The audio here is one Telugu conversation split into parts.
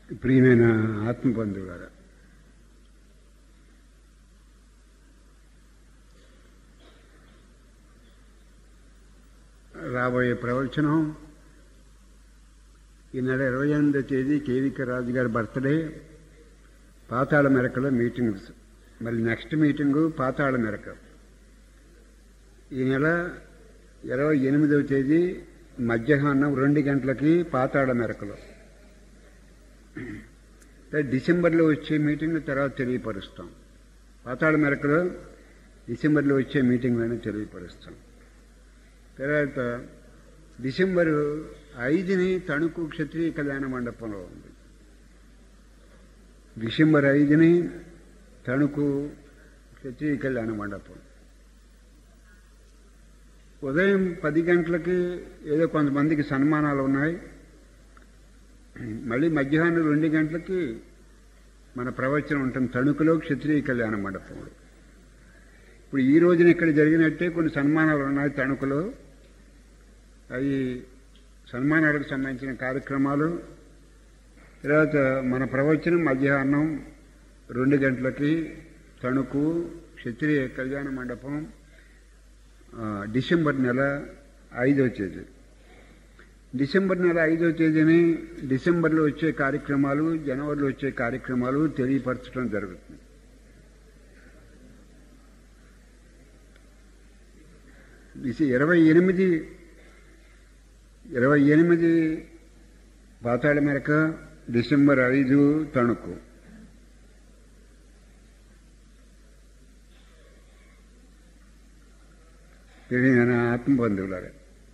ప్రియమైన ఆత్మబంధువులారా రాబోయే ప్రవచనం ఈ నెల ఇరవై ఎనిమిదో తేదీ కేవిక రాజు గారి బర్త్డే పాతాళ మెరకలో మీటింగ్స్ మళ్ళీ నెక్స్ట్ మీటింగు పాతాళ మెరక ఈ నెల ఇరవై ఎనిమిదవ తేదీ మధ్యాహ్నం రెండు గంటలకి పాతాళ మెరకలో డిసెంబర్లో వచ్చే మీటింగ్ తర్వాత తెలియపరుస్తాం పాతాళ మెరకలో డిసెంబర్లో వచ్చే మీటింగ్లను తెలియపరుస్తాం తర్వాత డిసెంబరు ఐదుని తణుకు క్షత్రియ కళ్యాణ మండపంలో ఉంది డిసెంబర్ ఐదుని తణుకు క్షత్రియ కళ్యాణ మండపం ఉదయం పది గంటలకి ఏదో కొంతమందికి సన్మానాలు ఉన్నాయి మళ్ళీ మధ్యాహ్నం రెండు గంటలకి మన ప్రవచనం ఉంటుంది తణుకులో క్షత్రియ కళ్యాణ మండపంలో ఇప్పుడు ఈ రోజున ఇక్కడ జరిగినట్టే కొన్ని సన్మానాలు ఉన్నాయి తణుకులో అవి సన్మానాలకు సంబంధించిన కార్యక్రమాలు తర్వాత మన ప్రవచనం మధ్యాహ్నం రెండు గంటలకి తణుకు క్షత్రియ కళ్యాణ మండపం డిసెంబర్ నెల ఐదో తేదీ డిసెంబర్ నెల ఐదో తేదీని డిసెంబర్లో వచ్చే కార్యక్రమాలు జనవరిలో వచ్చే కార్యక్రమాలు తెలియపరచడం జరుగుతుంది ఇరవై ఎనిమిది ఇరవై ఎనిమిది పాతాళ మేరకు డిసెంబర్ ఐదు తణుకు తెలియన ఆత్మబంధువులాగా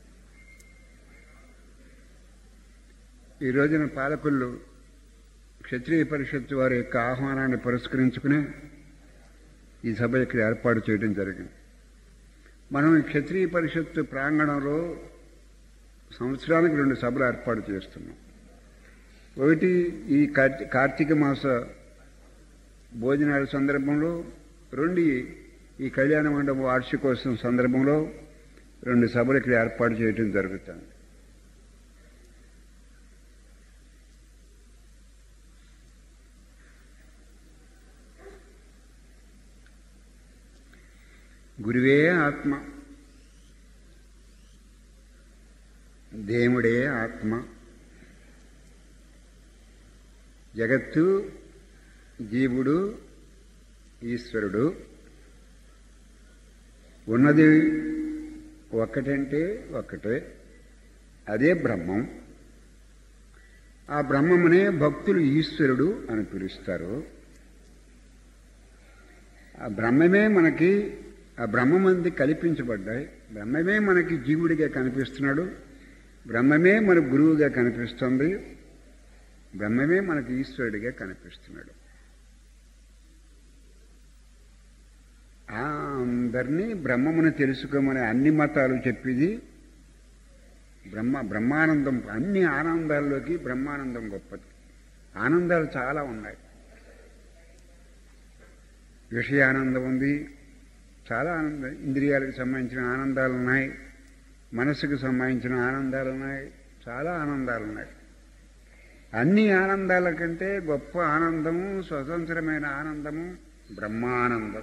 ఈ రోజున పాలకులు క్షత్రియ పరిషత్తు వారి యొక్క ఆహ్వానాన్ని పురస్కరించుకుని ఈ సభ ఇక్కడ ఏర్పాటు చేయడం జరిగింది మనం ఈ క్షత్రియ పరిషత్తు ప్రాంగణంలో సంవత్సరానికి రెండు సభలు ఏర్పాటు చేస్తున్నాం ఒకటి ఈ కార్తీక మాస భోజనాల సందర్భంలో రెండు ఈ కళ్యాణ మండపం వార్షికోత్సవం సందర్భంలో రెండు సభలు ఇక్కడ ఏర్పాటు చేయడం జరుగుతుంది గురువే ఆత్మ దేవుడే ఆత్మ జగత్తు జీవుడు ఈశ్వరుడు ఉన్నది ఒక్కటంటే ఒక్కటే అదే బ్రహ్మం ఆ బ్రహ్మమునే భక్తులు ఈశ్వరుడు అని పిలుస్తారు ఆ బ్రహ్మమే మనకి ఆ బ్రహ్మమంది కల్పించబడ్డాయి బ్రహ్మమే మనకి జీవుడిగా కనిపిస్తున్నాడు బ్రహ్మమే మన గురువుగా కనిపిస్తుంది బ్రహ్మమే మనకి ఈశ్వరుడిగా కనిపిస్తున్నాడు అందరినీ బ్రహ్మమును తెలుసుకోమని అన్ని మతాలు చెప్పేది బ్రహ్మ బ్రహ్మానందం అన్ని ఆనందాల్లోకి బ్రహ్మానందం గొప్పది ఆనందాలు చాలా ఉన్నాయి విషయానందం ఉంది చాలా ఆనందం ఇంద్రియాలకు సంబంధించిన ఆనందాలు ఉన్నాయి మనసుకు సంబంధించిన ఆనందాలు ఉన్నాయి చాలా ఆనందాలు ఉన్నాయి అన్ని ఆనందాల కంటే గొప్ప ఆనందము స్వతంత్రమైన ఆనందము బ్రహ్మానందం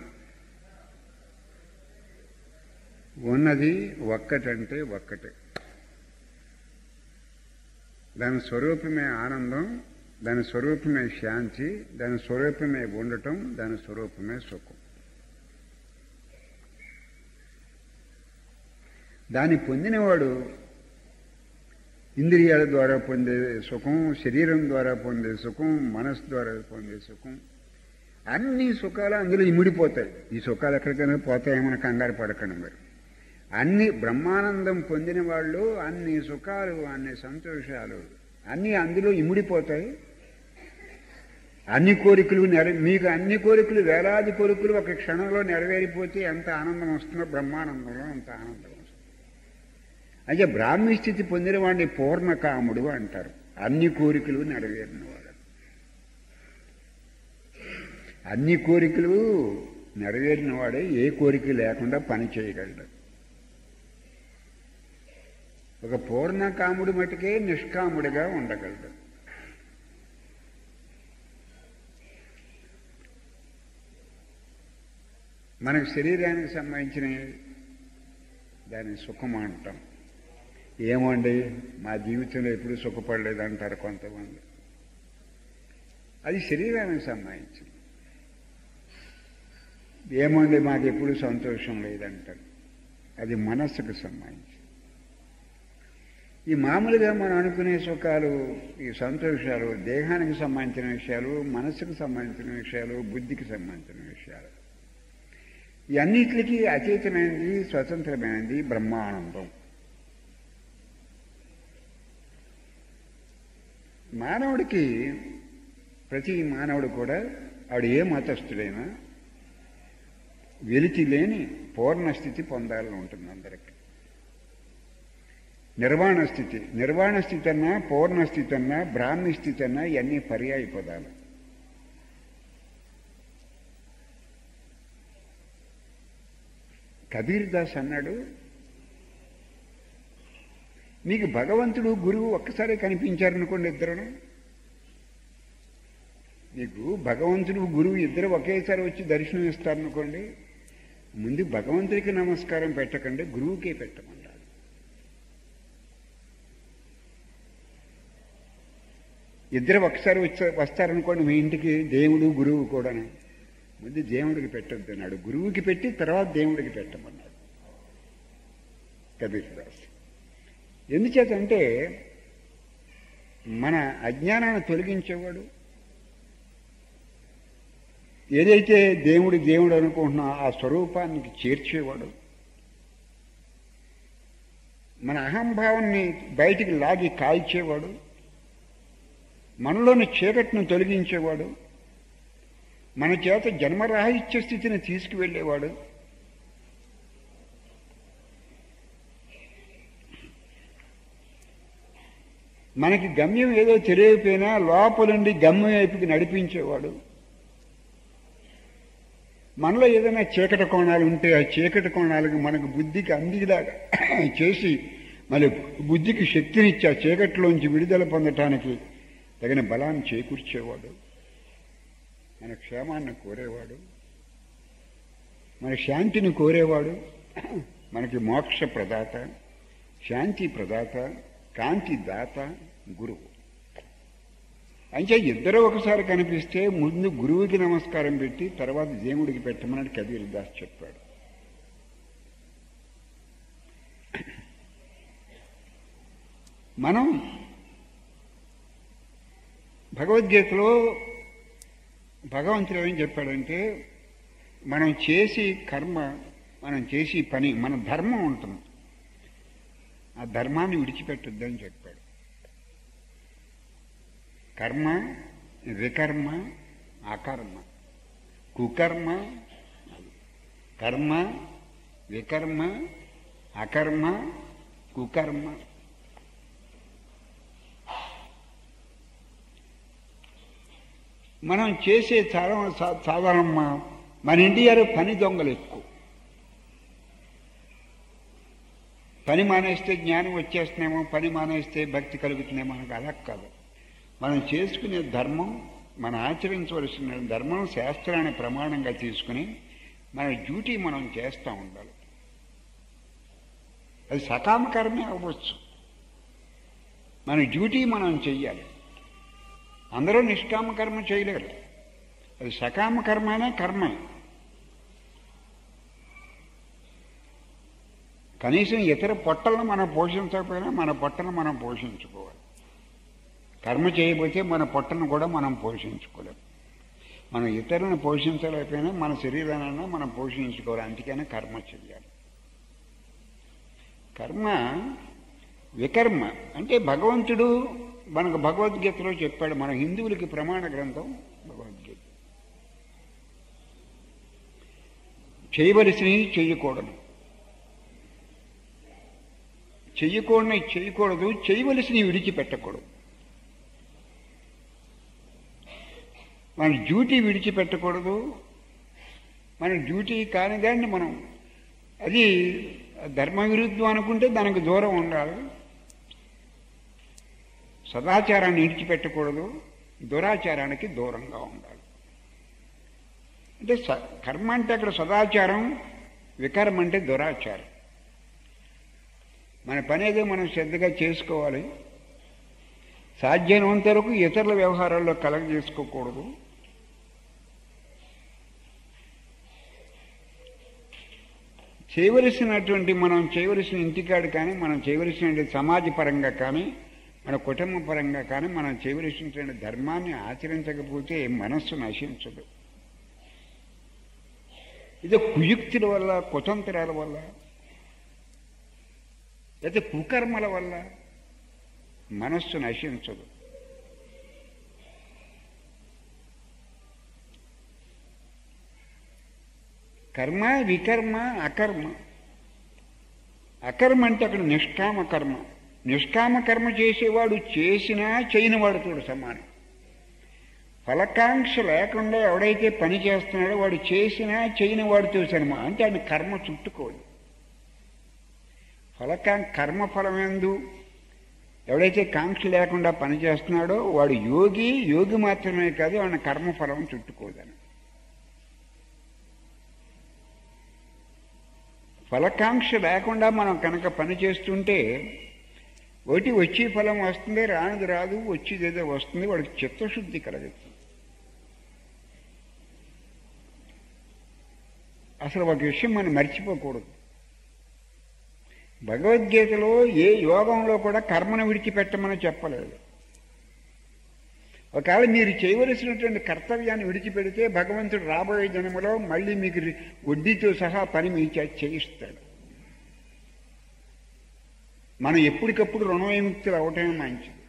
ఉన్నది ఒక్కటంటే ఒక్కటే దాని స్వరూపమే ఆనందం దాని స్వరూపమే శాంతి దాని స్వరూపమే ఉండటం దాని స్వరూపమే సుఖం దాన్ని పొందినవాడు ఇంద్రియాల ద్వారా పొందే సుఖం శరీరం ద్వారా పొందే సుఖం మనసు ద్వారా పొందే సుఖం అన్ని సుఖాలు అందులో ఇమిడిపోతాయి ఈ సుఖాలు ఎక్కడికైనా పోతాయేమని కంగారు పడకండి మరి అన్ని బ్రహ్మానందం పొందిన వాళ్ళు అన్ని సుఖాలు అన్ని సంతోషాలు అన్నీ అందులో ఇమిడిపోతాయి అన్ని కోరికలు నెర మీకు అన్ని కోరికలు వేలాది కోరికలు ఒక క్షణంలో నెరవేరిపోతే ఎంత ఆనందం వస్తుందో బ్రహ్మానందంలో అంత ఆనందం వస్తుంది అయితే బ్రాహ్మీ స్థితి పొందిన వాడిని పూర్ణకాముడు అంటారు అన్ని కోరికలు నెరవేరినవాడు అన్ని కోరికలు నెరవేరిన వాడే ఏ కోరిక లేకుండా పని చేయగలడు ఒక పూర్ణకాముడి మటుకే నిష్కాముడిగా ఉండగలడు మనకు శరీరానికి సంబంధించిన దాన్ని సుఖం అంటాం ఏమండి మా జీవితంలో ఎప్పుడూ సుఖపడలేదు అంటారు కొంతమంది అది శరీరానికి సంబంధించింది ఏమండి మాకు ఎప్పుడు సంతోషం లేదంటారు అది మనస్సుకు సంబంధించి ఈ మామూలుగా మనం అనుకునే సుఖాలు ఈ సంతోషాలు దేహానికి సంబంధించిన విషయాలు మనస్సుకు సంబంధించిన విషయాలు బుద్ధికి సంబంధించిన విషయాలు ఈ అన్నిటికీ అతీతమైనది స్వతంత్రమైనది బ్రహ్మానందం మానవుడికి ప్రతి మానవుడు కూడా ఆడు ఏ మతస్థుడైనా వెలితి లేని పూర్ణ స్థితి పొందాలని ఉంటుంది అందరికి నిర్వాణ స్థితి నిర్వాణ స్థితి అన్నా పూర్ణ స్థితి అన్నా బ్రాహ్మీ స్థితి అన్నా ఇవన్నీ పర్యాయ పదాలు కబీర్ దాస్ అన్నాడు మీకు భగవంతుడు గురువు ఒక్కసారి కనిపించారనుకోండి ఇద్దరును మీకు భగవంతుడు గురువు ఇద్దరు ఒకేసారి వచ్చి దర్శనం ఇస్తారనుకోండి ముందు భగవంతుడికి నమస్కారం పెట్టకండి గురువుకే పెట్టమన్నారు ఇద్దరు ఒకసారి వచ్చి వస్తారనుకోండి మీ ఇంటికి దేవుడు గురువు కూడా ముందు దేవుడికి పెట్టద్దు అన్నాడు గురువుకి పెట్టి తర్వాత దేవుడికి పెట్టమన్నాడు కబీర్ దాస్ ఎందుచేతంటే మన అజ్ఞానాన్ని తొలగించేవాడు ఏదైతే దేవుడి దేవుడు అనుకుంటున్నా ఆ స్వరూపానికి చేర్చేవాడు మన అహంభావాన్ని బయటికి లాగి కాల్చేవాడు మనలోని చీకటిని తొలగించేవాడు మన చేత జన్మరాహిత్య స్థితిని తీసుకువెళ్ళేవాడు మనకి గమ్యం ఏదో తెలియకపోయినా లోపలుండి గమ్యం వైపుకి నడిపించేవాడు మనలో ఏదైనా చీకటి కోణాలు ఉంటే ఆ చీకటి కోణాలకు మనకు బుద్ధికి అందిలాగా చేసి మళ్ళీ బుద్ధికి శక్తినిచ్చి ఆ చీకటిలోంచి విడుదల పొందటానికి తగిన బలాన్ని చేకూర్చేవాడు మన క్షేమాన్ని కోరేవాడు మన శాంతిని కోరేవాడు మనకి మోక్ష ప్రదాత శాంతి ప్రదాత కాంతి దాత గురువు అంటే ఇద్దరు ఒకసారి కనిపిస్తే ముందు గురువుకి నమస్కారం పెట్టి తర్వాత దేవుడికి పెట్టమని కబీర్ దాస్ చెప్పాడు మనం భగవద్గీతలో భగవంతుడు ఏం చెప్పాడంటే మనం చేసి కర్మ మనం చేసి పని మన ధర్మం ఉంటుంది ఆ ధర్మాన్ని విడిచిపెట్టొద్దని చెప్పాడు కర్మ వికర్మ అకర్మ కుకర్మ కర్మ వికర్మ అకర్మ కుకర్మ మనం చేసే చాలా సాధారణ మన ఇండియాలో పని దొంగలు ఎక్కువ పని మానేస్తే జ్ఞానం వచ్చేస్తున్నామో పని మానేస్తే భక్తి కలుగుతుందేమో మనకు అలా కాదు మనం చేసుకునే ధర్మం మన ఆచరించవలసిన ధర్మం శాస్త్రాన్ని ప్రమాణంగా తీసుకుని మన డ్యూటీ మనం చేస్తూ ఉండాలి అది సకామ కర్మే అవ్వచ్చు మన డ్యూటీ మనం చెయ్యాలి అందరూ నిష్కామ కర్మ చేయలేరు అది సకామ కర్మైనా కర్మే కనీసం ఇతర పొట్టలను మనం పోషించకపోయినా మన పొట్టను మనం పోషించుకోవాలి కర్మ చేయబోతే మన పొట్టను కూడా మనం పోషించుకోలేం మనం ఇతరులను పోషించలేకపోయినా మన శరీరాన్ని మనం పోషించుకోవాలి అందుకనే కర్మ చేయాలి కర్మ వికర్మ అంటే భగవంతుడు మనకు భగవద్గీతలో చెప్పాడు మన హిందువులకి ప్రమాణ గ్రంథం భగవద్గీత చేయవలసినవి చేయకూడదు చెయ్యకూడని చేయకూడదు చేయవలసినవి విడిచిపెట్టకూడదు మన డ్యూటీ విడిచిపెట్టకూడదు మన డ్యూటీ కాని దాన్ని మనం అది ధర్మ విరుద్ధం అనుకుంటే దానికి దూరం ఉండాలి సదాచారాన్ని విడిచిపెట్టకూడదు దురాచారానికి దూరంగా ఉండాలి అంటే స- కర్మ అంటే అక్కడ సదాచారం వికర్మ అంటే దురాచారం మన పని ఏదో మనం శ్రద్ధగా చేసుకోవాలి సాధ్యమైనంత వరకు ఇతరుల వ్యవహారాల్లో కలగ చేసుకోకూడదు చేయవలసినటువంటి మనం చేయవలసిన ఇంటికాడు కానీ మనం చేయవలసిన సమాజ పరంగా కానీ మన కుటుంబ పరంగా కానీ మనం చేయవలసినటువంటి ధర్మాన్ని ఆచరించకపోతే మనస్సు నశించదు ఇది కుయుక్తుల వల్ల కుతంత్రాల వల్ల లేదా కుకర్మల వల్ల మనస్సు నశించదు కర్మ వికర్మ అకర్మ అకర్మ అంటే అక్కడ నిష్కామ కర్మ నిష్కామ కర్మ చేసేవాడు చేసినా చేయని వాడితో సమానం ఫలకాంక్ష లేకుండా ఎవడైతే పని చేస్తున్నాడో వాడు చేసినా చేయని వాడితో సమానం అంటే ఆయన కర్మ చుట్టుకోదు ఫలకా కర్మ ఫలమెందు ఎవడైతే కాంక్ష లేకుండా పని చేస్తున్నాడో వాడు యోగి యోగి మాత్రమే కాదు ఆయన కర్మఫలం చుట్టుకోదని ఫలకాంక్ష లేకుండా మనం కనుక పని చేస్తుంటే ఒకటి వచ్చే ఫలం వస్తుంది రానిది రాదు వచ్చేది ఏదో వస్తుంది వాడికి చిత్తశుద్ధి కలగదు అసలు ఒక విషయం మనం మర్చిపోకూడదు భగవద్గీతలో ఏ యోగంలో కూడా కర్మను విడిచిపెట్టమని చెప్పలేదు ఒకవేళ మీరు చేయవలసినటువంటి కర్తవ్యాన్ని విడిచిపెడితే భగవంతుడు రాబోయే జన్మలో మళ్ళీ మీకు రి- వడ్డీతో సహా పని మీ చేత చేయిస్తాడు మనం ఎప్పటికప్పుడు రుణవిముక్తులు అవటమే మంచిది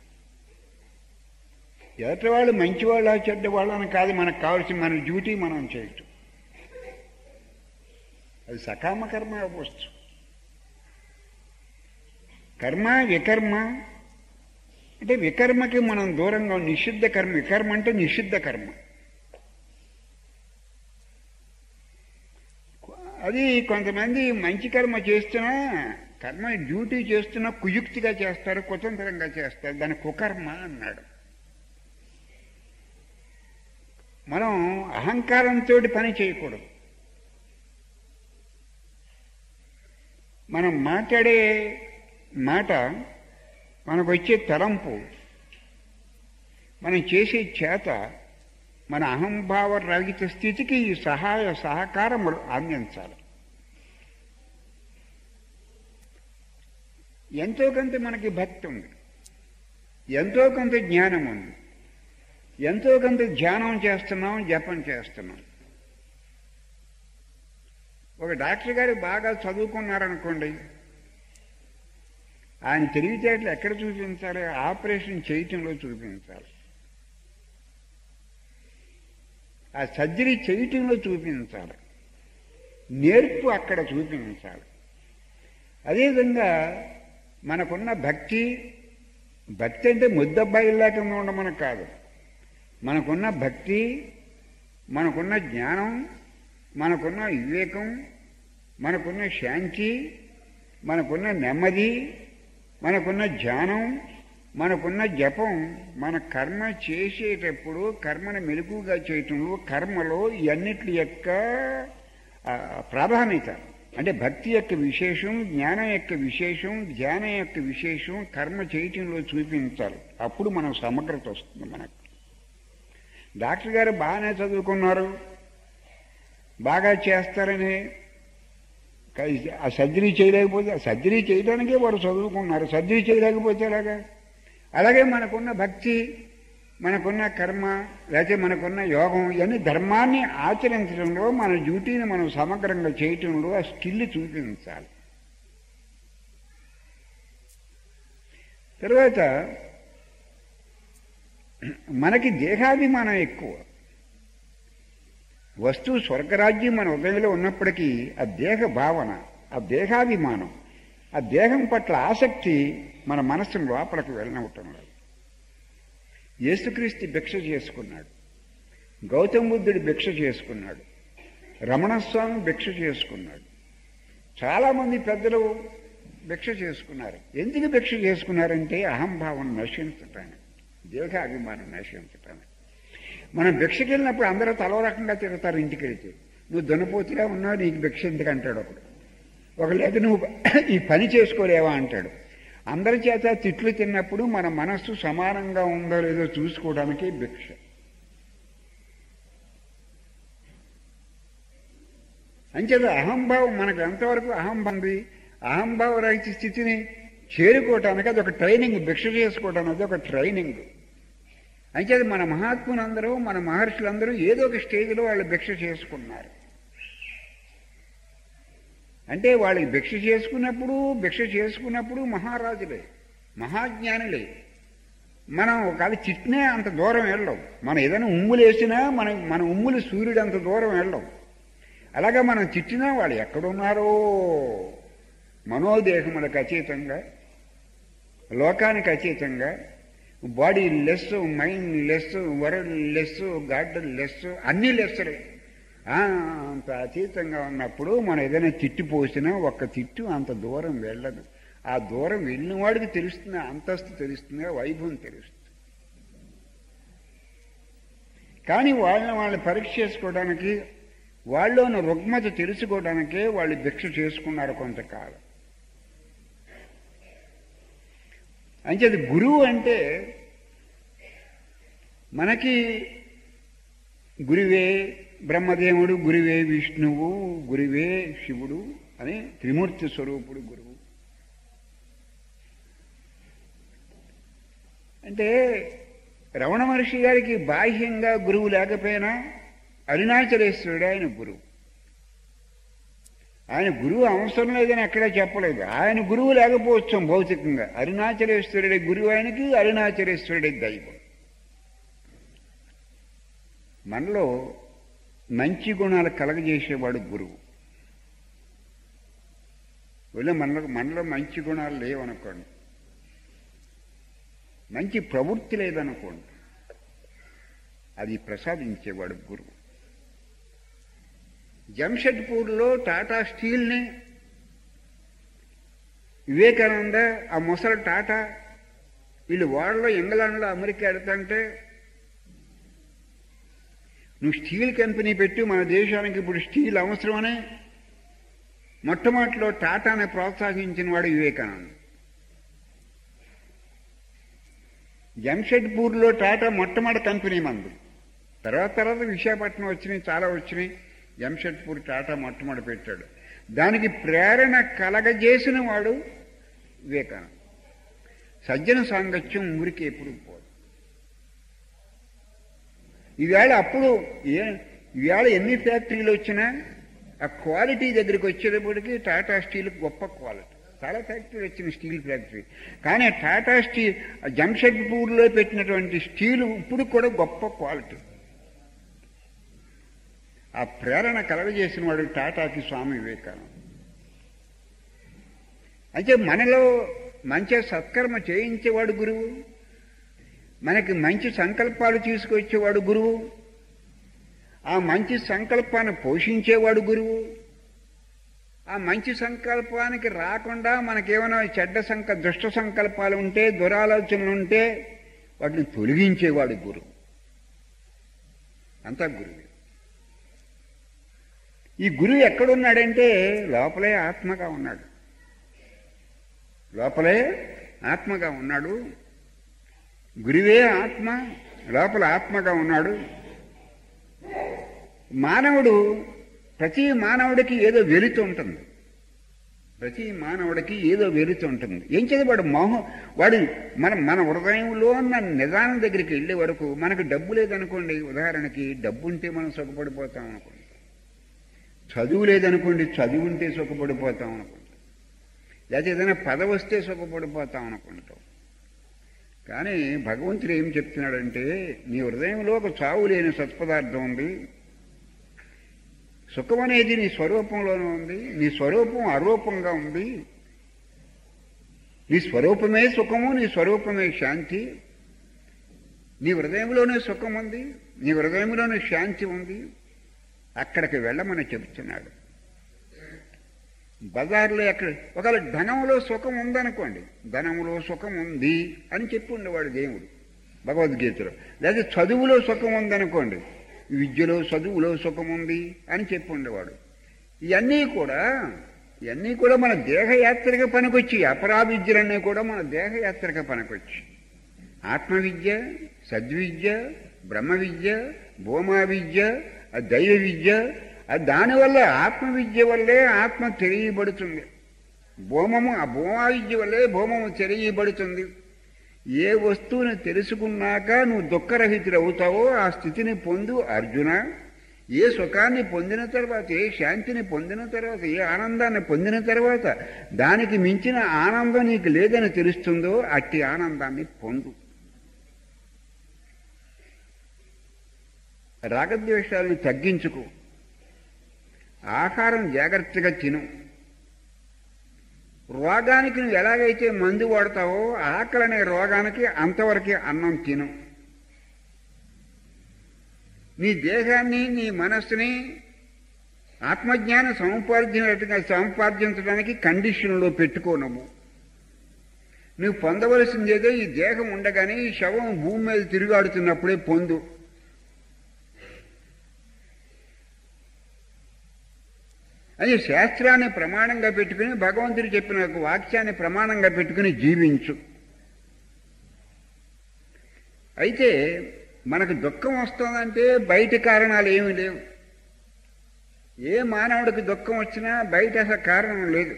ఎదుటి వాళ్ళు మంచివాళ్ళ చెడ్డవాళ్ళని కాదు మనకు కావాల్సిన మన డ్యూటీ మనం చేయటం అది సకామ కర్మ అవ్వచ్చు కర్మ వికర్మ అంటే వికర్మకి మనం దూరంగా ఉన్న నిషిద్ధ కర్మ వికర్మ అంటే నిషిద్ధ కర్మ అది కొంతమంది మంచి కర్మ చేస్తున్నా కర్మ డ్యూటీ చేస్తున్నా కుయుక్తిగా చేస్తారు కుతంత్రంగా చేస్తారు దాని కుకర్మ అన్నాడు మనం అహంకారంతో పని చేయకూడదు మనం మాట్లాడే మాట మనకు వచ్చే తలంపు మనం చేసే చేత మన అహంభావ రహిత స్థితికి ఈ సహాయ సహకారములు అందించాలి ఎంతో కొంత మనకి భక్తి ఉంది ఎంతో కొంత జ్ఞానం ఉంది ఎంతో కొంత ధ్యానం చేస్తున్నాం జపం చేస్తున్నాం ఒక డాక్టర్ గారు బాగా చదువుకున్నారనుకోండి ఆయన తెలివితేటలు ఎక్కడ చూపించాలి ఆపరేషన్ చేయటంలో చూపించాలి ఆ సర్జరీ చేయటంలో చూపించాలి నేర్పు అక్కడ చూపించాలి అదేవిధంగా మనకున్న భక్తి భక్తి అంటే ముద్దబ్బాయి లేకుండా ఉండమని కాదు మనకున్న భక్తి మనకున్న జ్ఞానం మనకున్న వివేకం మనకున్న శాంతి మనకున్న నెమ్మది మనకున్న ధ్యానం మనకున్న జపం మన కర్మ చేసేటప్పుడు కర్మను మెలుగుగా చేయటంలో కర్మలో ఇవన్నిటి యొక్క ఆ, ప్రాధాన్యత అంటే భక్తి యొక్క విశేషం జ్ఞానం యొక్క విశేషం ధ్యానం యొక్క విశేషం కర్మ చేయటంలో చూపించాలి అప్పుడు మనం సమగ్రత వస్తుంది మనకు డాక్టర్ గారు బాగానే చదువుకున్నారు బాగా చేస్తారని క- ఆ సర్జరీ చేయలేకపోతే ఆ సర్జరీ చేయడానికే వారు చదువుకున్నారు సర్జరీ చేయలేకపోతే ఎలాగా అలాగే మనకున్న భక్తి మనకున్న కర్మ లేకపోతే మనకున్న యోగం ఇవన్నీ ధర్మాన్ని ఆచరించడంలో మన డ్యూటీని మనం సమగ్రంగా చేయటంలో ఆ స్కిల్ చూపించాలి తర్వాత మనకి దేహాభిమానం ఎక్కువ వస్తువు స్వర్గరాజ్యం మన హృదయంలో ఉన్నప్పటికీ ఆ దేహ భావన ఆ దేహాభిమానం ఆ దేహం పట్ల ఆసక్తి మన మనస్సును లోపలికి వెళ్ళనవటం లేదు యేసుక్రీస్తు భిక్ష చేసుకున్నాడు గౌతమ బుద్ధుడు భిక్ష చేసుకున్నాడు రమణస్వామి భిక్ష చేసుకున్నాడు చాలామంది పెద్దలు భిక్ష చేసుకున్నారు ఎందుకు భిక్ష చేసుకున్నారంటే అహంభావం నశించటానికి దేహాభిమానం నశించటానికి మనం భిక్షకి వెళ్ళినప్పుడు అందరూ తలో రకంగా తిరుగుతారు ఇంటికి వెళ్తే నువ్వు దున్నపోతులా ఉన్నావు నీకు భిక్ష ఎందుకు అంటాడు ఒకడు ఒక లేదు నువ్వు ఈ పని చేసుకోలేవా అంటాడు అందరి చేత తిట్లు తిన్నప్పుడు మన మనస్సు సమానంగా ఉందో లేదో చూసుకోవడానికి భిక్ష అంచేత అహంభావం మనకు ఎంతవరకు అహంభావం ఉంది అహంభావ రహిత స్థితిని చేరుకోవటానికి అది ఒక ట్రైనింగ్ భిక్ష చేసుకోవటానికి అది ఒక ట్రైనింగ్ అంచేది మన మహాత్ములందరూ మన మహర్షులందరూ ఏదో ఒక స్టేజ్లో వాళ్ళు భిక్ష చేసుకున్నారు అంటే వాళ్ళకి భిక్ష చేసుకున్నప్పుడు భిక్ష చేసుకున్నప్పుడు మహారాజులే మహాజ్ఞానులే మనం ఒకవేళ చిట్నే అంత దూరం వెళ్ళం మనం ఏదైనా ఉమ్ములు వేసినా మన మన ఉమ్ములు సూర్యుడు అంత దూరం వెళ్ళం అలాగే మనం చిట్టినా వాళ్ళు ఎక్కడున్నారో మనోదేహములకు అతీతంగా లోకానికి అతీతంగా body less mind less world less garden less అన్ని లెస్సరే అంత అతీతంగా ఉన్నప్పుడు మనం ఏదైనా తిట్టి పోసినా ఒక్క తిట్టు అంత దూరం వెళ్ళదు ఆ దూరం వెళ్ళిన వాడికి తెలుస్తుంది అంతస్తు తెలుస్తుంది వైభవం తెలుస్తుంది కానీ వాళ్ళని వాళ్ళని పరీక్ష చేసుకోవడానికి వాళ్ళలోని రుగ్మత తెలుసుకోవడానికే వాళ్ళు భిక్ష చేసుకున్నారు కొంతకాలం అంచేది గురువు అంటే మనకి గురువే బ్రహ్మదేవుడు గురువే విష్ణువు గురువే శివుడు అని త్రిమూర్తి స్వరూపుడు గురువు అంటే రమణ మహర్షి గారికి బాహ్యంగా గురువు లేకపోయినా అరుణాచలేశ్వరుడు ఆయన గురువు ఆయన గురువు అవసరం లేదని ఎక్కడా చెప్పలేదు ఆయన గురువు లేకపోవచ్చు భౌతికంగా అరుణాచలేశ్వరుడి గురువు ఆయనకి అరుణాచలేశ్వరుడి దైవం మనలో మంచి గుణాలు కలగజేసేవాడు గురువు వీళ్ళు మనలో మనలో మంచి గుణాలు లేవనుకోండి మంచి ప్రవృత్తి లేదనుకోండి అది ప్రసాదించేవాడు గురువు జంషెడ్పూర్లో టాటా స్టీల్ని వివేకానంద ఆ ముసలి టాటా వీళ్ళు వాళ్ళలో ఇంగ్లాండ్లో అమెరికా వెళ్తుంటే నువ్వు స్టీల్ కంపెనీ పెట్టి మన దేశానికి ఇప్పుడు స్టీల్ అవసరమని మొట్టమొదటిలో టాటాని ప్రోత్సహించిన వాడు వివేకానంద జంషెడ్పూర్లో టాటా మొట్టమొదటి కంపెనీ మంది తర్వాత తర్వాత విశాఖపట్నం వచ్చినాయి చాలా వచ్చినాయి జంషెడ్పూర్ టాటా మొట్టమొదటి పెట్టాడు దానికి ప్రేరణ కలగజేసిన వాడు వివేకానంద సజ్జన సాంగత్యం ఊరికి ఎప్పుడు పోదు ఈవేళ అప్పుడు ఏ ఈవేళ ఎన్ని ఫ్యాక్టరీలు వచ్చినా ఆ క్వాలిటీ దగ్గరికి వచ్చేటప్పటికి టాటా స్టీల్ గొప్ప క్వాలిటీ చాలా ఫ్యాక్టరీలు వచ్చిన స్టీల్ ఫ్యాక్టరీ కానీ ఆ టాటా స్టీల్ జంషెడ్పూర్లో పెట్టినటువంటి స్టీల్ ఇప్పుడు కూడా గొప్ప క్వాలిటీ ఆ ప్రేరణ కలగజేసిన వాడు టాటాకి స్వామి వివేకానంద అయితే మనలో మంచి సత్కర్మ చేయించేవాడు గురువు మనకి మంచి సంకల్పాలు తీసుకొచ్చేవాడు గురువు ఆ మంచి సంకల్పాన్ని పోషించేవాడు గురువు ఆ మంచి సంకల్పానికి రాకుండా మనకేమైనా చెడ్డ సంక దుష్ట సంకల్పాలు ఉంటే దురాలోచనలు ఉంటే వాటిని తొలగించేవాడు గురువు అంతా గురువు ఈ గురువు ఎక్కడున్నాడంటే లోపలే ఆత్మగా ఉన్నాడు లోపలే ఆత్మగా ఉన్నాడు గురువే ఆత్మ లోపల ఆత్మగా ఉన్నాడు మానవుడు ప్రతి మానవుడికి ఏదో వెలుతు ఉంటుంది ప్రతి మానవుడికి ఏదో వెలుతు ఉంటుంది ఏం చేత వాడు మోహం వాడు మన మన హృదయంలో ఉన్న నిదానం దగ్గరికి వెళ్ళే వరకు మనకు డబ్బు లేదనుకోండి ఉదాహరణకి డబ్బు ఉంటే మనం సుఖపడిపోతాం అనుకోండి చదువు లేదనుకోండి చదువు ఉంటే సుఖపడిపోతాం అనుకుంటాం లేకపోతే ఏదైనా పదవి వస్తే సుఖపడిపోతాం అనుకుంటాం కానీ భగవంతుడు ఏం చెప్తున్నాడంటే నీ హృదయంలో ఒక చావు లేని సత్పదార్థం ఉంది సుఖం అనేది నీ స్వరూపంలోనే ఉంది నీ స్వరూపం అరూపంగా ఉంది నీ స్వరూపమే సుఖము నీ స్వరూపమే శాంతి నీ హృదయంలోనే సుఖం ఉంది నీ హృదయంలోనే శాంతి ఉంది అక్కడికి వెళ్ళమని చెబుతున్నాడు బజార్లో ఎక్కడ ఒకవేళ ధనంలో సుఖం ఉందనుకోండి ధనంలో సుఖం ఉంది అని చెప్పి ఉండేవాడు దేవుడు భగవద్గీతలో లేదా చదువులో సుఖం ఉందనుకోండి విద్యలో చదువులో సుఖం ఉంది అని చెప్పి ఉండేవాడు ఇవన్నీ కూడా ఇవన్నీ కూడా మన దేహయాత్రగా పనికొచ్చి అపరావిద్యలన్నీ కూడా మన దేహయాత్రగా పనికొచ్చి ఆత్మవిద్య సద్విద్య బ్రహ్మ విద్య భూమా విద్య ఆ దైవ విద్య ఆ దానివల్ల ఆత్మవిద్య వల్లే ఆత్మ తెలియబడుతుంది భూమము ఆ భూమా విద్య వల్లే భూమము తెలియబడుతుంది ఏ వస్తువుని తెలుసుకున్నాక నువ్వు దుఃఖరహితుడు అవుతావో ఆ స్థితిని పొందు అర్జున ఏ సుఖాన్ని పొందిన తర్వాత ఏ శాంతిని పొందిన తర్వాత ఏ ఆనందాన్ని పొందిన తర్వాత దానికి మించిన ఆనందం నీకు లేదని తెలుస్తుందో అట్టి ఆనందాన్ని పొందు రాగద్వేషాలను తగ్గించుకో ఆహారం జాగ్రత్తగా తిను రోగానికి నువ్వు ఎలాగైతే మందు వాడతావో ఆకలి అనే రోగానికి అంతవరకే అన్నం తిను నీ దేహాన్ని నీ మనస్సుని ఆత్మజ్ఞాన సముపార్జన సముపార్జించడానికి కండిషన్లో పెట్టుకో నువ్వు నువ్వు పొందవలసింది ఏదో ఈ దేహం ఉండగానే ఈ శవం భూమి మీద తిరుగాడుతున్నప్పుడే పొందు అది శాస్త్రాన్ని ప్రమాణంగా పెట్టుకుని భగవంతుడు చెప్పిన ఒక వాక్యాన్ని ప్రమాణంగా పెట్టుకుని జీవించు అయితే మనకు దుఃఖం వస్తుందంటే బయట కారణాలు ఏమీ లేవు ఏ మానవుడికి దుఃఖం వచ్చినా బయట అసలు కారణం లేదు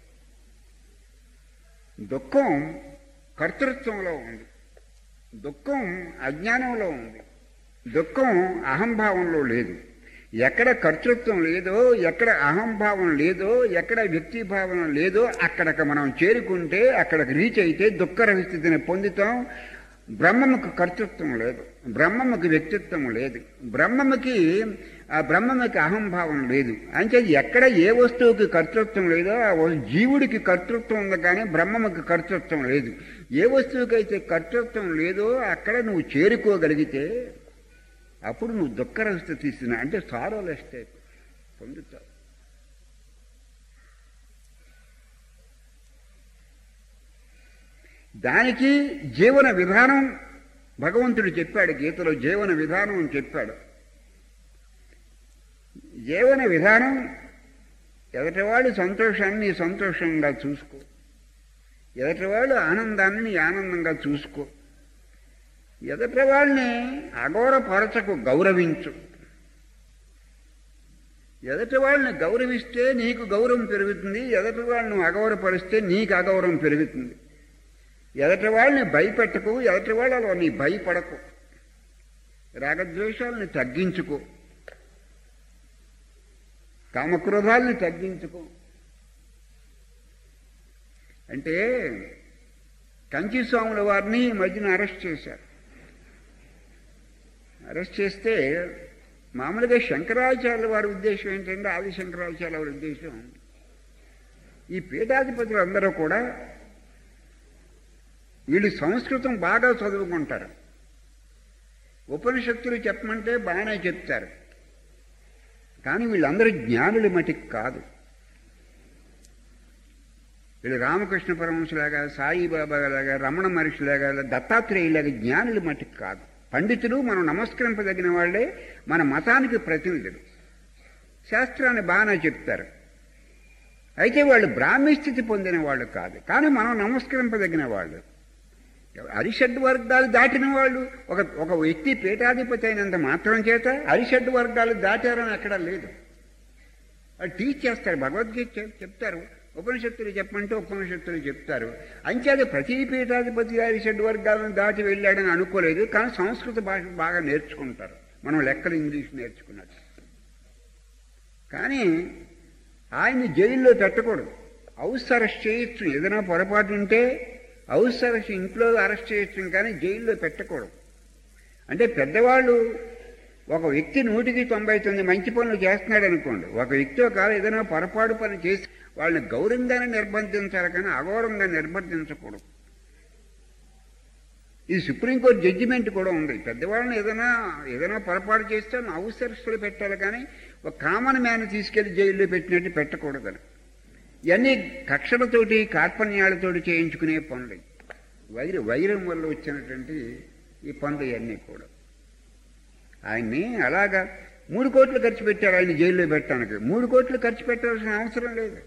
దుఃఖం కర్తృత్వంలో ఉంది దుఃఖం అజ్ఞానంలో ఉంది దుఃఖం అహంభావంలో లేదు ఎక్కడ కర్తృత్వం లేదో ఎక్కడ అహంభావం లేదో ఎక్కడ వ్యక్తిభావం లేదో అక్కడికి మనం చేరుకుంటే అక్కడికి రీచ్ అయితే దుఃఖరహిస్థితిని పొందుతాం బ్రహ్మముకు కర్తృత్వం లేదు బ్రహ్మముకి వ్యక్తిత్వం లేదు బ్రహ్మముకి ఆ బ్రహ్మముకి అహంభావం లేదు అంటే ఎక్కడ ఏ వస్తువుకి కర్తృత్వం లేదో ఆ జీవుడికి కర్తృత్వం ఉంది కానీ బ్రహ్మముకి కర్తృత్వం లేదు ఏ వస్తువుకైతే కర్తృత్వం లేదో అక్కడ నువ్వు చేరుకోగలిగితే అప్పుడు నువ్వు దుఃఖరహిత తీసిన అంటే సారోలెస్ టైప్ పొందుతావు దానికి జీవన విధానం భగవంతుడు చెప్పాడు గీతలో జీవన విధానం అని చెప్పాడు జీవన విధానం ఎదటివాడు సంతోషాన్ని నీ సంతోషంగా చూసుకో ఎదటివాడు ఆనందాన్ని నీ ఆనందంగా చూసుకో ఎదటి వాళ్ళని అగౌరపరచకు గౌరవించు ఎదటి వాళ్ళని గౌరవిస్తే నీకు గౌరవం పెరుగుతుంది ఎదటి వాళ్ళని అగౌరపరిస్తే నీకు అగౌరవం పెరుగుతుంది ఎదటి వాళ్ళని భయపెట్టకు ఎదటి వాళ్ళలో నీ భయపడకు రాగద్వేషాలని తగ్గించుకో కామక్రోధాలని తగ్గించుకో అంటే కంచి స్వాముల వారిని ఈ మధ్యన అరెస్ట్ చేశారు అరెస్ట్ చేస్తే మామూలుగా శంకరాచార్యుల వారి ఉద్దేశం ఏంటంటే ఆది శంకరాచార్య వారి ఉద్దేశం ఈ పీఠాధిపతులు అందరూ కూడా వీళ్ళు సంస్కృతం బాగా చదువుకుంటారు ఉపనిషత్తులు చెప్పమంటే బాగానే చెప్తారు కానీ వీళ్ళందరూ జ్ఞానులు మటికి కాదు వీళ్ళు రామకృష్ణ పరమహంసలాగా సాయిబాబా లాగా రమణ మహర్షిలాగా దత్తాత్రేయులాగా జ్ఞానులు మటుకు కాదు పండితులు మనం నమస్కరింపదగిన వాళ్ళే మన మతానికి ప్రతినిధులు శాస్త్రాన్ని బాగానే చెప్తారు అయితే వాళ్ళు బ్రాహ్మీ స్థితి పొందిన వాళ్ళు కాదు కానీ మనం నమస్కరింపదగిన వాళ్ళు అరిషడ్ వర్గాలు దాటిన వాళ్ళు ఒక ఒక వ్యక్తి పీఠాధిపతి అయినంత మాత్రం చేత అరిషడ్ వర్గాలు దాటారని అక్కడ లేదు వాళ్ళు టీచ్ చేస్తారు భగవద్గీత చెప్తారు ఉపనిషత్తులు చెప్పమంటే ఉపనిషత్తులు చెప్తారు అంచేది ప్రతి పీఠాధిపతి గారి షడ్ వర్గాలను దాటి వెళ్ళాడని అనుకోలేదు కానీ సంస్కృత భాష బాగా నేర్చుకుంటారు మనం లెక్కలు ఇంగ్లీష్ నేర్చుకున్నట్టు కానీ ఆయన్ని జైల్లో పెట్టకూడదు హౌస్ అరెస్ట్ చేయొచ్చు ఏదైనా పొరపాటు ఉంటే హౌస్ అరెస్ట్ ఇంట్లో అరెస్ట్ చేయొచ్చు కానీ జైల్లో పెట్టకూడదు అంటే పెద్దవాళ్ళు ఒక వ్యక్తి నూటికి తొంభై తొమ్మిది మంచి పనులు చేస్తున్నాడు అనుకోండి ఒక వ్యక్తి ఒక ఏదైనా పొరపాటు పని చేసి వాళ్ళని గౌరవంగానే నిర్బంధించాలి కానీ అగౌరవంగా నిర్బంధించకూడదు ఇది సుప్రీంకోర్టు జడ్జిమెంట్ కూడా ఉంది పెద్దవాళ్ళని ఏదైనా ఏదైనా పొరపాటు చేస్తే అవసరస్తులు పెట్టాలి కానీ ఒక కామన్ మ్యాన్ తీసుకెళ్లి జైల్లో పెట్టినట్టు పెట్టకూడదని ఇవన్నీ కక్షలతోటి కార్పణ్యాలతోటి చేయించుకునే పనులు వైర వైరం వల్ల వచ్చినటువంటి ఈ పనులు ఇవన్నీ కూడా ఆయన్ని అలాగా మూడు కోట్లు ఖర్చు పెట్టారు ఆయన జైల్లో పెట్టడానికి మూడు కోట్లు ఖర్చు పెట్టాల్సిన అవసరం లేదు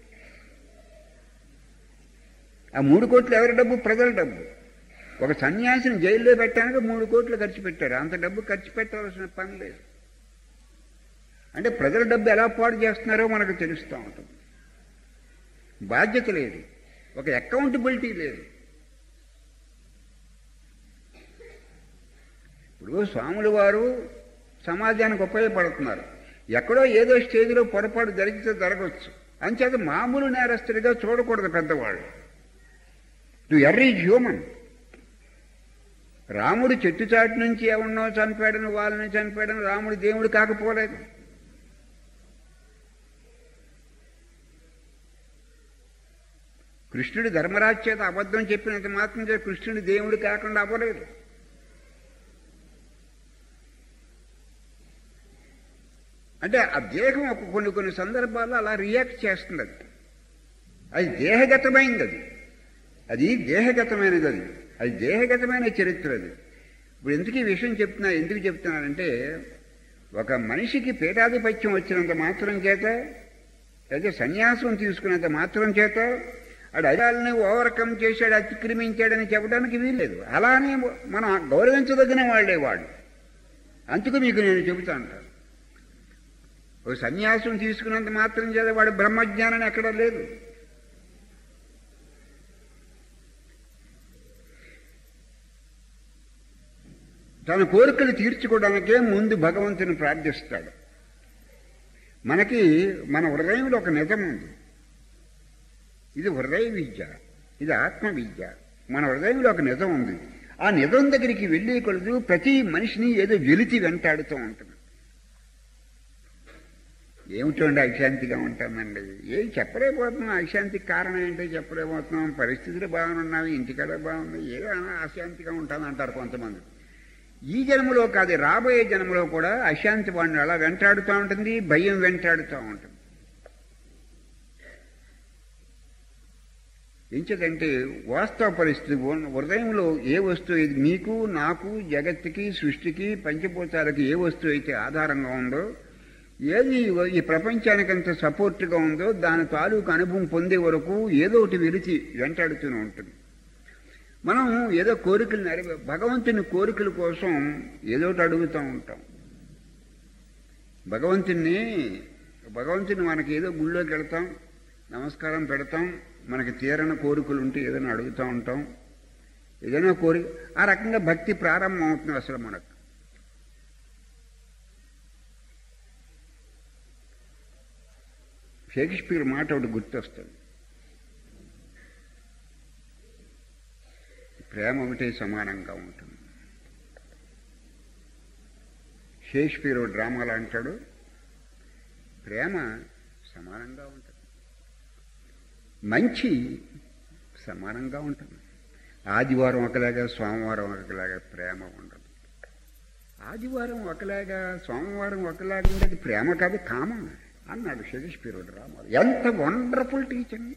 ఆ మూడు కోట్లు ఎవరి డబ్బు ప్రజల డబ్బు ఒక సన్యాసిని జైల్లో పెట్టడానికి మూడు కోట్లు ఖర్చు పెట్టారు అంత డబ్బు ఖర్చు పెట్టాల్సిన పని లేదు అంటే ప్రజల డబ్బు ఎలా పాడు చేస్తున్నారో మనకు తెలుస్తూ ఉంటుంది బాధ్యత లేదు ఒక అకౌంటబిలిటీ లేదు ఇప్పుడు స్వాముల వారు సమాజానికి ఉపయోగపడుతున్నారు ఎక్కడో ఏదో స్టేజ్లో పొరపాటు జరిగితే జరగవచ్చు అంచేత మామూలు నేరస్తుడిగా చూడకూడదు పెద్దవాళ్ళు టు ఎర్రీ హ్యూమన్ రాముడు చెట్టు చాటు నుంచి ఎవరినో చనిపోయాడని వాళ్ళని చనిపోయాడని రాముడు దేవుడు కాకపోలేదు కృష్ణుడు ధర్మరాజు చేత అబద్ధం చెప్పినంత మాత్రం చేత కృష్ణుడు దేవుడు కాకుండా అవ్వలేదు అంటే ఆ దేహం ఒక కొన్ని కొన్ని సందర్భాల్లో అలా రియాక్ట్ చేస్తుంది అది అది దేహగతమైంది అది అది దేహగతమైనది అది అది దేహగతమైన చరిత్ర అది ఇప్పుడు ఎందుకు ఈ విషయం చెప్తున్నా ఎందుకు చెప్తున్నానంటే ఒక మనిషికి పీఠాధిపత్యం వచ్చినంత మాత్రం చేత అయితే సన్యాసం తీసుకున్నంత మాత్రం చేత ఆడు అడాలని ఓవర్కమ్ చేశాడు అతిక్రమించాడని చెప్పడానికి వీల్లేదు అలానే మనం గౌరవించదగిన వాళ్ళే వాడు అందుకు మీకు నేను చెబుతా ఉంటాను ఒక సన్యాసం తీసుకున్నంత మాత్రం చేత వాడు బ్రహ్మజ్ఞానం ఎక్కడ లేదు తన కోరికలు తీర్చుకోవడానికే ముందు భగవంతుని ప్రార్థిస్తాడు మనకి మన హృదయంలో ఒక నిజం ఉంది ఇది హృదయ విద్య ఇది ఆత్మ విద్య మన హృదయంలో ఒక నిజం ఉంది ఆ నిజం దగ్గరికి వెళ్ళే కొలదు ప్రతి మనిషిని ఏదో వెలితి వెంటాడుతూ ఉంటుంది ఏమిటండి అశాంతిగా ఉంటామండి ఏం చెప్పలేకపోతున్నాం అశాంతికి కారణం ఏంటో చెప్పలేకపోతున్నాం పరిస్థితులు బాగున్నాయి ఇంటికాడ బాగుంది ఏదైనా అశాంతిగా ఉంటాను అంటారు కొంతమంది ఈ జన్మలో కాదు రాబోయే జన్మలో కూడా అశాంతి వాడిని అలా వెంటాడుతూ ఉంటుంది భయం వెంటాడుతూ ఉంటుంది ఎంచేదంటే వాస్తవ పరిస్థితి హృదయంలో ఏ వస్తువు ఇది మీకు నాకు జగత్తుకి సృష్టికి పంచభూతాలకి ఏ వస్తువు అయితే ఆధారంగా ఉందో ఏది ఈ ప్రపంచానికంత సపోర్ట్గా ఉందో దాని తాలూకు అనుభవం పొందే వరకు ఏదో ఒకటి విరిచి వెంటాడుతూనే ఉంటుంది మనం ఏదో కోరికలు నెరవే భగవంతుని కోరికల కోసం ఏదో ఒకటి అడుగుతూ ఉంటాం భగవంతుని భగవంతుని మనకి ఏదో గుళ్ళోకి వెళ్తాం నమస్కారం పెడతాం మనకి తీరని కోరికలు ఉంటే ఏదైనా అడుగుతూ ఉంటాం ఏదైనా కోరిక ఆ రకంగా భక్తి ప్రారంభం అవుతుంది అసలు మనకు షేక్స్పియర్ మాట ఒకటి గుర్తొస్తుంది ప్రేమ ఒకటే సమానంగా ఉంటుంది షేక్స్పియర్ డ్రామాలు అంటాడు ప్రేమ సమానంగా ఉంటుంది మంచి సమానంగా ఉంటుంది ఆదివారం ఒకలాగా సోమవారం ఒకలాగా ప్రేమ ఉండదు ఆదివారం ఒకలాగా సోమవారం ఒకలాగా ఉండేది ప్రేమ కాదు కామం అన్నాడు షేక్స్పియర్ డ్రామాలు ఎంత వండర్ఫుల్ టీచింగ్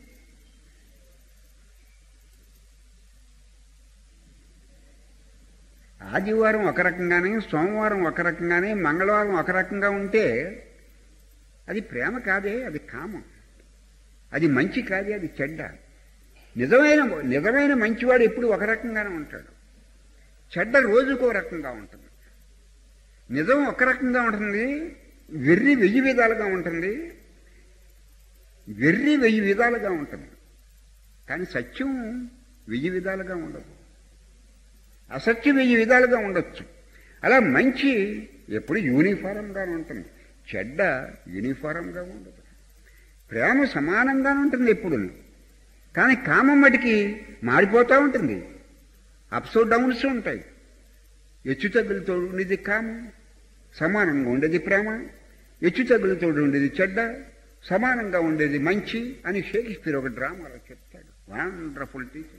ఆదివారం ఒక రకంగానే సోమవారం ఒక రకంగానే మంగళవారం ఒక రకంగా ఉంటే అది ప్రేమ కాదే అది కామం అది మంచి కాదే అది చెడ్డ నిజమైన నిజమైన మంచివాడు ఎప్పుడు ఒక రకంగానే ఉంటాడు చెడ్డ రోజుకో రకంగా ఉంటుంది నిజం ఒక రకంగా ఉంటుంది వెర్రి వెయ్యి విధాలుగా ఉంటుంది వెర్రి వెయ్యి విధాలుగా ఉంటుంది కానీ సత్యం వెయ్యి విధాలుగా ఉండదు అసత్యం వెయ్యి విధాలుగా ఉండొచ్చు అలా మంచి ఎప్పుడు యూనిఫారంగా ఉంటుంది చెడ్డ యూనిఫారంగా ఉండదు ప్రేమ సమానంగానే ఉంటుంది ఎప్పుడు కానీ కామం మటుకి మారిపోతూ ఉంటుంది అప్స్ డౌన్స్ ఉంటాయి హెచ్చు తగ్గులతో ఉండేది కామం సమానంగా ఉండేది ప్రేమ హెచ్చు తగ్గులతో ఉండేది చెడ్డ సమానంగా ఉండేది మంచి అని షేక్స్పియర్ ఒక డ్రామాలో చెప్తాడు వండర్ఫుల్ టీచింగ్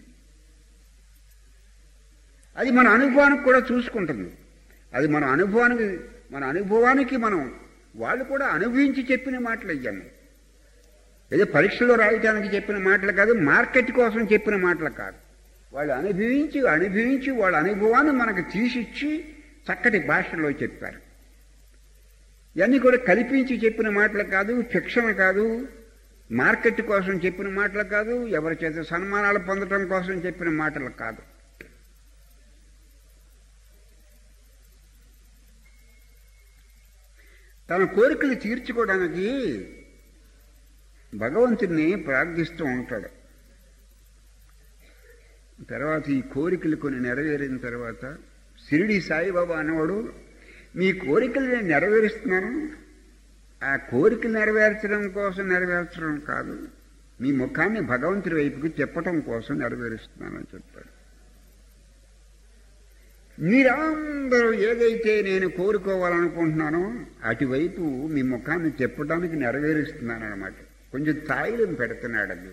అది మన అనుభవానికి కూడా చూసుకుంటుంది అది మన అనుభవానికి మన అనుభవానికి మనం వాళ్ళు కూడా అనుభవించి చెప్పిన మాటలు ఇవన్నీ ఏదో పరీక్షలో రాయటానికి చెప్పిన మాటలు కాదు మార్కెట్ కోసం చెప్పిన మాటలు కాదు వాళ్ళు అనుభవించి అనుభవించి వాళ్ళ అనుభవాన్ని మనకు తీసిచ్చి చక్కటి భాషలో చెప్పారు ఇవన్నీ కూడా కల్పించి చెప్పిన మాటలు కాదు ఫిక్షన్ కాదు మార్కెట్ కోసం చెప్పిన మాటలు కాదు ఎవరి చేత సన్మానాలు పొందడం కోసం చెప్పిన మాటలు కాదు తన కోరికలు తీర్చుకోవడానికి భగవంతుడిని ప్రార్థిస్తూ ఉంటాడు తర్వాత ఈ కోరికలు కొన్ని నెరవేరిన తర్వాత షిరిడి సాయిబాబా అనేవాడు మీ కోరికలు నేను నెరవేరుస్తున్నాను ఆ కోరికలు నెరవేర్చడం కోసం నెరవేర్చడం కాదు మీ ముఖాన్ని భగవంతుడి వైపుకి చెప్పటం కోసం నెరవేరుస్తున్నానని చెప్పాడు మీరందరూ ఏదైతే నేను కోరుకోవాలనుకుంటున్నానో అటువైపు మీ ముఖాన్ని చెప్పడానికి నెరవేరుస్తున్నాను అనమాట కొంచెం తాయిలం పెడుతున్నాడు అది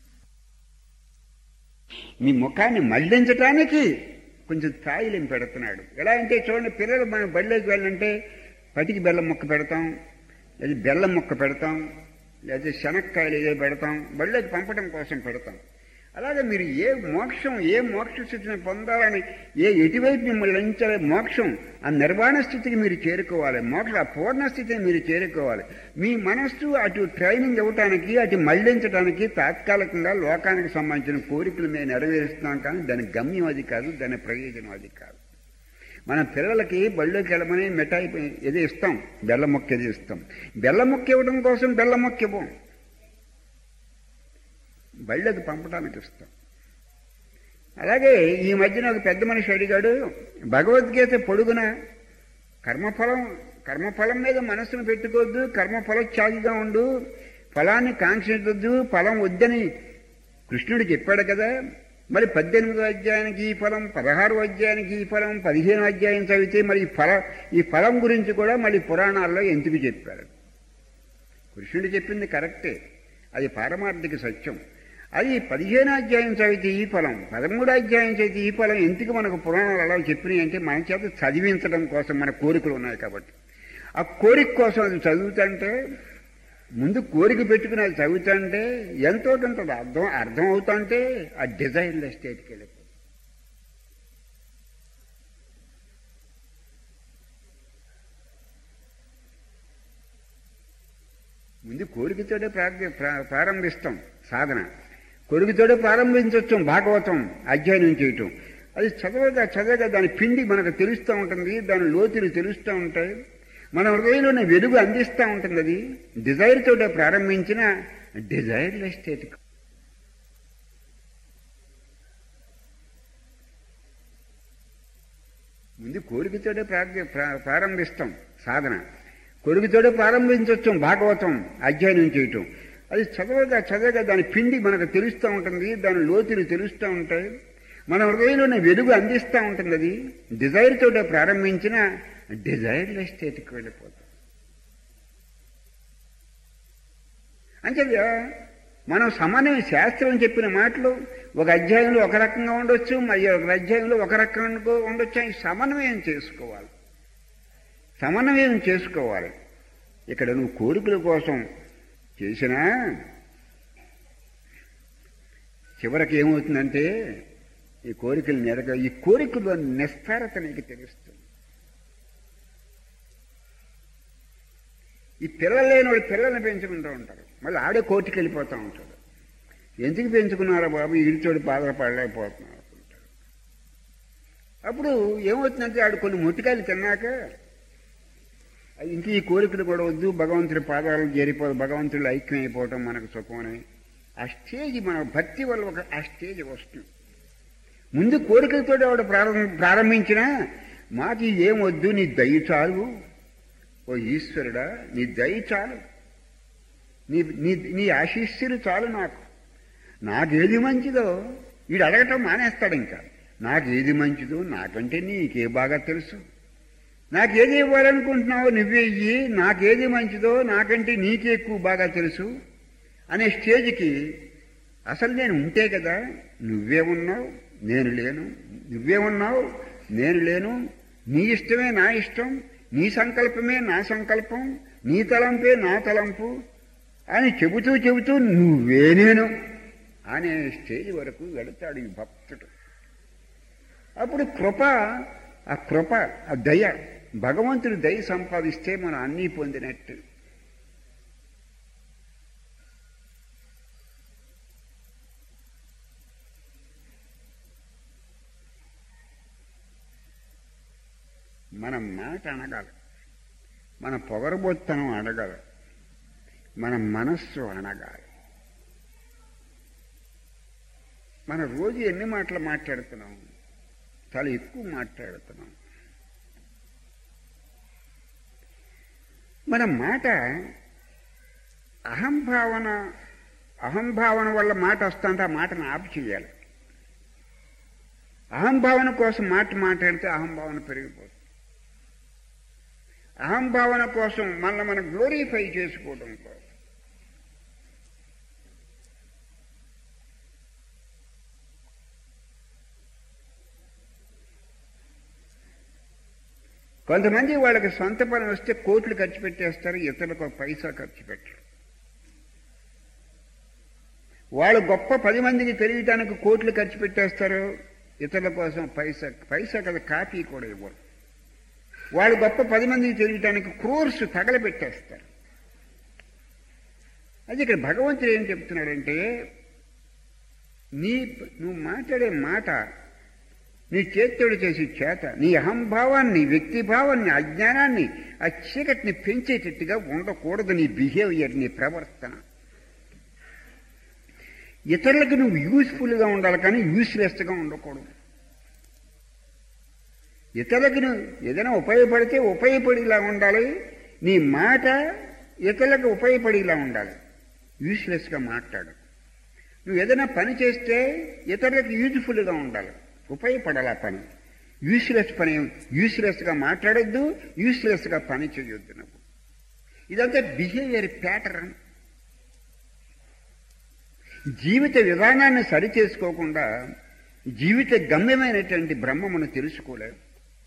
మీ ముఖాన్ని మళ్లించటానికి కొంచెం తాయిలం పెడుతున్నాడు ఎలా అంటే చూడండి పిల్లలు మనం బడిలోకి వెళ్ళంటే పటికి బెల్లం ముక్క పెడతాం లేదా బెల్లం ముక్క పెడతాం లేదా శనక్కాయలు ఏదో పెడతాం బడిలోకి పంపడం కోసం పెడతాం అలాగే మీరు ఏ మోక్షం ఏ మోక్ష స్థితిని పొందాలని ఏ ఎటువైపు మిమ్మల్ని లంచాలి మోక్షం ఆ నిర్వాణ స్థితికి మీరు చేరుకోవాలి మోక్ష ఆ పూర్ణ స్థితిని మీరు చేరుకోవాలి మీ మనస్సు అటు ట్రైనింగ్ ఇవ్వటానికి అటు మళ్లించడానికి తాత్కాలికంగా లోకానికి సంబంధించిన కోరికలు మేము నెరవేరుస్తున్నాం కానీ దాని గమ్యం అది కాదు దాని ప్రయోజనం అది కాదు మన పిల్లలకి బళ్ళోకి వెళ్ళమని మిఠాయి ఏది ఇస్తాం బెల్లం మొక్క ఏది ఇస్తాం బెల్లం మొక్క ఇవ్వడం కోసం బెల్లం మొక్క ఇవ్వం బళ్ళకి పంపడానికి ఇస్తాం అలాగే ఈ మధ్యన ఒక పెద్ద మనిషి అడిగాడు భగవద్గీత పొడుగున కర్మఫలం కర్మఫలం మీద మనస్సును పెట్టుకోవద్దు కర్మఫల త్యాగిగా ఉండు ఫలాన్ని కాంక్షించొద్దు ఫలం వద్దని కృష్ణుడు చెప్పాడు కదా మరి పద్దెనిమిదో అధ్యాయానికి ఈ ఫలం పదహారు అధ్యాయానికి ఈ ఫలం పదిహేను అధ్యాయం చదివితే మరి ఈ ఫల ఈ ఫలం గురించి కూడా మళ్ళీ పురాణాల్లో ఎందుకు చెప్పారు కృష్ణుడు చెప్పింది కరెక్టే అది పారమార్థిక సత్యం అది పదిహేను అధ్యాయం చదివితే ఈ ఫలం పదమూడు అధ్యాయం చదివితే ఈ ఫలం ఎందుకు మనకు పురాణాలు అలా చెప్పినాయి అంటే మన చేత చదివించడం కోసం మన కోరికలు ఉన్నాయి కాబట్టి ఆ కోరిక కోసం అది చదువుతుంటే ముందు కోరిక పెట్టుకుని అది చదువుతుంటే ఎంతో ఉంటుంది అర్థం అర్థం అవుతుంటే ఆ డిజైర్ల స్టేట్కి వెళ్ళిపోతుంది ముందు కోరికతోటే ప్రార్థి ప్రారంభిస్తాం సాధన కొడుకుతోడే ప్రారంభించవచ్చు భాగవతం అధ్యయనం చేయటం అది చదవగా చదవగా దాని పిండి మనకు తెలుస్తూ ఉంటుంది దాని లోతులు తెలుస్తూ ఉంటాయి మన హృదయంలోని వెలుగు అందిస్తూ ఉంటుంది అది డిజైర్ తోటే ప్రారంభించిన డిజైర్లెస్ స్టేట్ ముందు కోరికతోటే ప్రార్థి ప్రారంభిస్తాం సాధన కొడుకుతోడే ప్రారంభించవచ్చు భాగవతం అధ్యయనం చేయటం అది చదవగా చదవగా దాని పిండి మనకు తెలుస్తూ ఉంటుంది దాని లోతులు తెలుస్తూ ఉంటాయి మన హృదయంలోని వెలుగు అందిస్తూ ఉంటుంది అది డిజైర్ తోటే ప్రారంభించిన డిజైర్లెస్ స్టేట్కి వెళ్ళిపోతాం అంటే మనం సమన్వయం శాస్త్రం చెప్పిన మాటలు ఒక అధ్యాయంలో ఒక రకంగా ఉండొచ్చు మరి ఒక అధ్యాయంలో ఒక రకంగా ఉండొచ్చు అని సమన్వయం చేసుకోవాలి సమన్వయం చేసుకోవాలి ఇక్కడ నువ్వు కోరికల కోసం చేసినా చివరికి ఏమవుతుందంటే ఈ కోరికలు నెరగ ఈ కోరికలో నిస్తారత నీకు తెలుస్తుంది ఈ పిల్లలు లేని వాళ్ళు పిల్లల్ని పెంచుకుంటూ ఉంటారు మళ్ళీ ఆడే కోర్టుకి వెళ్ళిపోతూ ఉంటాడు ఎందుకు పెంచుకున్నారా బాబు ఈడిచోడు బాధపడలేకపోతున్నారు అనుకుంటాడు అప్పుడు ఏమవుతుందంటే ఆడు కొన్ని ముట్టికాయలు తిన్నాక ఇంక ఈ కోరికలు కూడా వద్దు భగవంతుడి పాదాలు చేరిపోదు భగవంతుడు ఐక్యం అయిపోవటం మనకు సుఖమని ఆ స్టేజ్ మన భక్తి వల్ల ఒక ఆ స్టేజ్ వస్తుంది ముందు కోరికలతో ఆవిడ ప్రారంభ ప్రారంభించినా మాకు ఏం వద్దు నీ దయ చాలు ఓ ఈశ్వరుడా నీ దయ చాలు నీ నీ నీ ఆశీస్సులు చాలు నాకు నాకేది మంచిదో వీడు అడగటం మానేస్తాడు ఇంకా నాకేది మంచిదో నాకంటే నీకే బాగా తెలుసు నాకేది ఇవ్వాలనుకుంటున్నావో నువ్వే ఇయ్యి నాకేది మంచిదో నాకంటే నీకే ఎక్కువ బాగా తెలుసు అనే స్టేజ్కి అసలు నేను ఉంటే కదా నువ్వే ఉన్నావు నేను లేను నువ్వే ఉన్నావు నేను లేను నీ ఇష్టమే నా ఇష్టం నీ సంకల్పమే నా సంకల్పం నీ తలంపే నా తలంపు అని చెబుతూ చెబుతూ నువ్వే నేను అనే స్టేజ్ వరకు వెళతాడు ఈ భక్తుడు అప్పుడు కృప ఆ కృప ఆ దయ భగవంతుడు దయ సంపాదిస్తే మనం అన్నీ పొందినట్టు మన మాట అనగాలి మన పొగరబోత్తనం అడగాలి మన మనస్సు అనగాలి మన రోజు ఎన్ని మాటలు మాట్లాడుతున్నాం చాలా ఎక్కువ మాట్లాడుతున్నాం మన మాట అహంభావన అహంభావన వల్ల మాట వస్తుంటే ఆ మాటను ఆపు చేయాలి అహంభావన కోసం మాట మాట్లాడితే అహంభావన పెరిగిపోతుంది అహంభావన కోసం మళ్ళీ మనం గ్లోరిఫై చేసుకోవడం కోసం కొంతమంది వాళ్ళకి సొంత పని వస్తే కోట్లు ఖర్చు పెట్టేస్తారు ఇతరులకు ఒక పైసా ఖర్చు పెట్టరు వాళ్ళు గొప్ప పది మందికి తెలియటానికి కోట్లు ఖర్చు పెట్టేస్తారు ఇతరుల కోసం పైసా పైసా కదా కాపీ కూడా ఇవ్వరు వాళ్ళు గొప్ప పది మందికి తెలియటానికి క్రోర్స్ తగలబెట్టేస్తారు అది ఇక్కడ భగవంతుడు ఏం చెప్తున్నాడంటే నీ నువ్వు మాట్లాడే మాట నీ చేత్తోడు చేసే చేత నీ అహంభావాన్ని వ్యక్తిభావాన్ని అజ్ఞానాన్ని ఆ చీకటిని పెంచేటట్టుగా ఉండకూడదు నీ బిహేవియర్ నీ ప్రవర్తన ఇతరులకు నువ్వు యూస్ఫుల్గా ఉండాలి కానీ యూస్లెస్గా ఉండకూడదు ఇతరులకు నువ్వు ఏదైనా ఉపయోగపడితే ఉపయోగపడేలా ఉండాలి నీ మాట ఇతరులకు ఉపయోగపడేలా ఉండాలి యూస్లెస్గా మాట్లాడు నువ్వు ఏదైనా పని చేస్తే ఇతరులకు యూజ్ఫుల్గా ఉండాలి ఉపయోగపడాలి ఆ పని యూస్లెస్ పని యూస్లెస్గా మాట్లాడొద్దు యూస్లెస్గా పని చేయొద్దు నువ్వు ఇదంతా బిహేవియర్ ప్యాటర్న్ జీవిత విధానాన్ని సరి చేసుకోకుండా జీవిత గమ్యమైనటువంటి బ్రహ్మమును తెలుసుకోలేదు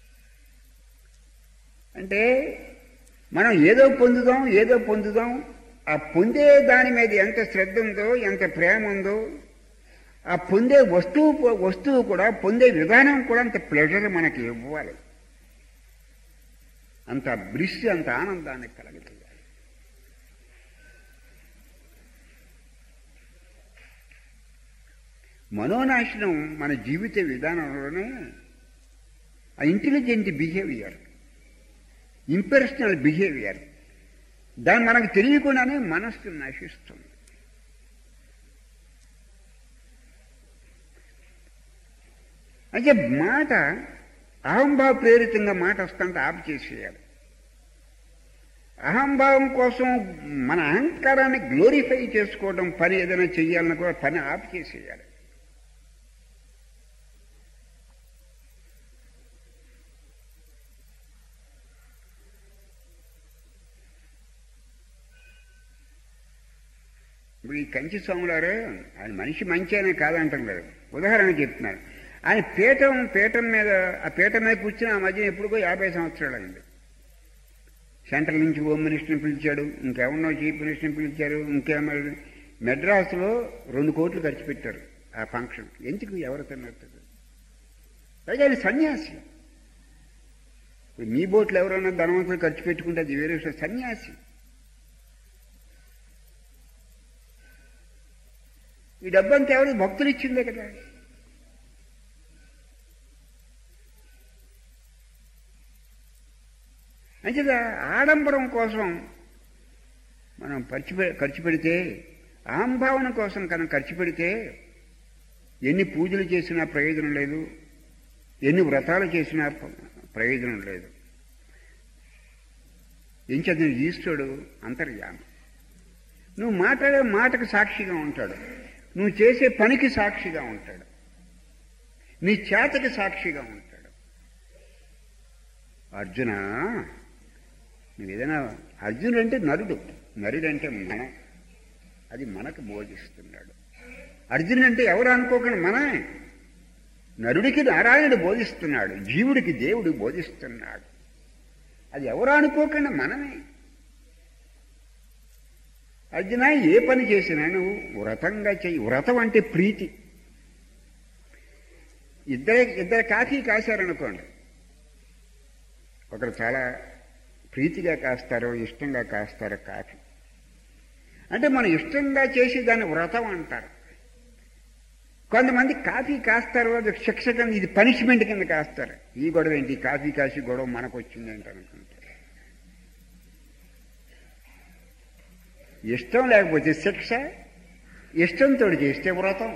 అంటే మనం ఏదో పొందుదాం ఏదో పొందుదాం ఆ పొందే దాని మీద ఎంత శ్రద్ధ ఉందో ఎంత ప్రేమ ఉందో ఆ పొందే వస్తువు వస్తువు కూడా పొందే విధానం కూడా అంత ప్లెజర్ మనకి ఇవ్వాలి అంత బ్రిష్ అంత ఆనందాన్ని కలగజేయాలి మనోనాశనం మన జీవిత విధానంలోనే ఆ ఇంటెలిజెంట్ బిహేవియర్ ఇంపర్సనల్ బిహేవియర్ దాన్ని మనకు తెలియకుండానే మనస్సు నశిస్తుంది అయితే మాట అహంభావ ప్రేరితంగా మాట వస్తుంటే ఆపు చేసేయాలి అహంభావం కోసం మన అహంకారాన్ని గ్లోరిఫై చేసుకోవడం పని ఏదైనా చెయ్యాలని కూడా పని ఆపు చేసేయాలి ఇప్పుడు ఈ కంచి స్వాములారు ఆయన మనిషి మంచి అనే కాదంటున్నారు ఉదాహరణ చెప్తున్నారు ఆయన పీఠం పీఠం మీద ఆ పీఠం మీద కూర్చుని ఆ మధ్య ఎప్పుడుకో యాభై సంవత్సరాలు అయింది సెంట్రల్ నుంచి హోమ్ మినిస్టర్ని పిలిచాడు ఇంకెవరినో చీఫ్ మినిస్టర్ని పిలిచారు ఇంకేమో మెడ్రాస్లో రెండు కోట్లు ఖర్చు పెట్టారు ఆ ఫంక్షన్ ఎందుకు ఎవరు తిన్నట్టు పైగా ఆయన సన్యాసి ఇప్పుడు మీ బోట్లు ఎవరైనా ధనవంతులు ఖర్చు పెట్టుకుంటే అది వేరే విషయం సన్యాసి ఈ డబ్బంతా ఎవరు భక్తులు ఇచ్చిందే కదా అంచేత ఆడంబరం కోసం మనం ఖర్చు ఖర్చు పెడితే అహంభావన కోసం కనుక ఖర్చు పెడితే ఎన్ని పూజలు చేసినా ప్రయోజనం లేదు ఎన్ని వ్రతాలు చేసినా ప్రయోజనం లేదు ఎంచేత ఈశ్వరుడు అంతర్యామి నువ్వు మాట్లాడే మాటకు సాక్షిగా ఉంటాడు నువ్వు చేసే పనికి సాక్షిగా ఉంటాడు నీ చేతకి సాక్షిగా ఉంటాడు అర్జున నువ్వు ఏదైనా అర్జునుడు అంటే నరుడు నరుడు అంటే మనం అది మనకు బోధిస్తున్నాడు అర్జునుడు అంటే ఎవరు అనుకోకుండా మనమే నరుడికి నారాయణుడు బోధిస్తున్నాడు జీవుడికి దేవుడు బోధిస్తున్నాడు అది ఎవరు అనుకోకుండా మనమే అర్జున ఏ పని చేసినా నువ్వు వ్రతంగా చెయ్యి వ్రతం అంటే ప్రీతి ఇద్దరే ఇద్దరు కాఫీ కాశారనుకోండి ఒకరు చాలా ప్రీతిగా కాస్తారో ఇష్టంగా కాస్తారో కాఫీ అంటే మనం ఇష్టంగా చేసి దాన్ని వ్రతం అంటారు కొంతమంది కాఫీ కాస్తారు అది శిక్ష కింద ఇది పనిష్మెంట్ కింద కాస్తారు ఈ గొడవ ఏంటి కాఫీ కాసి గొడవ మనకు వచ్చింది ఏంటి అనుకుంటారు ఇష్టం లేకపోతే శిక్ష ఇష్టంతో చేస్తే వ్రతం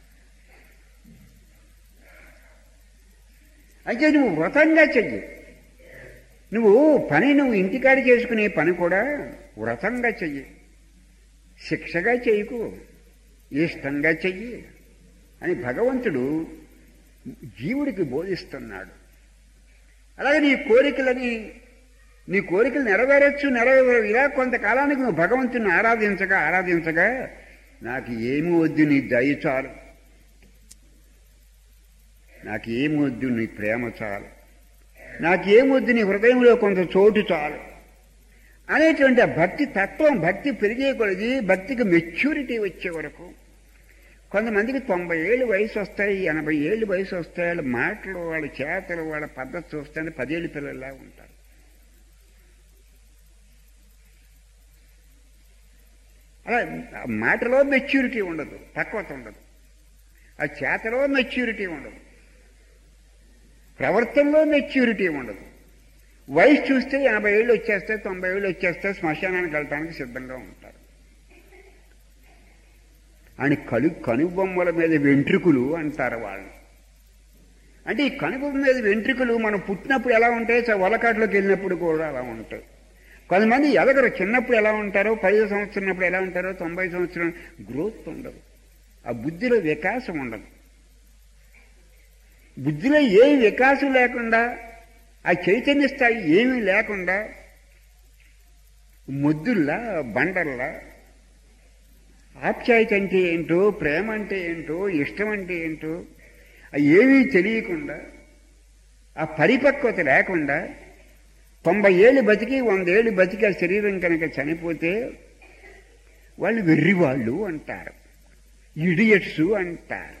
అయితే నువ్వు వ్రతంగా చెయ్యి నువ్వు పని నువ్వు ఇంటికాడ చేసుకునే పని కూడా వ్రతంగా చెయ్యి శిక్షగా చేయకు ఇష్టంగా చెయ్యి అని భగవంతుడు జీవుడికి బోధిస్తున్నాడు అలాగే నీ కోరికలని నీ కోరికలు నెరవేరచ్చు నెరవేరు ఇలా కొంతకాలానికి నువ్వు భగవంతుని ఆరాధించగా ఆరాధించగా నాకు ఏమి వద్దు నీ దయ చాలు నాకు ఏమి వద్దు నీ ప్రేమ చాలు నాకేమొద్దు నీ హృదయంలో కొంత చోటు చాలు అనేటువంటి ఆ భక్తి తత్వం భక్తి పెరిగే కొలది భక్తికి మెచ్యూరిటీ వచ్చే వరకు కొంతమందికి తొంభై ఏళ్ళు వయసు వస్తాయి ఎనభై ఏళ్ళు వయసు వస్తాయి వాళ్ళ మాటలు వాళ్ళ చేతలు వాళ్ళ పద్ధతి చూస్తే పదేళ్ళు పిల్లల్లా ఉంటారు అలా ఆ మాటలో మెచ్యూరిటీ ఉండదు పక్వత ఉండదు ఆ చేతలో మెచ్యూరిటీ ఉండదు ప్రవర్తనలో మెచ్యూరిటీ ఉండదు వయసు చూస్తే ఎనభై ఏళ్ళు వచ్చేస్తే తొంభై ఏళ్ళు వచ్చేస్తే శ్మశానానికి వెళ్ళటానికి సిద్ధంగా ఉంటారు అని కను కనుబొమ్మల మీద వెంట్రుకలు అంటారు వాళ్ళు అంటే ఈ కనుబొమ్మ మీద వెంట్రుకలు మనం పుట్టినప్పుడు ఎలా ఉంటాయి వలకాట్లోకి వెళ్ళినప్పుడు కూడా అలా ఉంటాయి కొంతమంది ఎదగరు చిన్నప్పుడు ఎలా ఉంటారో పది సంవత్సరం ఎలా ఉంటారో తొంభై సంవత్సరం గ్రోత్ ఉండదు ఆ బుద్ధిలో వికాసం ఉండదు బుద్ధిలో ఏ వికాసం లేకుండా ఆ చైతన్య స్థాయి ఏమీ లేకుండా ముద్దుల్లా బండల్లా ఆప్యాయత అంటే ఏంటో ప్రేమ అంటే ఏంటో ఇష్టం అంటే ఏంటో ఏమీ తెలియకుండా ఆ పరిపక్వత లేకుండా తొంభై ఏళ్ళు బతికి వందేళ్ళు బతికి ఆ శరీరం కనుక చనిపోతే వాళ్ళు వెర్రివాళ్ళు అంటారు ఇడియట్స్ అంటారు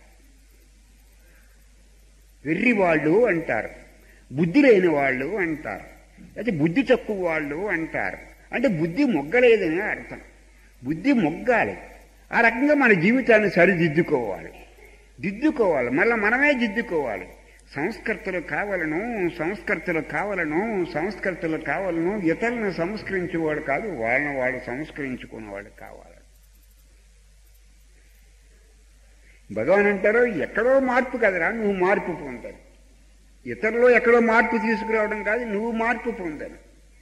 వెర్రివాళ్ళు అంటారు బుద్ధి లేని వాళ్ళు అంటారు అయితే బుద్ధి తక్కువ వాళ్ళు అంటారు అంటే బుద్ధి మొగ్గలేదని అర్థం బుద్ధి మొగ్గాలి ఆ రకంగా మన జీవితాన్ని సరిదిద్దుకోవాలి దిద్దుకోవాలి మళ్ళీ మనమే దిద్దుకోవాలి సంస్కర్తలు కావాలను సంస్కర్తలు కావాలను సంస్కర్తలు కావాలను ఇతరులను సంస్కరించేవాడు కాదు వాళ్ళని వాడు సంస్కరించుకునేవాడు కావాలి భగవాన్ అంటారు ఎక్కడో మార్పు కదరా నువ్వు మార్పు పొందాలి ఇతరులో ఎక్కడో మార్పు తీసుకురావడం కాదు నువ్వు మార్పు పొందాలి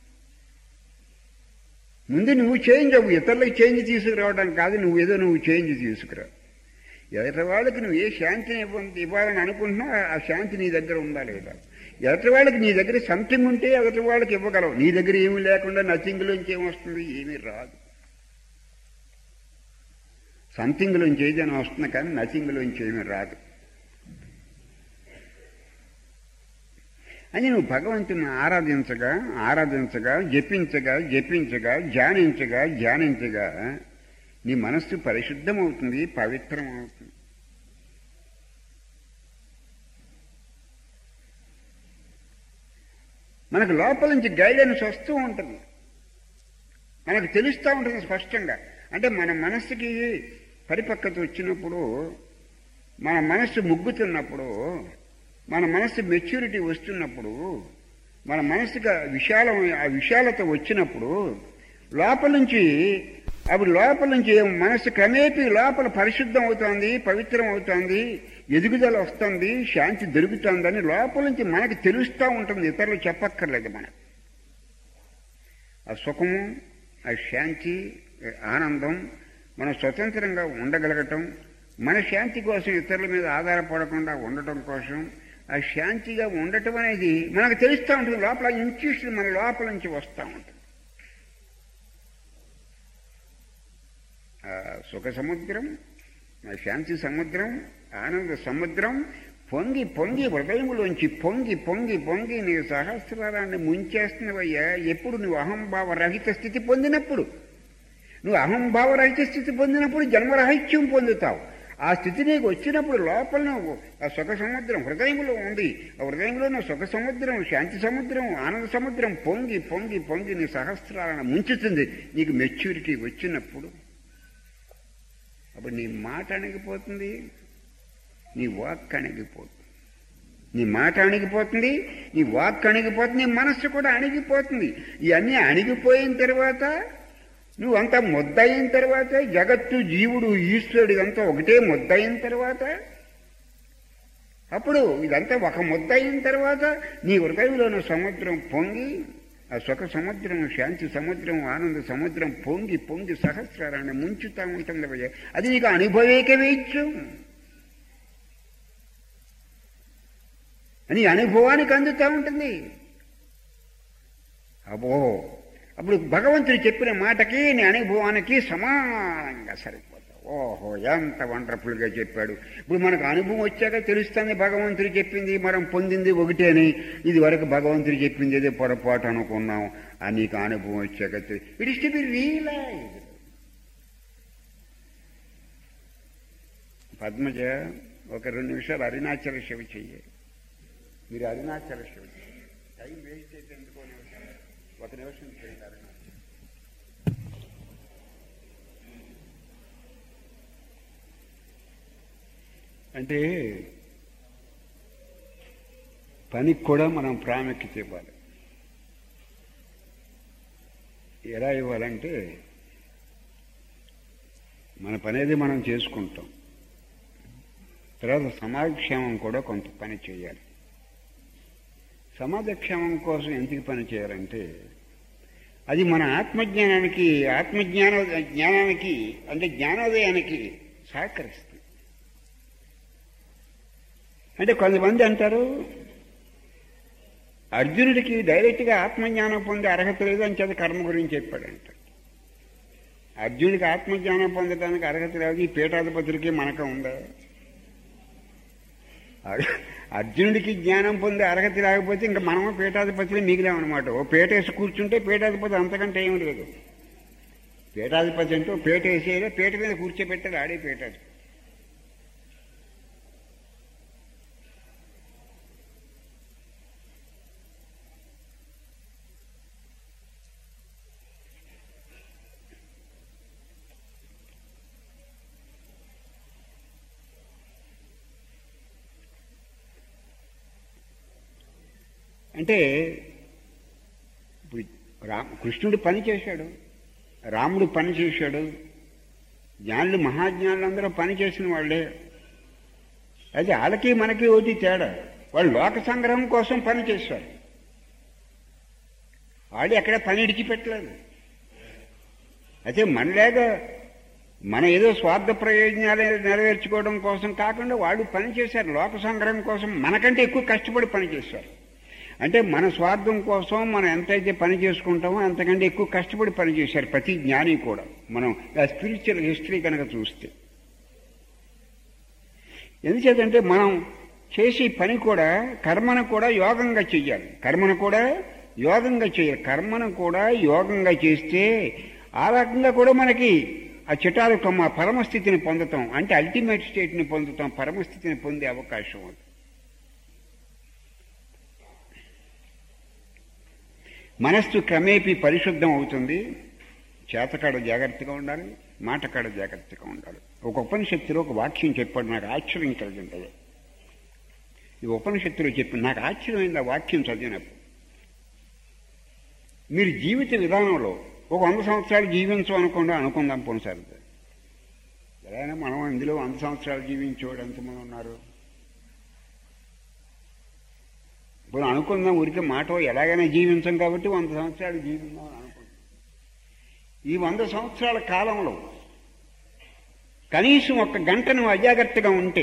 ముందు నువ్వు చేంజ్ అవ్వు ఇతరులకు చేంజ్ తీసుకురావడం కాదు నువ్వు ఏదో నువ్వు చేంజ్ తీసుకురా ఎదుటి వాళ్ళకి నువ్వు ఏ శాంతిని ఇవ్వాలని అనుకుంటున్నా ఆ శాంతి నీ దగ్గర ఉండాలి లేదా ఎదుటి వాళ్ళకి నీ దగ్గర సంథింగ్ ఉంటే ఎదుటి వాళ్ళకి ఇవ్వగలవు నీ దగ్గర ఏమీ లేకుండా నథింగ్లోంచి ఏమొస్తుంది ఏమీ రాదు సంథింగ్లోంచి ఏదైనా వస్తుంది కానీ నథింగ్లోంచి ఏమీ రాదు అని నువ్వు భగవంతుని ఆరాధించగా ఆరాధించగా జపించగా జపించగా ధ్యానించగా ధ్యానించగా నీ మనస్సు పరిశుద్ధమవుతుంది పవిత్రమవుతుంది మనకు లోపల నుంచి గైడెన్స్ వస్తూ ఉంటుంది మనకు తెలుస్తూ ఉంటుంది స్పష్టంగా అంటే మన మనస్సుకి పరిపక్వత వచ్చినప్పుడు మన మనస్సు ముగ్గుతున్నప్పుడు మన మనస్సు మెచ్యూరిటీ వస్తున్నప్పుడు మన మనస్సుకి విశాలం ఆ విశాలత వచ్చినప్పుడు లోపల నుంచి అప్పుడు లోపల నుంచి మనస్సు క్రమేపీ లోపల పరిశుద్ధం అవుతోంది పవిత్రం అవుతోంది ఎదుగుదల వస్తుంది శాంతి దొరుకుతుందని లోపల నుంచి మనకి తెలుస్తూ ఉంటుంది ఇతరులు చెప్పక్కర్లేదు మనకు ఆ సుఖము ఆ శాంతి ఆనందం మనం స్వతంత్రంగా ఉండగలగటం మన శాంతి కోసం ఇతరుల మీద ఆధారపడకుండా ఉండటం కోసం ఆ శాంతిగా ఉండటం అనేది మనకు తెలుస్తూ ఉంటుంది లోపల ఇంట్యూషన్ మన లోపల నుంచి వస్తూ ఉంటుంది సుఖ సముద్రం శాంతి సముద్రం ఆనంద సముద్రం పొంగి పొంగి హృదయములోంచి పొంగి పొంగి పొంగి నీ సహస్రాన్ని ముంచేస్తున్నవయ్యా ఎప్పుడు నువ్వు అహంభావ రహిత స్థితి పొందినప్పుడు నువ్వు అహంభావ రహిత స్థితి పొందినప్పుడు జన్మరహిత్యం పొందుతావు ఆ స్థితి నీకు వచ్చినప్పుడు లోపల నువ్వు ఆ సుఖ సముద్రం హృదయంలో ఉంది ఆ హృదయంలో నువ్వు సుఖ సముద్రం శాంతి సముద్రం ఆనంద సముద్రం పొంగి పొంగి పొంగి నీ సహస్రాలను ముంచుతుంది నీకు మెచ్యూరిటీ వచ్చినప్పుడు అప్పుడు నీ మాట అణిగిపోతుంది నీ వాక్ అణిగిపోతుంది నీ మాట అణిగిపోతుంది నీ వాక్ అణిగిపోతుంది నీ మనస్సు కూడా అణిగిపోతుంది ఇవన్నీ అణిగిపోయిన తర్వాత నువ్వంతా ముద్దయిన తర్వాత జగత్తు జీవుడు ఈశ్వరుడు ఇదంతా ఒకటే ముద్దయిన తర్వాత అప్పుడు ఇదంతా ఒక ముద్దయిన తర్వాత నీ హృదయంలోని సముద్రం పొంగి ఆ సుఖ సముద్రం శాంతి సముద్రం ఆనంద సముద్రం పొంగి పొంగి సహస్రాన్ని ముంచుతా ఉంటుంది భయ్య. అది నీకు అనుభవేక వేయచ్చు నీ అనుభవానికి అందుతూ ఉంటుంది అబ్బో అప్పుడు భగవంతుడు చెప్పిన మాటకి నీ అనుభవానికి సమానంగా సరిపోతావు ఓహో ఎంత వండర్ఫుల్గా చెప్పాడు ఇప్పుడు మనకు అనుభవం వచ్చాక తెలుస్తుంది భగవంతుడు చెప్పింది మనం పొందింది ఒకటే అని ఇది వరకు భగవంతుడు చెప్పింది ఏదో పొరపాటు అనుకున్నాం ఆ నీకు అనుభవం వచ్చాక it is to be realise Padmaja ఒక రెండు నిమిషాలు అరుణాచల శివ చెయ్యి మీరు అరుణాచల శివ చెయ్యి. టైం వేస్ట్ అయితే ఎందుకో నిమిషం ఒక నిమిషం చేయండి అరుణాచల అంటే పనికి కూడా మనం ప్రాముఖ్యత ఇవ్వాలి ఎలా ఇవ్వాలంటే మన పనేది మనం చేసుకుంటాం తర్వాత సమాజక్షేమం కూడా కొంత పని చేయాలి సమాజక్షేమం కోసం ఎందుకు పని చేయాలంటే అది మన ఆత్మజ్ఞానానికి ఆత్మజ్ఞాన జ్ఞానానికి అంటే జ్ఞానోదయానికి సహకరిస్తుంది అంటే కొంతమంది అంటారు అర్జునుడికి డైరెక్ట్గా ఆత్మజ్ఞానం పొందే అర్హత లేదు అని చేత కర్మ గురించి చెప్పాడంట అర్జునుడికి ఆత్మజ్ఞానం పొందడానికి అర్హత లేదు ఈ పీఠాధిపతులకి మనక ఉందా అర్- అర్జునుడికి జ్ఞానం పొందే అర్హత లేకపోతే ఇంకా మనము పీఠాధిపతులు మిగిలామన్నమాట ఓ పీట వేసి కూర్చుంటే పీఠాధిపతి అంతకంటే ఏమి లేదు పీఠాధిపతి అంటే ఓ పీట వేసేయాలి పీట మీద కూర్చోబెట్టాలి ఆడే పీఠాధిపతి అంటే ఇప్పుడు రా కృష్ణుడు పని చేశాడు రాముడు పని చేశాడు జ్ఞానులు మహాజ్ఞానులు అందరూ పని చేసిన వాళ్ళే అది వాళ్ళకి మనకి ఒకటి తేడా వాళ్ళు లోక సంగ్రహం కోసం పని చేశారు వాళ్ళు ఎక్కడ పని ఇడిచిపెట్టలేదు అయితే మనలాగా మన ఏదో స్వార్థ ప్రయోజనాలు నెరవేర్చుకోవడం కోసం కాకుండా వాళ్ళు పని చేశారు లోక సంగ్రహం కోసం మనకంటే ఎక్కువ కష్టపడి పని చేశారు అంటే మన స్వార్థం కోసం మనం ఎంతైతే పని చేసుకుంటామో అంతకంటే ఎక్కువ కష్టపడి పని చేశారు ప్రతి జ్ఞాని కూడా మనం స్పిరిచువల్ హిస్టరీ కనుక చూస్తే ఎందుచేతంటే మనం చేసే పని కూడా కర్మను కూడా యోగంగా చెయ్యాలి కర్మను కూడా యోగంగా చేయాలి కర్మను కూడా యోగంగా చేస్తే ఆ రకంగా కూడా మనకి ఆ చిటారుకమ్మ పరమస్థితిని పొందుతాం అంటే అల్టిమేట్ స్టేట్ని పొందుతాం పరమస్థితిని పొందే అవకాశం ఉంది మనస్సు క్రమేపీ పరిశుద్ధం అవుతుంది చేతకాడ జాగ్రత్తగా ఉండాలి మాటకాడ జాగ్రత్తగా ఉండాలి ఒక ఉపనిషత్తులో ఒక వాక్యం చెప్పాడు నాకు ఆశ్చర్యం కలిగింది ఈ ఉపనిషత్తులో చెప్పి నాకు ఆశ్చర్యమైంది ఆ వాక్యం చదివినప్పుడు మీరు జీవిత విధానంలో ఒక వంద సంవత్సరాలు జీవించు అనుకుండా అనుకుందాం పోనిసారి ఎలా అయినా మనం ఇందులో వంద సంవత్సరాలు జీవించేవాడు ఎంతమంది ఉన్నారు ఇప్పుడు అనుకుందాం ఊరికే మాట ఎలాగైనా జీవించం కాబట్టి వంద సంవత్సరాలు జీవిందాం అని అనుకుంటాం ఈ వంద సంవత్సరాల కాలంలో కనీసం ఒక గంట నువ్వు అజాగ్రత్తగా ఉంటే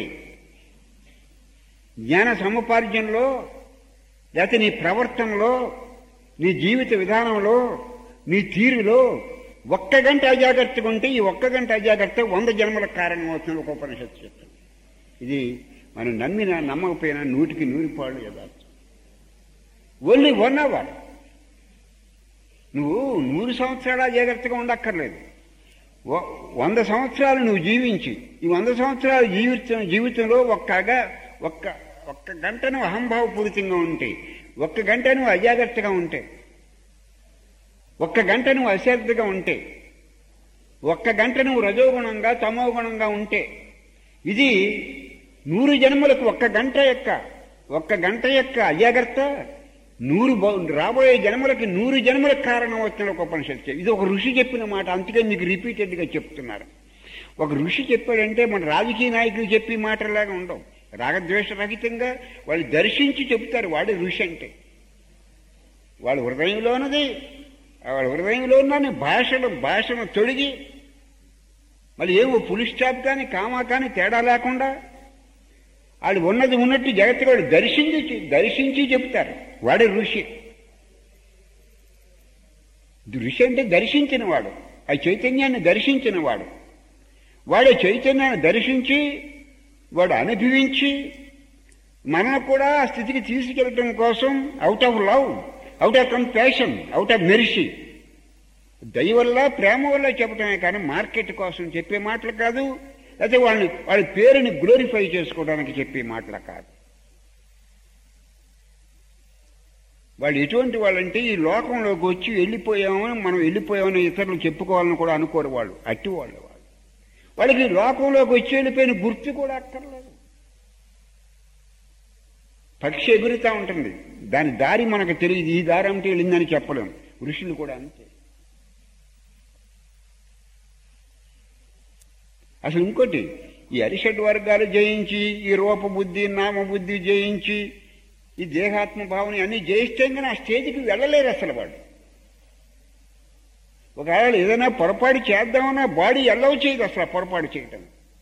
జ్ఞాన సముపార్జనలో లేకపోతే నీ ప్రవర్తనలో నీ జీవిత విధానంలో నీ తీరులో ఒక్క గంట అజాగ్రత్తగా ఉంటే ఈ ఒక్క గంట అజాగ్రత్త వంద జన్మల కారణం అవుతుంది ఒక ఉపనిషత్తు చెప్తుంది ఇది మనం నమ్మినా నమ్మకపోయినా నూటికి నూరి పాళ్ళు యథార్థం ఓన్లీ వన్ అవర్ నువ్వు నూరు సంవత్సరాల జాగ్రత్తగా ఉండక్కర్లేదు వ- వంద సంవత్సరాలు నువ్వు జీవించి ఈ వంద సంవత్సరాల జీవితం జీవితంలో ఒక్కగా ఒక్క ఒక్క గంట నువ్వు అహంభావపూరితంగా ఉంటే ఒక్క గంట నువ్వు అజాగ్రత్తగా ఉంటే ఒక్క గంట నువ్వు అశ్రద్ధగా ఉంటే ఒక్క గంట నువ్వు రజోగుణంగా తమోగుణంగా ఉంటే ఇది నూరు జన్మలకు ఒక్క గంట యొక్క ఒక్క గంట యొక్క అజాగ్రత్త నూరు బ- రాబోయే జన్మలకి నూరు జన్మలకు కారణం వచ్చిన ఒక ఉపనిషత్తు ఇది ఒక ఋషి చెప్పిన మాట అందుకే మీకు రిపీటెడ్గా చెప్తున్నారు ఒక ఋషి చెప్పాడంటే మన రాజకీయ నాయకులు చెప్పి మాటలాగా ఉండవు రాగద్వేష రహితంగా వాళ్ళు దర్శించి చెప్తారు వాడు ఋషి అంటే వాళ్ళ హృదయంలోనది వాళ్ళ హృదయంలో ఉన్న భాషను భాషను తొడిగి మళ్ళీ ఏమో పులి స్టాప్ కానీ కామా కానీ తేడా లేకుండా వాళ్ళు ఉన్నది ఉన్నట్టు జగత్తు వాడు దర్శించి దర్శించి చెప్తారు వాడే ఋషి ఇది ఋషి అంటే దర్శించిన వాడు ఆ చైతన్యాన్ని దర్శించిన వాడు వాడే చైతన్యాన్ని దర్శించి వాడు అనుభవించి మనకు కూడా ఆ స్థితికి తీసుకెళ్ళటం కోసం out of love out of compassion out of mercy దయ వల్ల ప్రేమ వల్ల చెప్పటమే కానీ మార్కెట్ కోసం చెప్పే మాటలు కాదు లేకపోతే వాళ్ళని వాళ్ళ పేరుని గ్లోరిఫై చేసుకోవడానికి చెప్పే మాటలు కాదు వాళ్ళు ఎటువంటి వాళ్ళంటే ఈ లోకంలోకి వచ్చి వెళ్ళిపోయామని మనం వెళ్ళిపోయామని ఇతరులు చెప్పుకోవాలని కూడా అనుకోరు వాళ్ళు అట్టి వాళ్ళు వాళ్ళు వాళ్ళకి ఈ లోకంలోకి వచ్చి వెళ్ళిపోయిన గుర్తు కూడా అక్కర్లేదు పక్షి ఎగురుతూ ఉంటుంది దాని దారి మనకు తెలియదు ఈ దారి అంటే వెళ్ళిందని చెప్పలేం ఋషులు కూడా అంతే అసలు ఇంకోటి ఈ అరిషడ్ వర్గాలు జయించి ఈ రూపబుద్ధి నామబుద్ధి జయించి ఈ దేహాత్మ భావన అన్ని జయిస్తే కానీ ఆ స్టేజ్కి వెళ్ళలేరు అసలు వాడు ఒకవేళ ఏదైనా పొరపాటు చేద్దామన్నా బాడీ ఎల్లవ చేయదు అసలు ఆ పొరపాటు చేయటం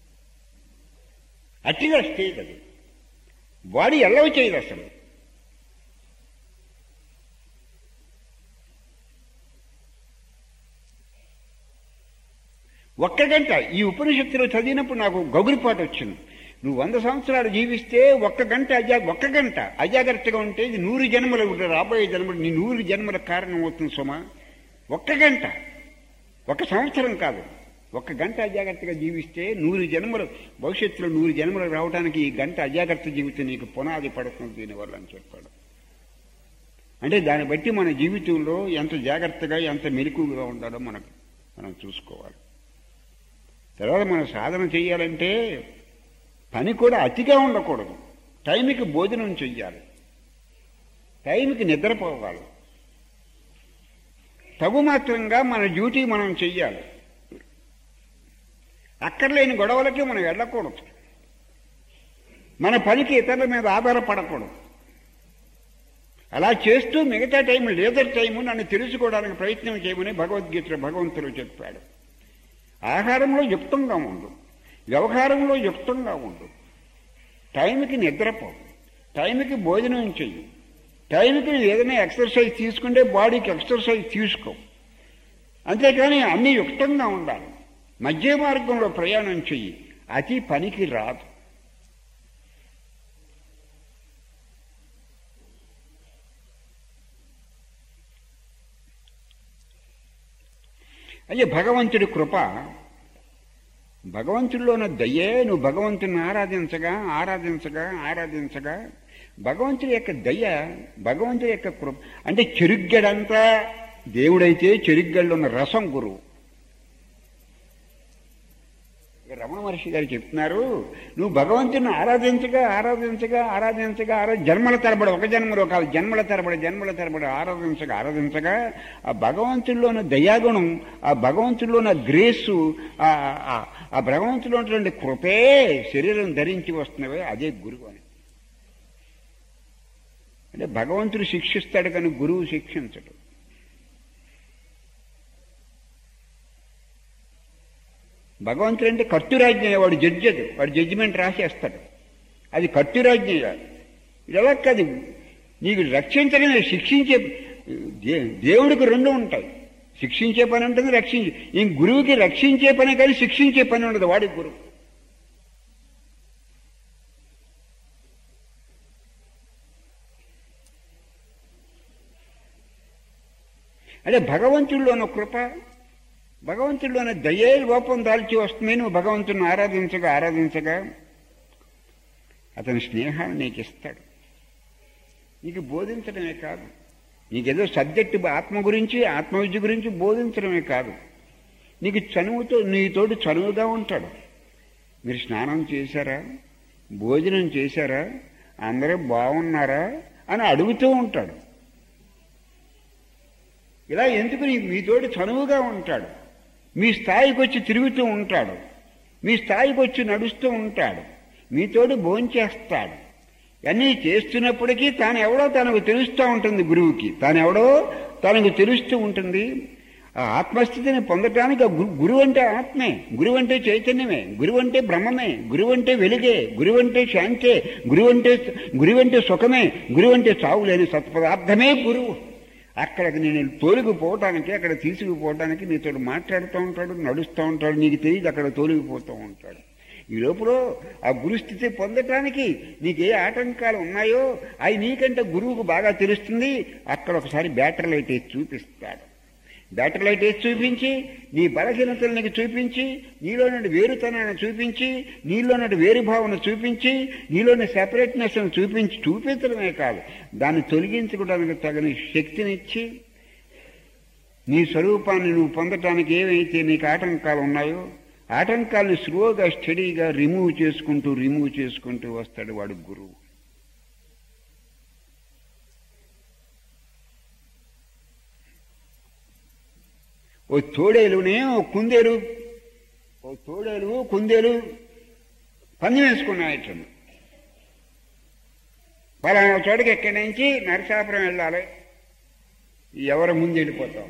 అట్టిగా స్టేజ్ అది బాడీ ఎల్లవ చేయదు అసలు ఒక్క గంట ఈ ఉపనిషత్తులో చదివినప్పుడు నాకు గగురిపాటు వచ్చింది నువ్వు వంద సంవత్సరాలు జీవిస్తే ఒక్క గంట అజా ఒక్క గంట అజాగ్రత్తగా ఉంటే ఇది నూరు జన్మలు ఉంటుంది రాబోయే జన్మలు నీ నూరు జన్మల కారణం అవుతుంది సుమా ఒక్క గంట ఒక సంవత్సరం కాదు ఒక్క గంట అజాగ్రత్తగా జీవిస్తే నూరు జన్మలు భవిష్యత్తులో నూరు జన్మలు రావడానికి ఈ గంట అజాగ్రత్త జీవితం నీకు పునాది పడుతుంది దీనివల్ల అని చెప్పాడు అంటే దాన్ని బట్టి మన జీవితంలో ఎంత జాగ్రత్తగా ఎంత మెలకుగా ఉండాలో మనకు మనం చూసుకోవాలి తర్వాత మనం సాధన చేయాలంటే పని కూడా అతిగా ఉండకూడదు టైంకి భోజనం చెయ్యాలి టైంకి నిద్రపోవాలి తగు మాత్రంగా మన డ్యూటీ మనం చెయ్యాలి అక్కర్లేని గొడవలకి మనం వెళ్ళకూడదు మన పనికి ఇతరుల మీద ఆధారపడకూడదు అలా చేస్తూ మిగతా టైం లేదర్ టైము నన్ను తెలుసుకోవడానికి ప్రయత్నం చేయమని భగవద్గీతలో భగవంతుడు చెప్పాడు ఆహారంలో యుక్తంగా ఉండు వ్యవహారంలో యుక్తంగా ఉండు టైంకి నిద్రపో టైంకి భోజనం చెయ్యి టైంకి ఏదైనా ఎక్సర్సైజ్ తీసుకుంటే బాడీకి ఎక్సర్సైజ్ తీసుకో అంతేకాని అన్ని యుక్తంగా ఉండాలి మధ్య మార్గంలో ప్రయాణం చెయ్యి అతి పనికి రాదు అయ్యే భగవంతుడి కృప భగవంతుడిలో ఉన్న దయ్యే నువ్వు భగవంతుని ఆరాధించగా ఆరాధించగా ఆరాధించగా భగవంతుడి యొక్క దయ్య భగవంతుడి యొక్క కృప అంటే చెరుగ్గడంతా దేవుడైతే చెరుగ్గల్లో ఉన్న రసం గురువు ఇక రమణ మహర్షి గారు చెప్తున్నారు నువ్వు భగవంతుని ఆరాధించగా ఆరాధించగా ఆరాధించగా ఆరా జన్మల తరబడి ఒక జన్మలో కాదు జన్మల తరబడి జన్మల తరబడి ఆరాధించగా ఆరాధించగా ఆ భగవంతుల్లో ఉన్న దయాగుణం ఆ భగవంతుల్లో ఉన్న గ్రేసు ఆ ఆ- ఆ భగవంతులో ఉన్నటువంటి కృపే శరీరం ధరించి వస్తున్నవే అదే గురువు అని అంటే భగవంతుడు శిక్షిస్తాడు కానీ గురువు శిక్షించడు భగవంతుడు అంటే కర్తురాజ్ఞ వాడు జడ్జి అది వాడు జడ్జిమెంట్ రాసేస్తాడు అది కర్తురాజ్ఞ ఇది ఎలా కాదు నీకు రక్షించడమే శిక్షించే దే- దేవుడికి రెండు ఉంటాయి శిక్షించే పని ఉంటుంది రక్షించే ఈ గురువుకి రక్షించే పని కానీ శిక్షించే పని ఉండదు వాడి గురువు అంటే భగవంతుల్లో ఉన్న కృప భగవంతుడిలోని దయే రూపం దాల్చి వస్తుంది నువ్వు భగవంతుడిని ఆరాధించగా ఆరాధించగా అతని స్నేహాన్ని నీకు ఇస్తాడు నీకు బోధించడమే కాదు నీకేదో సబ్జెక్టు ఆత్మ గురించి ఆత్మవిద్య గురించి బోధించడమే కాదు నీకు చనువుతో నీతోటి చనువుగా ఉంటాడు మీరు స్నానం చేశారా భోజనం చేశారా అందరూ బాగున్నారా అని అడుగుతూ ఉంటాడు ఇలా ఎందుకు నీ మీతోటి చనువుగా ఉంటాడు మీ స్థాయికి వచ్చి తిరుగుతూ ఉంటాడు మీ స్థాయికి వచ్చి నడుస్తూ ఉంటాడు మీతోటి భోంచేస్తాడు అన్నీ చేస్తున్నప్పటికీ తాను ఎవడో తనకు తెలుస్తూ ఉంటుంది గురువుకి తాను ఎవడో తనకు తెలుస్తూ ఉంటుంది ఆ ఆత్మస్థితిని పొందటానికి ఆ గు- గురువు అంటే ఆత్మే గురువు అంటే చైతన్యమే గురువు అంటే బ్రహ్మమే గురువు అంటే వెలుగే గురువు అంటే శాంతే గురువు అంటే గురువు అంటే సుఖమే గురువు అంటే చావు లేని సత్పదార్థమే గురువు అక్కడికి నేను తోలుకుపోవటానికి అక్కడ తీసుకుపోవటానికి నీతో మాట్లాడుతూ ఉంటాడు నడుస్తూ ఉంటాడు నీకు తెలియదు అక్కడ తోలుకుపోతూ ఉంటాడు ఈ లోపల ఆ గురుస్థితి పొందటానికి నీకు ఏ ఆటంకాలు ఉన్నాయో అవి నీకంటే గురువుకు బాగా తెలుస్తుంది అక్కడ ఒకసారి బ్యాటరీ లైట్ వేసి చూపిస్తాడు బ్యాటరీ లైట్ వేసి చూపించి నీ బలహీనతలు నీకు చూపించి నీలో నుండి వేరుతనాన్ని చూపించి నీలో నుండి వేరు భావన చూపించి నీలోని సెపరేట్నెస్ చూపించి చూపించడమే కాదు దాన్ని తొలగించుకోవడానికి తగిన శక్తినిచ్చి నీ స్వరూపాన్ని నువ్వు పొందటానికి ఏవైతే నీకు ఆటంకాలు ఉన్నాయో ఆటంకాలను స్లోగా స్టడీగా రిమూవ్ చేసుకుంటూ రిమూవ్ చేసుకుంటూ వస్తాడు వాడు గురువు ఓ తోడేలునే ఓ కుందేలు ఓ తోడేలు కుందేలు పందెం వేసుకున్నాయట పలానా చోటుకి ఎక్కడి నుంచి నరసాపురం వెళ్ళాలి ఎవరు ముందు వెళ్ళిపోతాం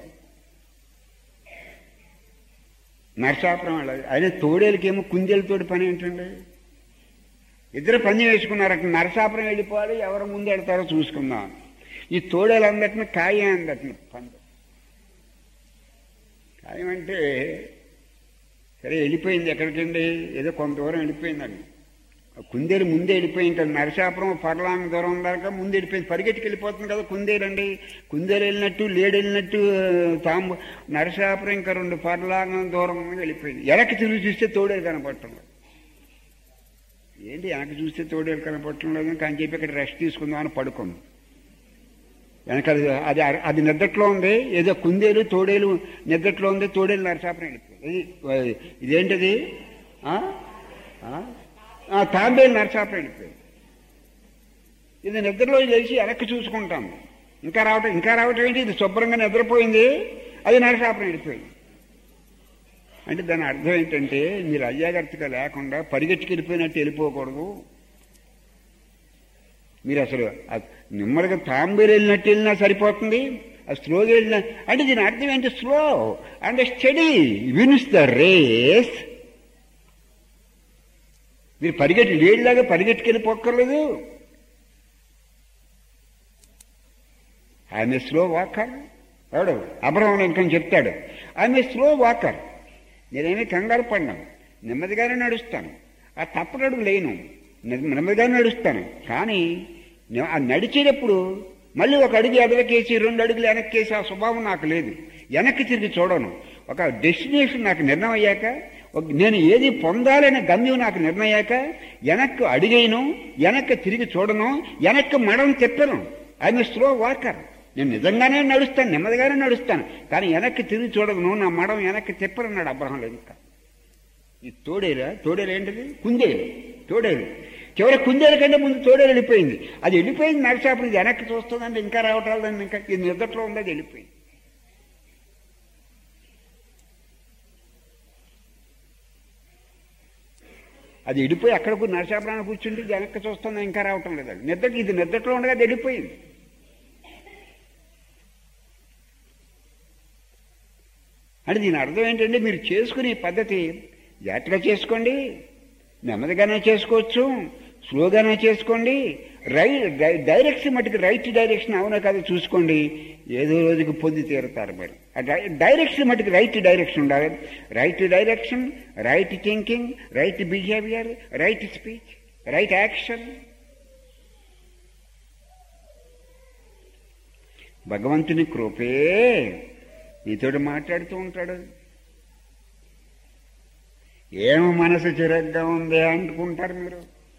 నరసాపురం వెళ్ళాలి అయినా తోడేలకేమో కుందేలతోటి పని ఏంటండి ఇద్దరు పందెం వేసుకున్నారు అక్కడ నరసాపురం వెళ్ళిపోవాలి ఎవరు ముందు వెళ్తారో చూసుకుందాం ఈ తోడేలు అందటిని కాయ అందటిని పందెం ఖాయమంటే సరే వెళ్ళిపోయింది ఎక్కడికండి ఏదో కొంత దూరం వెళ్ళిపోయిందండి ఆ కుందేలు ముందే వెళ్ళిపోయింది కదా నరసాపురం పర్లాంగ దూరం దాకా ముందు వెళ్ళిపోయింది పరిగెట్టుకు వెళ్ళిపోతుంది కదా కుందేలండి కుందేలు వెళ్ళినట్టు లేడు వెళ్ళినట్టు తాంబు నరసాపురం ఇంకా రెండు పర్లాంగం దూరం వెళ్ళిపోయింది వెనక్కి తిరిగి చూస్తే తోడేలు కనపడటం లేదు ఏంటి వెనక్కి చూస్తే తోడేలు కనపడటం లేదు కానీ చెప్పి ఇక్కడ రెస్ట్ తీసుకుందాం అని పడుకుంది వెనక అది అది అది నిద్రట్లో ఉంది ఏదో కుందేలు తోడేలు నిద్రట్లో ఉంది తోడేలు నరసాపురం వెళ్ళిపోయింది ఇది ఇదేంటిది ఆ? ఆ? ఆ, తాంబేలు నరసాపురం వెళ్ళిపోయింది ఇది నిద్రలో లేచి వెనక్కి చూసుకుంటాం ఇంకా రావటం ఇంకా రావటం ఏంటి ఇది శుభ్రంగా నిద్రపోయింది అది నరసాపురం వెళ్ళిపోయింది అంటే దాని అర్థం ఏంటంటే మీరు అజాగ్రత్తగా లేకుండా పరిగెట్టుకు వెళ్ళిపోయినట్టు వెళ్ళిపోకూడదు మీరు అసలు ఆ నెమ్మదిగా తాంబేలు వెళ్ళినట్టు వెళ్ళినా సరిపోతుంది ఆ స్లోగా వెళ్ళిన అంటే దీని అర్థం ఏంటి slow and steady wins the race మీరు పరిగెట్టి లేడిలాగా పరిగెట్టుకెళ్ళిపోక్కర్లేదు ఆయన స్లో వాకర్ ఎవడు అబ్రహం లింకన్ చెప్తాడు ఆయన స్లో వాకర్ నేనేమీ కంగారు పడినాను నెమ్మదిగానే నడుస్తాను ఆ తప్పటడుగు లేను నెమ్మదిగానే నడుస్తాను కానీ నే- ఆ నడిచేటప్పుడు మళ్ళీ ఒక అడుగు ఎదలకేసి రెండు అడుగులు వెనక్కేసి ఆ స్వభావం నాకు లేదు వెనక్కి తిరిగి చూడను ఒక డెస్టినేషన్ నాకు నిర్ణయం అయ్యాక ఒక- నేను ఏది పొందాలనే గమ్యం నాకు నిర్ణయాక వెనక్కి అడిగేను వెనక్కి తిరిగి చూడను వెనక్కి మడం తిప్పను ఐఎమ్ స్లో వాకర్ నేను నిజంగానే నడుస్తాను నెమ్మదిగానే నడుస్తాను కానీ వెనక్కి తిరిగి చూడను నా మడం వెనక్కి తిప్పనన్నాడు అబ్రహం ఇంకా ఈ తోడేలా తోడేలు ఏంటిది కుందేలు తోడేలు చివరి కుందేలు కంటే ముందు తోడేలు వెళ్ళిపోయింది అది వెళ్ళిపోయింది నడిచేప్పుడు ఇది వెనక్కి చూస్తుందంటే ఇంకా రావటాలని ఇంకా ఇది నిద్రలో ఉంది అది వెళ్ళిపోయింది అది వెళ్ళిపోయి అక్కడకు నరసాపురాన్ని కూర్చుంటే ఇది వెనక్కి చూస్తుంది ఇంకా రావటం లేదండి నిద్రకి ఇది నిద్రలో ఉండగా అది వెళ్ళిపోయింది అంటే దీని అర్థం ఏంటంటే మీరు చేసుకునే పద్ధతి జాగ్రత్తగా చేసుకోండి నెమ్మదిగానే చేసుకోవచ్చు స్లోగానే చేసుకోండి రైట్ డైరెక్షన్ మటుకు రైట్ డైరెక్షన్ అవునా కాదు చూసుకోండి ఏదో రోజుకి పొంది తీరుతారు మరి ఆ డై- డైరెక్షన్ మటుకు రైట్ డైరెక్షన్ ఉండాలి right direction right thinking right behaviour right speech right action భగవంతుని కృపే నీతోటి మాట్లాడుతూ ఉంటాడు ఏమో మనసు చిరగ్గా ఉంది అనుకుంటారు మీరు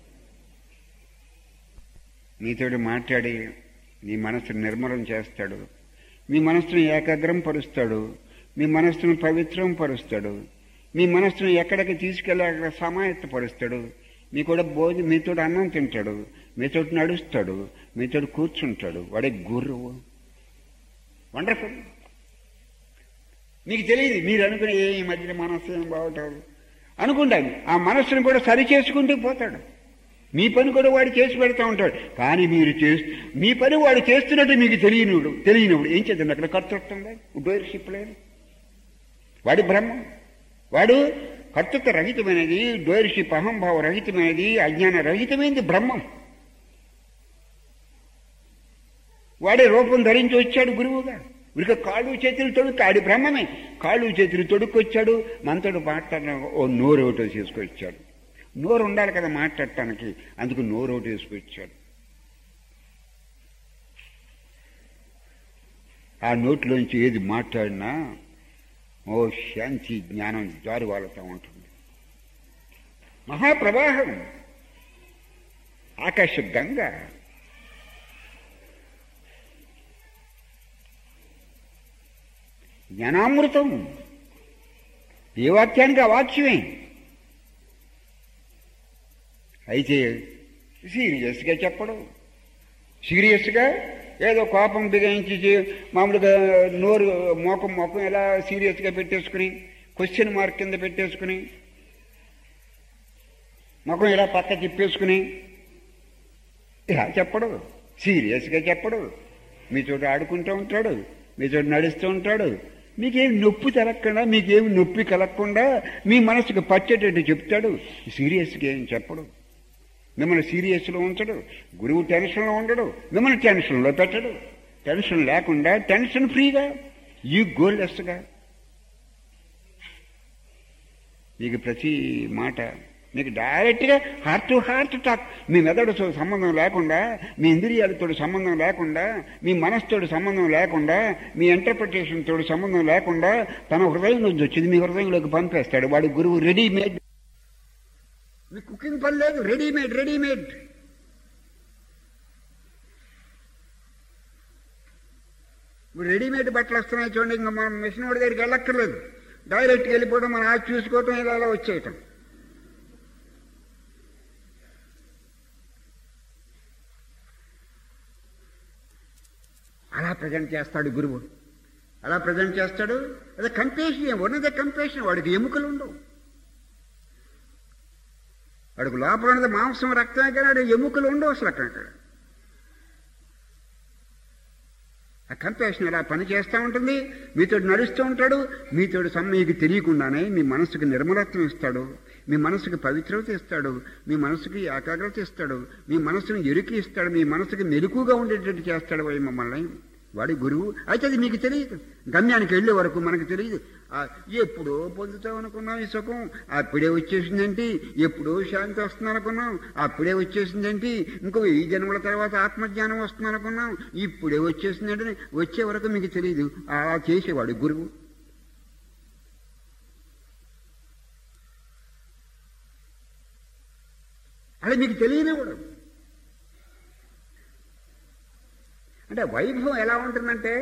మీతోటి మాట్లాడి నీ మనసును నిర్మలం చేస్తాడు మీ మనస్సును ఏకాగ్రం పరుస్తాడు మీ మనస్సును పవిత్రం పరుస్తాడు మీ మనస్సును ఎక్కడికి తీసుకెళ్ళి అక్కడ సమాయత్తపరుస్తాడు మీ కూడా భోజ మీతో అన్నం తింటాడు మీతో నడుస్తాడు మీతో కూర్చుంటాడు వాడే గురువు వండర్ఫుల్ మీకు తెలియదు మీరు అనుకునే ఏ ఈ మధ్యన మనస్సు ఏం బాగుంటారు అనుకుంటాను ఆ మనస్సును కూడా సరి చేసుకుంటూ పోతాడు మీ పని కూడా వాడు చేసి పెడతా ఉంటాడు కానీ మీరు చేస్తూ మీ పని వాడు చేస్తున్నట్టు మీకు తెలియనుడు తెలియనివుడు ఏం చేద్దాం అక్కడ కర్తృత్వం లేదు డోయర్షిప్ లేదు వాడి బ్రహ్మం వాడు కర్తృత్వ రహితమైనది డోయర్షిప్ అహంభావ రహితమైనది అజ్ఞాన రహితమైనది బ్రహ్మం వాడే రూపం ధరించి వచ్చాడు గురువుగా ఉరిక కాళ్ళు చేతులు తొడుక్కు ఆడి బ్రహ్మమే కాళ్ళు చేతులు తొడుక్కొచ్చాడు మనతోడు మాట్లాడిన ఓ నోరు ఒకటి తీసుకొచ్చాడు నోరు ఉండాలి కదా మాట్లాడటానికి అందుకు నోరు ఒకటి తీసుకొచ్చాడు ఆ నోట్లోంచి ఏది మాట్లాడినా ఓ శాంతి జ్ఞానం జారు వాళ్తూ ఉంటుంది మహాప్రవాహం ఆకాశ గంగ జ్ఞానామృతం ఏ వాక్యానికి ఆ వాక్యమే అయితే సీరియస్గా చెప్పడం సీరియస్గా ఏదో కోపం బిగించి చే- మామూలుగా నోరు మోకం మొఖం ఎలా సీరియస్గా పెట్టేసుకుని క్వశ్చన్ మార్క్ కింద పెట్టేసుకుని ముఖం ఇలా పక్క తిప్పేసుకుని ఇలా చెప్పడు సీరియస్గా చెప్పడు మీ చోట ఆడుకుంటూ ఉంటాడు మీ చోట నడుస్తూ ఉంటాడు మీకేం నొప్పి తెలకుండా మీకేమి నొప్పి కలగకుండా మీ మనసుకు పచ్చేటట్టు చెప్తాడు సీరియస్గా ఏం చెప్పడు మిమ్మల్ని సీరియస్లో ఉంచడు గురువు టెన్షన్లో ఉండడు మిమ్మల్ని టెన్షన్లో పెట్టడు టెన్షన్ లేకుండా టెన్షన్ ఫ్రీగా ఈ గోల్లెస్గా మీకు ప్రతి మాట మీకు డైరెక్ట్గా హార్ట్ టు హార్ట్ టాక్ మీ మెదడుతో సంబంధం లేకుండా మీ ఇంద్రియాలతో సంబంధం లేకుండా మీ మనసుతో సంబంధం లేకుండా మీ ఇంటర్ప్రిటేషన్ తోటి సంబంధం లేకుండా తన హృదయం నుంచి వచ్చింది మీ హృదయంలోకి పంపేస్తాడు వాడు గురువు రెడీమేడ్ మీ కుకింగ్ పని లేదు రెడీమేడ్ రెడీమేడ్ ఇప్పుడు రెడీమేడ్ బట్టలు వస్తున్నాయి చూడండి ఇంకా మనం మిషన్ వాడి దగ్గరికి వెళ్ళక్కర్లేదు డైరెక్ట్గా వెళ్ళిపోవడం మనం ఆచి చూసుకోవటం ఇలా ఇలా వచ్చేయటం అలా ప్రజెంట్ చేస్తాడు గురువు అలా ప్రజెంట్ చేస్తాడు అదే కంపేషన్ ఉన్నదే కంపేషన్ వాడికి ఎముకలు ఉండవు వాడికి లోపల ఉన్నది మాంసం రక్తమే కానీ వాడి ఎముకలు ఉండవు అసలు అక్కడ అక్కడ ఆ కంపేషన్ ఇలా పని చేస్తూ ఉంటుంది మీతో నడుస్తూ ఉంటాడు మీతో మీకు తెలియకుండానే మీ మనసుకు నిర్మలత్వం ఇస్తాడు మీ మనసుకు పవిత్రత ఇస్తాడు మీ మనసుకి ఏకాగ్రత ఇస్తాడు మీ మనసును ఎరుకి ఇస్తాడు మీ మనసుకి మెలకుగా ఉండేటట్టు చేస్తాడు వాడు మమ్మల్ని వాడి గురువు అయితే అది మీకు తెలియదు గమ్యానికి వెళ్ళే వరకు మనకు తెలియదు ఆ, ఎప్పుడో పొందుతాం అనుకున్నాం ఈ సుఖం అప్పుడే వచ్చేసిందేంటి ఎప్పుడో శాంతి వస్తుంది అనుకున్నాం అప్పుడే వచ్చేసిందేంటి ఇంకో ఈ జన్మల తర్వాత ఆత్మజ్ఞానం వస్తుంది అనుకున్నాం ఇప్పుడే వచ్చేసిందంటే వచ్చే వరకు మీకు తెలియదు అలా చేసేవాడు గురువు అలా మీకు తెలియనివాడు అంటే వైభవం ఎలా ఉంటుందంటే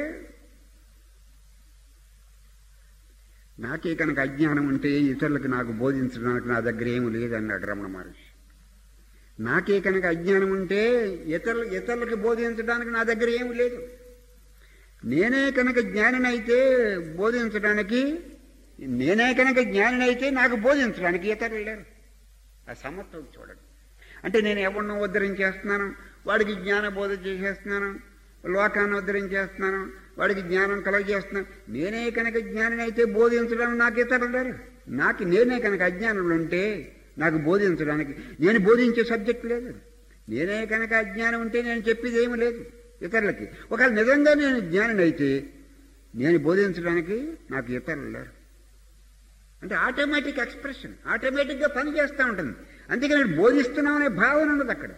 నాకే కనుక అజ్ఞానం ఉంటే ఇతరులకు నాకు బోధించడానికి నా దగ్గర ఏమి లేదన్నాడు రమణ మహర్షి నాకే కనుక అజ్ఞానం ఉంటే ఇతరులు ఇతరులకు బోధించడానికి నా దగ్గర ఏమి లేదు నేనే కనుక జ్ఞానినైతే బోధించడానికి నేనే కనుక జ్ఞానినైతే నాకు బోధించడానికి ఇతరులు లేరు ఆ సమత్వం చూడండి అంటే నేను ఎవరినో ఉద్ధరించేస్తున్నాను వాడికి జ్ఞాన బోధ చేసేస్తున్నాను లోకాన్ని ఉద్ధరించేస్తున్నాను వాడికి జ్ఞానం కలగజేస్తున్నాను నేనే కనుక జ్ఞానినైతే బోధించడానికి నాకు ఇతరులు లేరు నాకు నేనే కనుక అజ్ఞానంలో ఉంటే నాకు బోధించడానికి నేను బోధించే సబ్జెక్ట్ లేదు నేనే కనుక అజ్ఞానం ఉంటే నేను చెప్పేది ఏమీ లేదు ఇతరులకి ఒకవేళ నిజంగా నేను జ్ఞానినైతే నేను బోధించడానికి నాకు ఇతరులు లేరు అంటే ఆటోమేటిక్ ఎక్స్ప్రెషన్ ఆటోమేటిక్గా పని చేస్తూ ఉంటుంది అందుకని బోధిస్తున్నామనే భావన ఉన్నది అక్కడ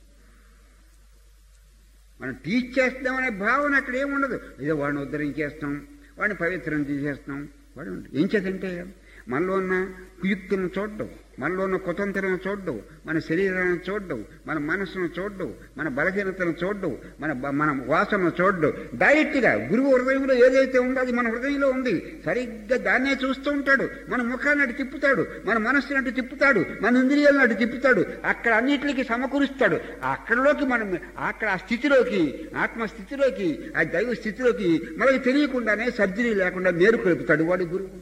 మనం టీచ్ చేస్తామనే భావన అక్కడ ఏముండదు ఏదో వాడిని ఉద్ధరించేస్తాం వాడిని పవిత్రం చేసేస్తాం వాడు ఉండదు. ఏం చేతంటే మనలో ఉన్న కుయుక్తులను చూడడం మనలో ఉన్న కుతంత్రను చూడడం మన శరీరాన్ని చూడడం మన మనసును చూడడం మన బలహీనతను చూడడం మన బ- మన వాసనను చూడడం డైరెక్ట్గా గురువు హృదయంలో ఏదైతే ఉందో అది మన హృదయంలో ఉంది సరిగ్గా దాన్నే చూస్తూ ఉంటాడు మన ముఖాన్ని అటు తిప్పుతాడు మన మనస్సుని అటు తిప్పుతాడు మన ఇంద్రియాలను అటు తిప్పుతాడు అక్కడ అన్నిటికీ సమకూరుస్తాడు అక్కడలోకి మనం అక్కడ ఆ స్థితిలోకి ఆత్మ స్థితిలోకి ఆ దైవ స్థితిలోకి మనకి తెలియకుండానే సర్జరీ లేకుండా నేరు కలుపుతాడు వాడి గురువు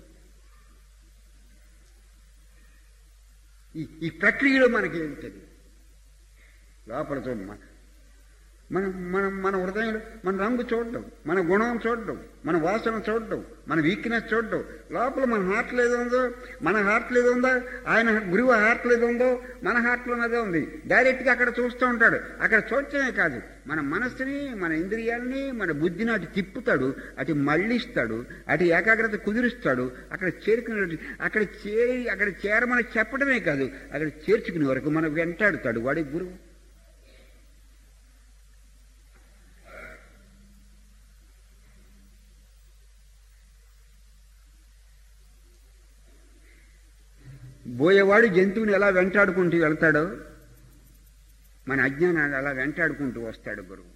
ఈ ఈ ప్రక్రియలో మనకి ఏం తెలియదు లోపల చూడ మనం మనం మన హృదయంలో మన రంగు చూడడం మన గుణం చూడడం మన వాసన చూడడం మన వీక్నెస్ చూడడం లోపల మన హార్ట్లో ఏదో ఉందో మన హార్ట్లో ఏదో ఉందో ఆయన గురువు హార్ట్లో ఏదో ఉందో మన హార్ట్లో అదే ఉంది డైరెక్ట్గా అక్కడ చూస్తూ ఉంటాడు అక్కడ చూడటమే కాదు మన మనస్సుని మన ఇంద్రియాలని మన బుద్ధిని అటు తిప్పుతాడు అటు మళ్ళిస్తాడు అటు ఏకాగ్రత కుదిరిస్తాడు అక్కడ చేరుకునే అక్కడ చేరి అక్కడ చేరమని చెప్పడమే కాదు అక్కడ చేర్చుకునే వరకు మనం వెంటాడుతాడు వాడి గురువు బోయేవాడు జంతువుని ఎలా వెంటాడుకుంటూ వెళ్తాడో మన అజ్ఞానాన్ని అలా వెంటాడుకుంటూ వస్తాడు గురువు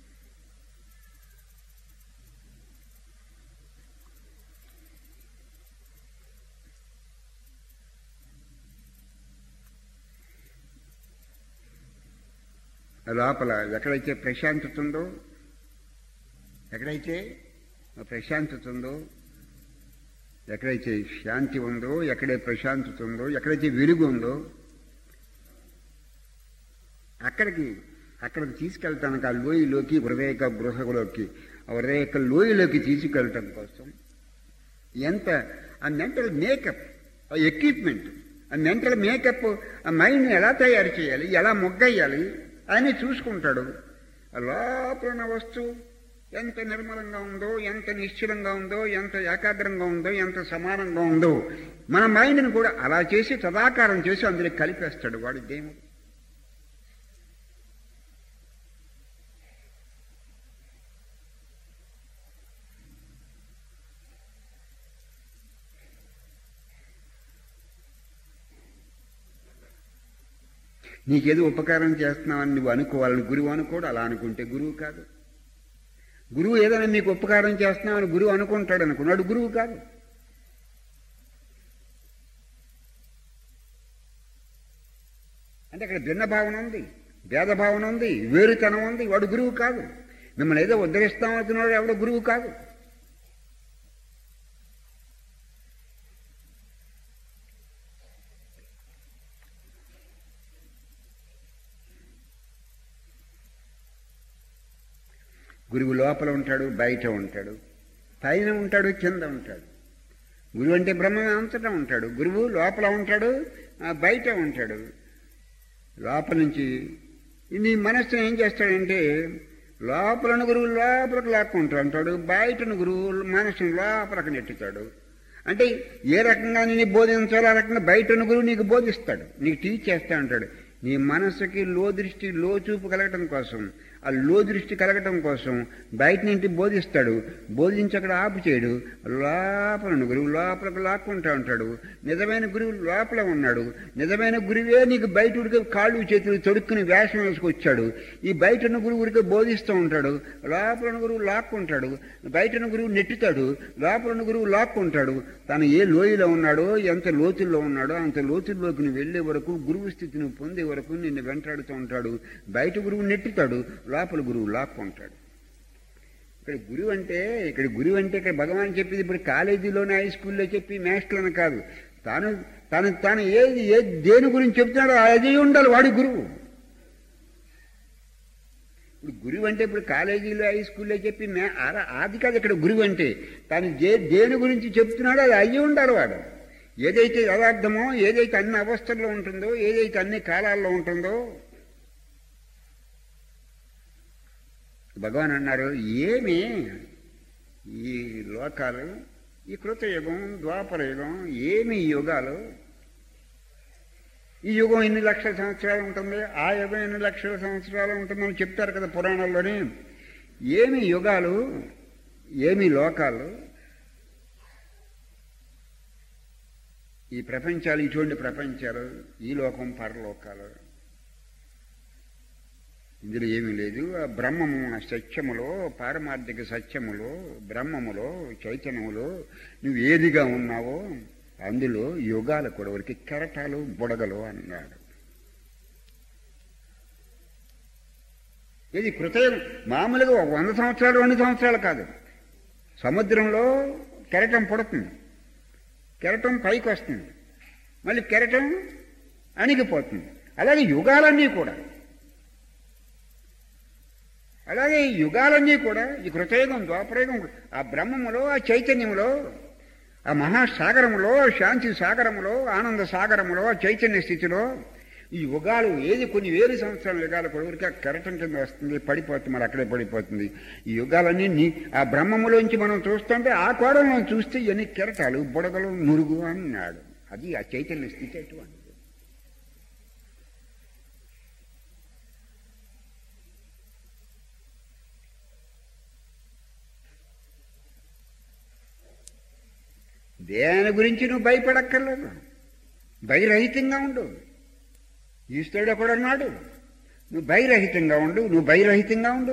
లోపల ఎక్కడైతే ప్రశాంతత ఉందో ఎక్కడైతే ప్రశాంతత ఉందో ఎక్కడైతే శాంతి ఉందో ఎక్కడే ప్రశాంతత ఉందో ఎక్కడైతే వెలుగు ఉందో అక్కడికి అక్కడికి తీసుకెళ్తానికి ఆ లోయలోకి హృదయక గృహలోకి ఆ హృదయక లోయలోకి తీసుకెళ్ళటం కోసం ఎంత ఆ మెంటల్ మేకప్ ఆ ఎక్విప్మెంట్ ఆ మెంటల్ మేకప్ ఆ మైండ్ని ఎలా తయారు చేయాలి ఎలా మొగ్గయ్యాలి అని చూసుకుంటాడు ఆ లోపల ఉన్న వస్తువు ఎంత నిర్మలంగా ఉందో ఎంత నిశ్చలంగా ఉందో ఎంత ఏకాగ్రంగా ఉందో ఎంత సమానంగా ఉందో మన మైండ్ని కూడా అలా చేసి తదాకారం చేసి అందులో కలిపేస్తాడు వాడి దేవుడు నీకేదో ఉపకారం చేస్తున్నావని నువ్వు అనుకోవాలని గురువు అనుకోడు అలా అనుకుంటే గురువు కాదు గురువు ఏదైనా నీకు ఉపకారం చేస్తున్నామని గురువు అనుకుంటాడు అనుకున్నాడు గురువు కాదు అంటే అక్కడ భిన్న భావన ఉంది భేద భావన ఉంది వేరుతనం ఉంది వాడు గురువు కాదు మిమ్మల్ని ఏదో ఉద్ధరిస్తాం అనుకున్నాడు ఎవడో గురువు కాదు గురువు లోపల ఉంటాడు బయట ఉంటాడు పైన ఉంటాడు కింద ఉంటాడు గురువు అంటే బ్రహ్మ అంతటా ఉంటాడు గురువు లోపల ఉంటాడు ఆ, బయట ఉంటాడు లోపల నుంచి నీ మనస్సును ఏం చేస్తాడంటే లోపలను గురువు లోపలికి లాక్కుంటూ అంటాడు బయటను గురువు మనసును లోపలికి నెట్టుతాడు అంటే ఏ రకంగా నేను బోధించాలో ఆ రకంగా బయటను గురువు నీకు బోధిస్తాడు నీకు టీచ్ చేస్తా ఉంటాడు నీ మనసుకి లో దృష్టి లో చూపు కలగటం కోసం ఆ లో దృష్టి కలగటం కోసం బయట నుండి బోధిస్తాడు బోధించి అక్కడ ఆపు చేయడు లోపల గురువు లోపలికి లాక్కుంటా ఉంటాడు నిజమైన గురువు లోపల ఉన్నాడు నిజమైన గురువే నీకు బయట ఉడికి కాళ్ళు చేతులు తొడుక్కుని వేషం వేసుకొచ్చాడు ఈ బయటన గురువు ఉడికి బోధిస్తూ ఉంటాడు లోపల గురువు లాక్కుంటాడు బయటన గురువు నెట్టుతాడు లోపల గురువు లాక్కుంటాడు తను ఏ లోయలో ఉన్నాడో ఎంత లోతుల్లో ఉన్నాడో అంత లోతుల్లోకి నువ్వు వెళ్ళే వరకు గురువు స్థితిని పొందే వరకు నిన్ను వెంటాడుతూ ఉంటాడు బయట గురువు నెట్టుతాడు లోపల గురువు లాక్కుంటాడు ఇక్కడ గురువు అంటే ఇక్కడ గురువు అంటే ఇక్కడ భగవాన్ చెప్పింది ఇప్పుడు కాలేజీలోనే హై స్కూల్లో చెప్పి మాస్టర్లను కాదు తాను తను తాను ఏది ఏ దేని గురించి చెప్తున్నాడో అది ఉండాలి వాడి గురువు ఇప్పుడు గురువు అంటే ఇప్పుడు కాలేజీలో హై స్కూల్లో చెప్పి మే అర- అది కాదు ఇక్కడ గురువు అంటే తను ఏ దేని గురించి చెప్తున్నాడో అది అయ్యి ఉండాలి వాడు ఏదైతే యథార్థమో ఏదైతే అన్ని అవస్థల్లో ఉంటుందో ఏదైతే అన్ని కాలాల్లో ఉంటుందో భగవాన్ అన్నారు ఏమి ఈ లోకాలు ఈ కృతయుగం ద్వాపర యుగం ఏమి ఈ యుగాలు ఈ యుగం ఎన్ని లక్షల సంవత్సరాలు ఉంటుంది ఆ యుగం ఎన్ని లక్షల సంవత్సరాలు ఉంటుందని చెప్తారు కదా పురాణాల్లోని ఏమి యుగాలు ఏమి లోకాలు ఈ ప్రపంచాలు ఇటువంటి ప్రపంచాలు ఈ లోకం పరలోకాలు ఇందులో ఏమీ లేదు ఆ బ్రహ్మము ఆ సత్యములో పారమార్థిక సత్యములో బ్రహ్మములో చైతన్యములో నువ్వు ఏదిగా ఉన్నావో అందులో యుగాలు కూడా వరకు కెరటాలు బుడగలు అన్నాడు ఇది కృతయుగం మామూలుగా ఒక వంద సంవత్సరాలు రెండు సంవత్సరాలు కాదు సముద్రంలో కెరటం పుడుతుంది కెరటం పైకి వస్తుంది మళ్ళీ కెరటం అణిగిపోతుంది అలాగే యుగాలన్నీ కూడా అలాగే ఈ యుగాలన్నీ కూడా ఈ కృతయుగం ద్వాపరయుగం ఆ బ్రహ్మములో ఆ చైతన్యములో ఆ మహాసాగరములో శాంతి సాగరములో ఆనంద సాగరములో ఆ చైతన్య స్థితిలో ఈ యుగాలు ఏది కొన్ని వేల సంవత్సరాల యుగాలు కొడుకురికి ఆ కెరటం కింద వస్తుంది పడిపోతుంది మరి అక్కడే పడిపోతుంది ఈ యుగాలన్నీ నీ ఆ బ్రహ్మములోంచి మనం చూస్తుంటే ఆ కోణంలో చూస్తే ఇవన్నీ కెరటాలు బుడగలు మురుగు అన్నాడు అది ఆ చైతన్య స్థితి అటువంటిది దేని గురించి నువ్వు భయపడక్కర్లేదు భయరహితంగా ఉండు ఈశ్వరుడు కూడా అన్నాడు నువ్వు భయరహితంగా ఉండు నువ్వు భయరహితంగా ఉండు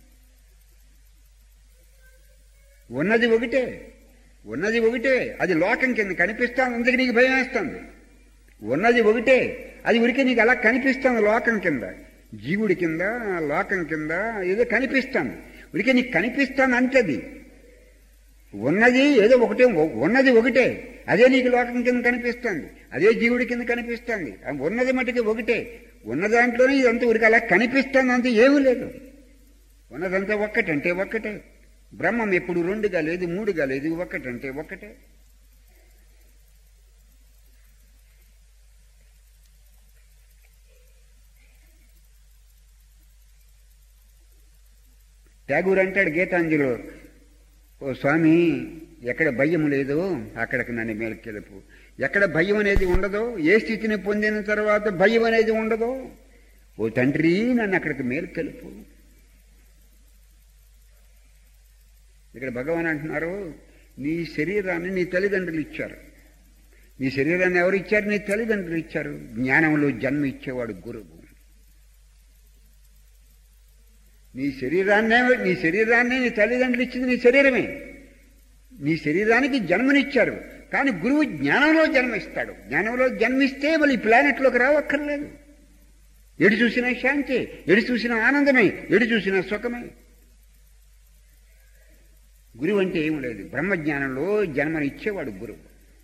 ఉన్నది ఒకటే ఉన్నది ఒకటే అది లోకం కింద కనిపిస్తాను అందుకే నీకు భయం వేస్తుంది ఉన్నది ఒకటే అది ఉరికి నీకు అలా కనిపిస్తుంది లోకం కింద జీవుడి కింద లోకం కింద ఏదో కనిపిస్తాను ఉరికి నీకు కనిపిస్తాను అంటది ఉన్నది ఏదో ఒకటే ఉన్నది ఒకటే అదే నీకు లోకం కింద కనిపిస్తుంది అదే జీవుడి కింద కనిపిస్తుంది ఉన్నది మటుకి ఒకటే ఉన్న దాంట్లోనే ఇదంతా ఉరికి అలా కనిపిస్తుంది అంత ఏమీ లేదు ఉన్నదంతా ఒక్కటంటే ఒక్కటే బ్రహ్మం ఎప్పుడు రెండుగా లేదు మూడుగా లేదు ఒక్కటంటే ఒక్కటే ట్యాగూర్ అంటాడు గీతాంజలిలో ఓ స్వామి ఎక్కడ భయం లేదు అక్కడికి నన్ను మేలుకెలుపు ఎక్కడ భయం అనేది ఉండదో ఏ స్థితిని పొందిన తర్వాత భయం అనేది ఉండదో ఓ తండ్రి నన్ను అక్కడికి మేలుకెలుపు ఇక్కడ భగవాన్ అంటున్నారు నీ శరీరాన్ని నీ తల్లిదండ్రులు ఇచ్చారు నీ శరీరాన్ని ఎవరు ఇచ్చారు నీ తల్లిదండ్రులు ఇచ్చారు జ్ఞానంలో జన్మ ఇచ్చేవాడు గురువు నీ శరీరాన్నే నీ శరీరాన్నే నీ తల్లిదండ్రులు ఇచ్చింది నీ శరీరమే నీ శరీరానికి జన్మనిచ్చారు కానీ గురువు జ్ఞానంలో జన్మిస్తాడు జ్ఞానంలో జన్మిస్తే మళ్ళీ ప్లానెట్లోకి రావక్కర్లేదు ఎడు చూసినా శాంతి ఎడు చూసినా ఆనందమే ఎడు చూసినా సుఖమే గురువు అంటే ఏం లేదు బ్రహ్మజ్ఞానంలో జన్మనిచ్చేవాడు గురువు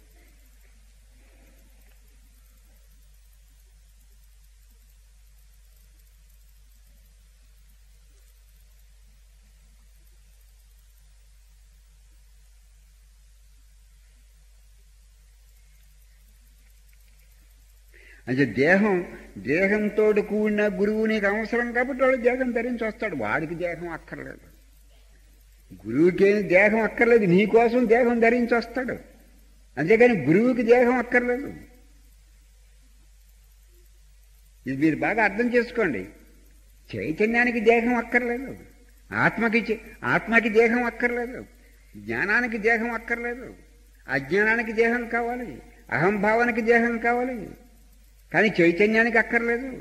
అంటే దేహం దేహంతో కూడిన గురువు నీకు అవసరం కాబట్టి వాడు దేహం ధరించి వస్తాడు వాడికి దేహం అక్కర్లేదు గురువుకి దేహం అక్కర్లేదు నీ కోసం దేహం ధరించి వస్తాడు అంతేగాని గురువుకి దేహం అక్కర్లేదు ఇది మీరు బాగా అర్థం చేసుకోండి చైతన్యానికి దేహం అక్కర్లేదు ఆత్మకి ఆత్మకి దేహం అక్కర్లేదు జ్ఞానానికి దేహం అక్కర్లేదు అజ్ఞానానికి దేహం కావాలి అహంభావానికి దేహం కావాలి కానీ చైతన్యానికి అక్కర్లేదు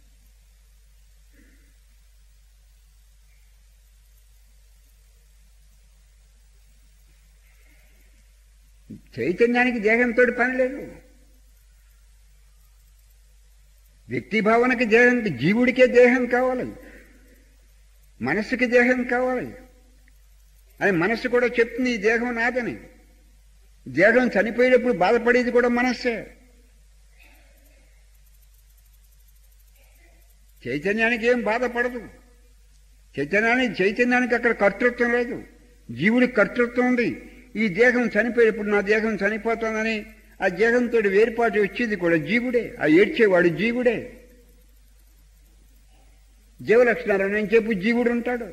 చైతన్యానికి దేహంతో పని లేదు వ్యక్తి భావనకి దేహం జీవుడికే దేహం కావాలి మనస్సుకి దేహం కావాలి అది మనస్సు కూడా చెప్తుంది ఈ దేహం నాదని దేహం చనిపోయేటప్పుడు బాధపడేది కూడా మనస్సే చైతన్యానికి ఏం బాధపడదు చైతన్యానికి చైతన్యానికి అక్కడ కర్తృత్వం లేదు జీవుడికి కర్తృత్వం ఉంది ఈ దేహం చనిపోయేటప్పుడు నా దేహం చనిపోతుందని ఆ దేహంతో వేరుపాటు వచ్చేది కూడా జీవుడే ఆ ఏడ్చేవాడు జీవుడే జీవలక్షణాలు నేను చెప్పు జీవుడు ఉంటాడు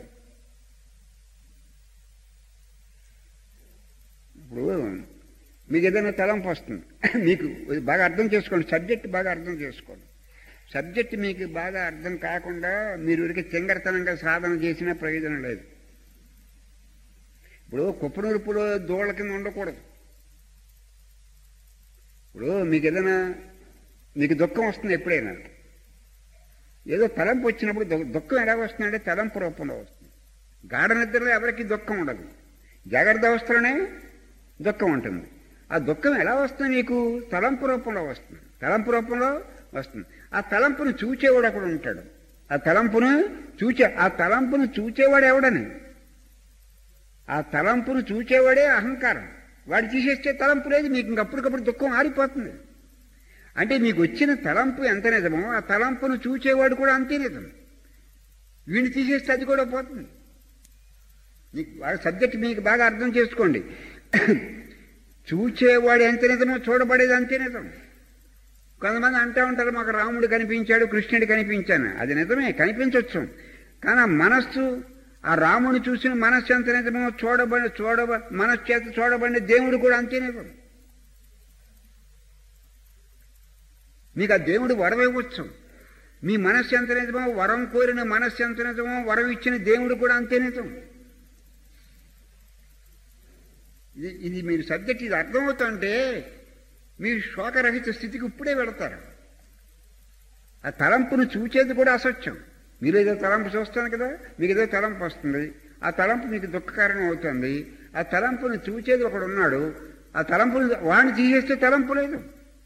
ఇప్పుడు మీకు ఏదైనా తలంపు వస్తుంది మీకు బాగా అర్థం చేసుకోండి సబ్జెక్ట్ బాగా అర్థం చేసుకోండి సబ్జెక్ట్ మీకు బాగా అర్థం కాకుండా మీరు ఊరికి చెంగరతనంగా సాధన చేసినా ప్రయోజనం లేదు ఇప్పుడు కుప్పనూరుపులో దోళ్ళ కింద ఉండకూడదు ఇప్పుడు మీకు ఏదైనా మీకు దుఃఖం వస్తుంది ఎప్పుడైనా ఏదో తలంపు వచ్చినప్పుడు దు- దుఃఖం ఎలా వస్తుందంటే తలంపు రూపంలో వస్తుంది గాఢ నిద్రలో ఎవరికి దుఃఖం ఉండదు జాగ్రత్త అవస్థలోనే దుఃఖం ఉంటుంది ఆ దుఃఖం ఎలా వస్తుంది మీకు తలంపు రూపంలో వస్తుంది తలంపు రూపంలో వస్తుంది ఆ తలంపును చూచేవాడు అక్కడ ఉంటాడు ఆ తలంపును చూచే ఆ తలంపును చూచేవాడు ఎవడని ఆ తలంపును చూచేవాడే అహంకారం వాడు తీసేస్తే తలంపు లేదు మీకు ఇంకప్పటికప్పుడు దుఃఖం ఆరిపోతుంది అంటే మీకు వచ్చిన తలంపు ఎంత నిజమో ఆ తలంపును చూచేవాడు కూడా అంతే నిజం వీడిని తీసేస్తే అది కూడా పోతుంది మీకు బాగా సబ్జెక్ట్ మీకు బాగా అర్థం చేసుకోండి చూచేవాడు ఎంత నిజమో చూడబడేది అంతే నిజం కొంతమంది అంటూ ఉంటారు మాకు రాముడు కనిపించాడు కృష్ణుడు కనిపించాను అది నిజమే కనిపించవచ్చు కానీ ఆ మనస్సు ఆ రాముని చూసిన మనస్సు ఎంత నిజమో చూడబడి చూడబ మనస్సు చేత చూడబడిన దేవుడు కూడా అంతే నిజం మీకు ఆ దేవుడు వరం ఇవ్వచ్చు మీ మనస్సు ఎంత నిజమో వరం కోరిన మనస్సు ఎంత నిజమో వరం ఇచ్చిన దేవుడు కూడా అంతే నిజం ఇది ఇది మీరు సబ్జెక్ట్ ఇది అర్థమవుతుంటే మీరు శోకరహిత స్థితికి ఇప్పుడే వెళతారు ఆ తలంపును చూచేది కూడా అసత్యం మీరు ఏదో తలంపు చూస్తాను కదా మీకు ఏదో తలంపు వస్తుంది ఆ తలంపు మీకు దుఃఖకారణం అవుతుంది ఆ తలంపును చూచేది ఒకడు ఉన్నాడు ఆ తలంపును వాడిని తీసేస్తే తలంపు లేదు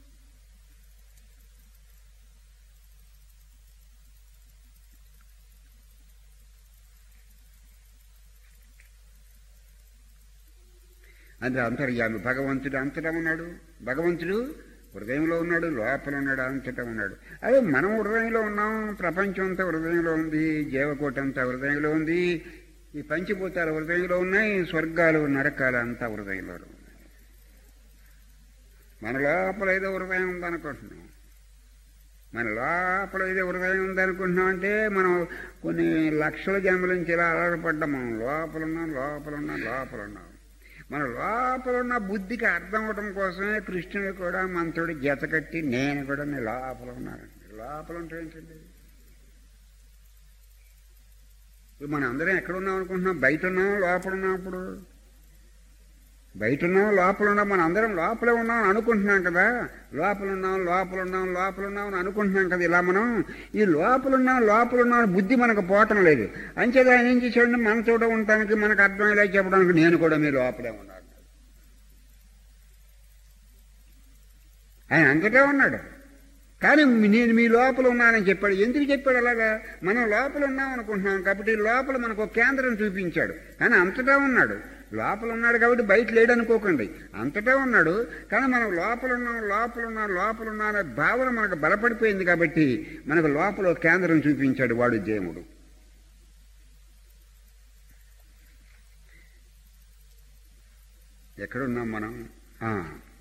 అంటే అంతర్యామి భగవంతుడు అంతటా ఉన్నాడు భగవంతుడు హృదయంలో ఉన్నాడు లోపల ఉన్నాడు అంతటా ఉన్నాడు అదే మనం హృదయంలో ఉన్నాం ప్రపంచం అంతా హృదయంలో ఉంది జీవకోటి అంతా హృదయంలో ఉంది ఈ పంచభూతాలు హృదయంలో ఉన్నాయి స్వర్గాలు నరకాలు అంతా హృదయంలో ఉన్నాయి మన లోపల ఏదో హృదయం ఉందనుకుంటున్నాం మన లోపల ఏదో హృదయం ఉందనుకుంటున్నాం అంటే మనం కొన్ని లక్షల జన్మల నుంచి ఇలా అలవాటుపడ్డాం మనం లోపల ఉన్నాం లోపల ఉన్నాం లోపల ఉన్నాం మన లోపల ఉన్న బుద్ధికి అర్థం అవడం కోసమే కృష్ణుడు కూడా మనతోటి జత కట్టి నేను కూడా నీ లోపల ఉన్నానండి లోపల ఉంటే ఏంటండి ఇప్పుడు మనం అందరం ఎక్కడ ఉన్నాం అనుకుంటున్నాం బయట ఉన్నాం లోపల ఉన్నాం అప్పుడు బయట ఉన్నాం లోపల ఉన్నాం మనం అందరం లోపలే ఉన్నాం అని అనుకుంటున్నాం కదా లోపల ఉన్నాం లోపల ఉన్నాం లోపల ఉన్నాం అని అనుకుంటున్నాం కదా ఇలా మనం ఈ లోపల ఉన్నాం లోపల ఉన్నాం అని బుద్ధి మనకు పోవటం లేదు అంచేది ఆయన ఏం చేశాడు మన చోట ఉండటానికి మనకు అర్థమయ్యేలా చెప్పడానికి నేను కూడా మీ లోపలే ఉన్నాను ఆయన అంతటా ఉన్నాడు కానీ నేను మీ లోపల ఉన్నానని చెప్పాడు ఎందుకు చెప్పాడు అలాగా మనం లోపల ఉన్నాం అనుకుంటున్నాం కాబట్టి లోపల మనకు ఒక కేంద్రం చూపించాడు కానీ అంతటా ఉన్నాడు లోపల ఉన్నాడు కాబట్టి బయట లేడనుకోకండి అంతటా ఉన్నాడు కానీ మనం లోపల ఉన్నాం లోపల ఉన్నాం లోపల ఉన్నాం అనే భావన మనకు బలపడిపోయింది కాబట్టి మనకు లోపల ఒక కేంద్రం చూపించాడు వాడు దేవుడు ఎక్కడున్నాం మనం ఆ.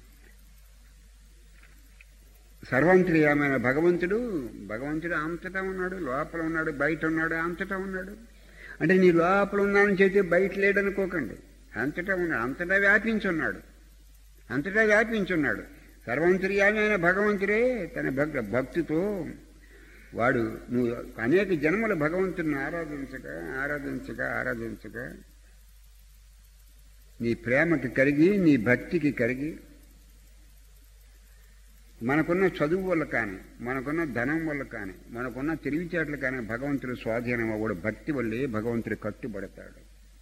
సర్వంత్రియమైన భగవంతుడు భగవంతుడు అంతటా ఉన్నాడు లోపల ఉన్నాడు బయట ఉన్నాడు అంతటా ఉన్నాడు అంటే నీ లోపల ఉన్నానని చెబితే బయట లేడనుకోకండి అంతటా ఉన్నాడు అంతటా వ్యాపించున్నాడు అంతటా వ్యాపించున్నాడు సర్వంతర్యామైన భగవంతుడే తన భక్త భక్తితో వాడు నువ్వు అనేక జన్మల భగవంతుని ఆరాధించగా ఆరాధించగా ఆరాధించగా నీ ప్రేమకి కరిగి నీ భక్తికి కరిగి మనకున్న చదువు వల్ల కానీ మనకున్న ధనం వల్ల కానీ మనకున్న తెలివితేటలు కానీ భగవంతుడు స్వాధీనం అవ్వడు భక్తి వల్లే భగవంతుడు కట్టుబడతాడు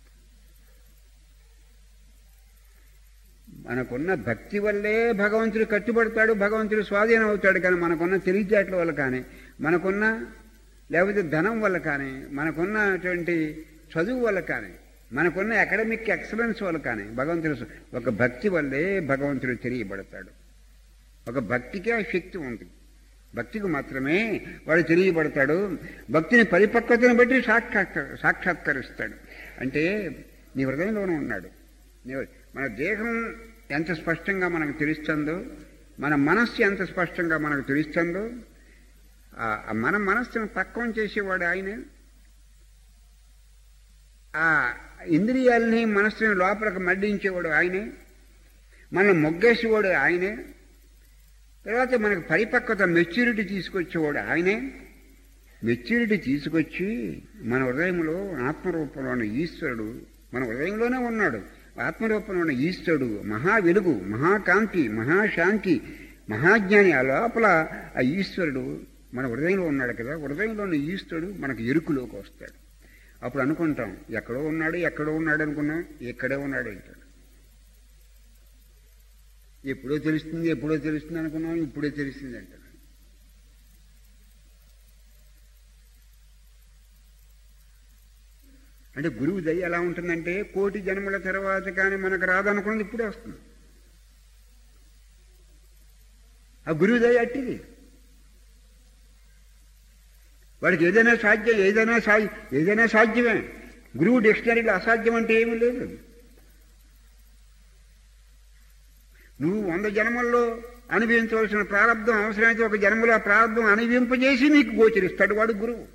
మనకున్న భక్తి వల్లే భగవంతుడు కట్టుబడతాడు భగవంతుడు స్వాధీనం అవుతాడు కానీ మనకున్న తెలివితేటల వల్ల కానీ మనకున్న లేకపోతే ధనం వల్ల కానీ మనకున్నటువంటి చదువు వల్ల కానీ మనకున్న అకాడమిక్ ఎక్సలెన్స్ వల్ల కానీ భగవంతుడు ఒక భక్తి వల్లే భగవంతుడు తెలియబడతాడు ఒక భక్తికి ఆ శక్తి ఉంది భక్తికి మాత్రమే వాడు తెలియబడతాడు భక్తిని పరిపక్వతను బట్టి సాక్షాత్ సాక్షాత్కరిస్తాడు అంటే నీ హృదయంలోనే ఉన్నాడు నీ మన దేహం ఎంత స్పష్టంగా మనకు తెలుస్తుందో మన మనస్సు ఎంత స్పష్టంగా మనకు తెలుస్తుందో ఆ- ఆ మన మనస్సును పక్వం చేసేవాడు ఆయన ఆ ఇంద్రియాలని మనస్సుని లోపలికి మళ్లించేవాడు ఆయనే మనల్ని మొగ్గేసేవాడు ఆయనే తర్వాత మనకు పరిపక్వత మెచ్యూరిటీ తీసుకొచ్చేవాడు ఆయనే మెచ్యూరిటీ తీసుకొచ్చి మన హృదయంలో ఆత్మరూపంలో ఉన్న ఈశ్వరుడు మన హృదయంలోనే ఉన్నాడు ఆత్మరూపంలో ఉన్న ఈశ్వరుడు మహా వెలుగు మహాకాంతి మహాశాంతి మహాజ్ఞాని ఆ లోపల ఆ ఈశ్వరుడు మన హృదయంలో ఉన్నాడు కదా హృదయంలో ఉన్న ఈశ్వరుడు మనకు ఎరుకులోకి వస్తాడు అప్పుడు అనుకుంటాం ఎక్కడో ఉన్నాడు ఎక్కడో ఉన్నాడు అనుకున్నాం ఎక్కడే ఉన్నాడు అంటాడు ఎప్పుడో తెలుస్తుంది ఎప్పుడో తెలుస్తుంది అనుకున్నాం ఇప్పుడే తెలుస్తుంది అంటాడు అంటే గురువు దయ ఎలా ఉంటుందంటే కోటి జన్మల తర్వాత కానీ మనకు రాదనుకున్నది ఇప్పుడే వస్తుంది ఆ గురువు దయ అట్టిది వాడికి ఏదైనా సాధ్యం ఏదైనా సా ఏదైనా సాధ్యమే గురువు డిక్షనరీలో అసాధ్యం అంటే ఏమీ లేదు నువ్వు వంద జన్మల్లో అనుభవించవలసిన ప్రారంభం అవసరమైతే ఒక జన్మలో ఆ ప్రారంభం అనుభవింపజేసి నీకు గోచరిస్తాడు వాడు గురువు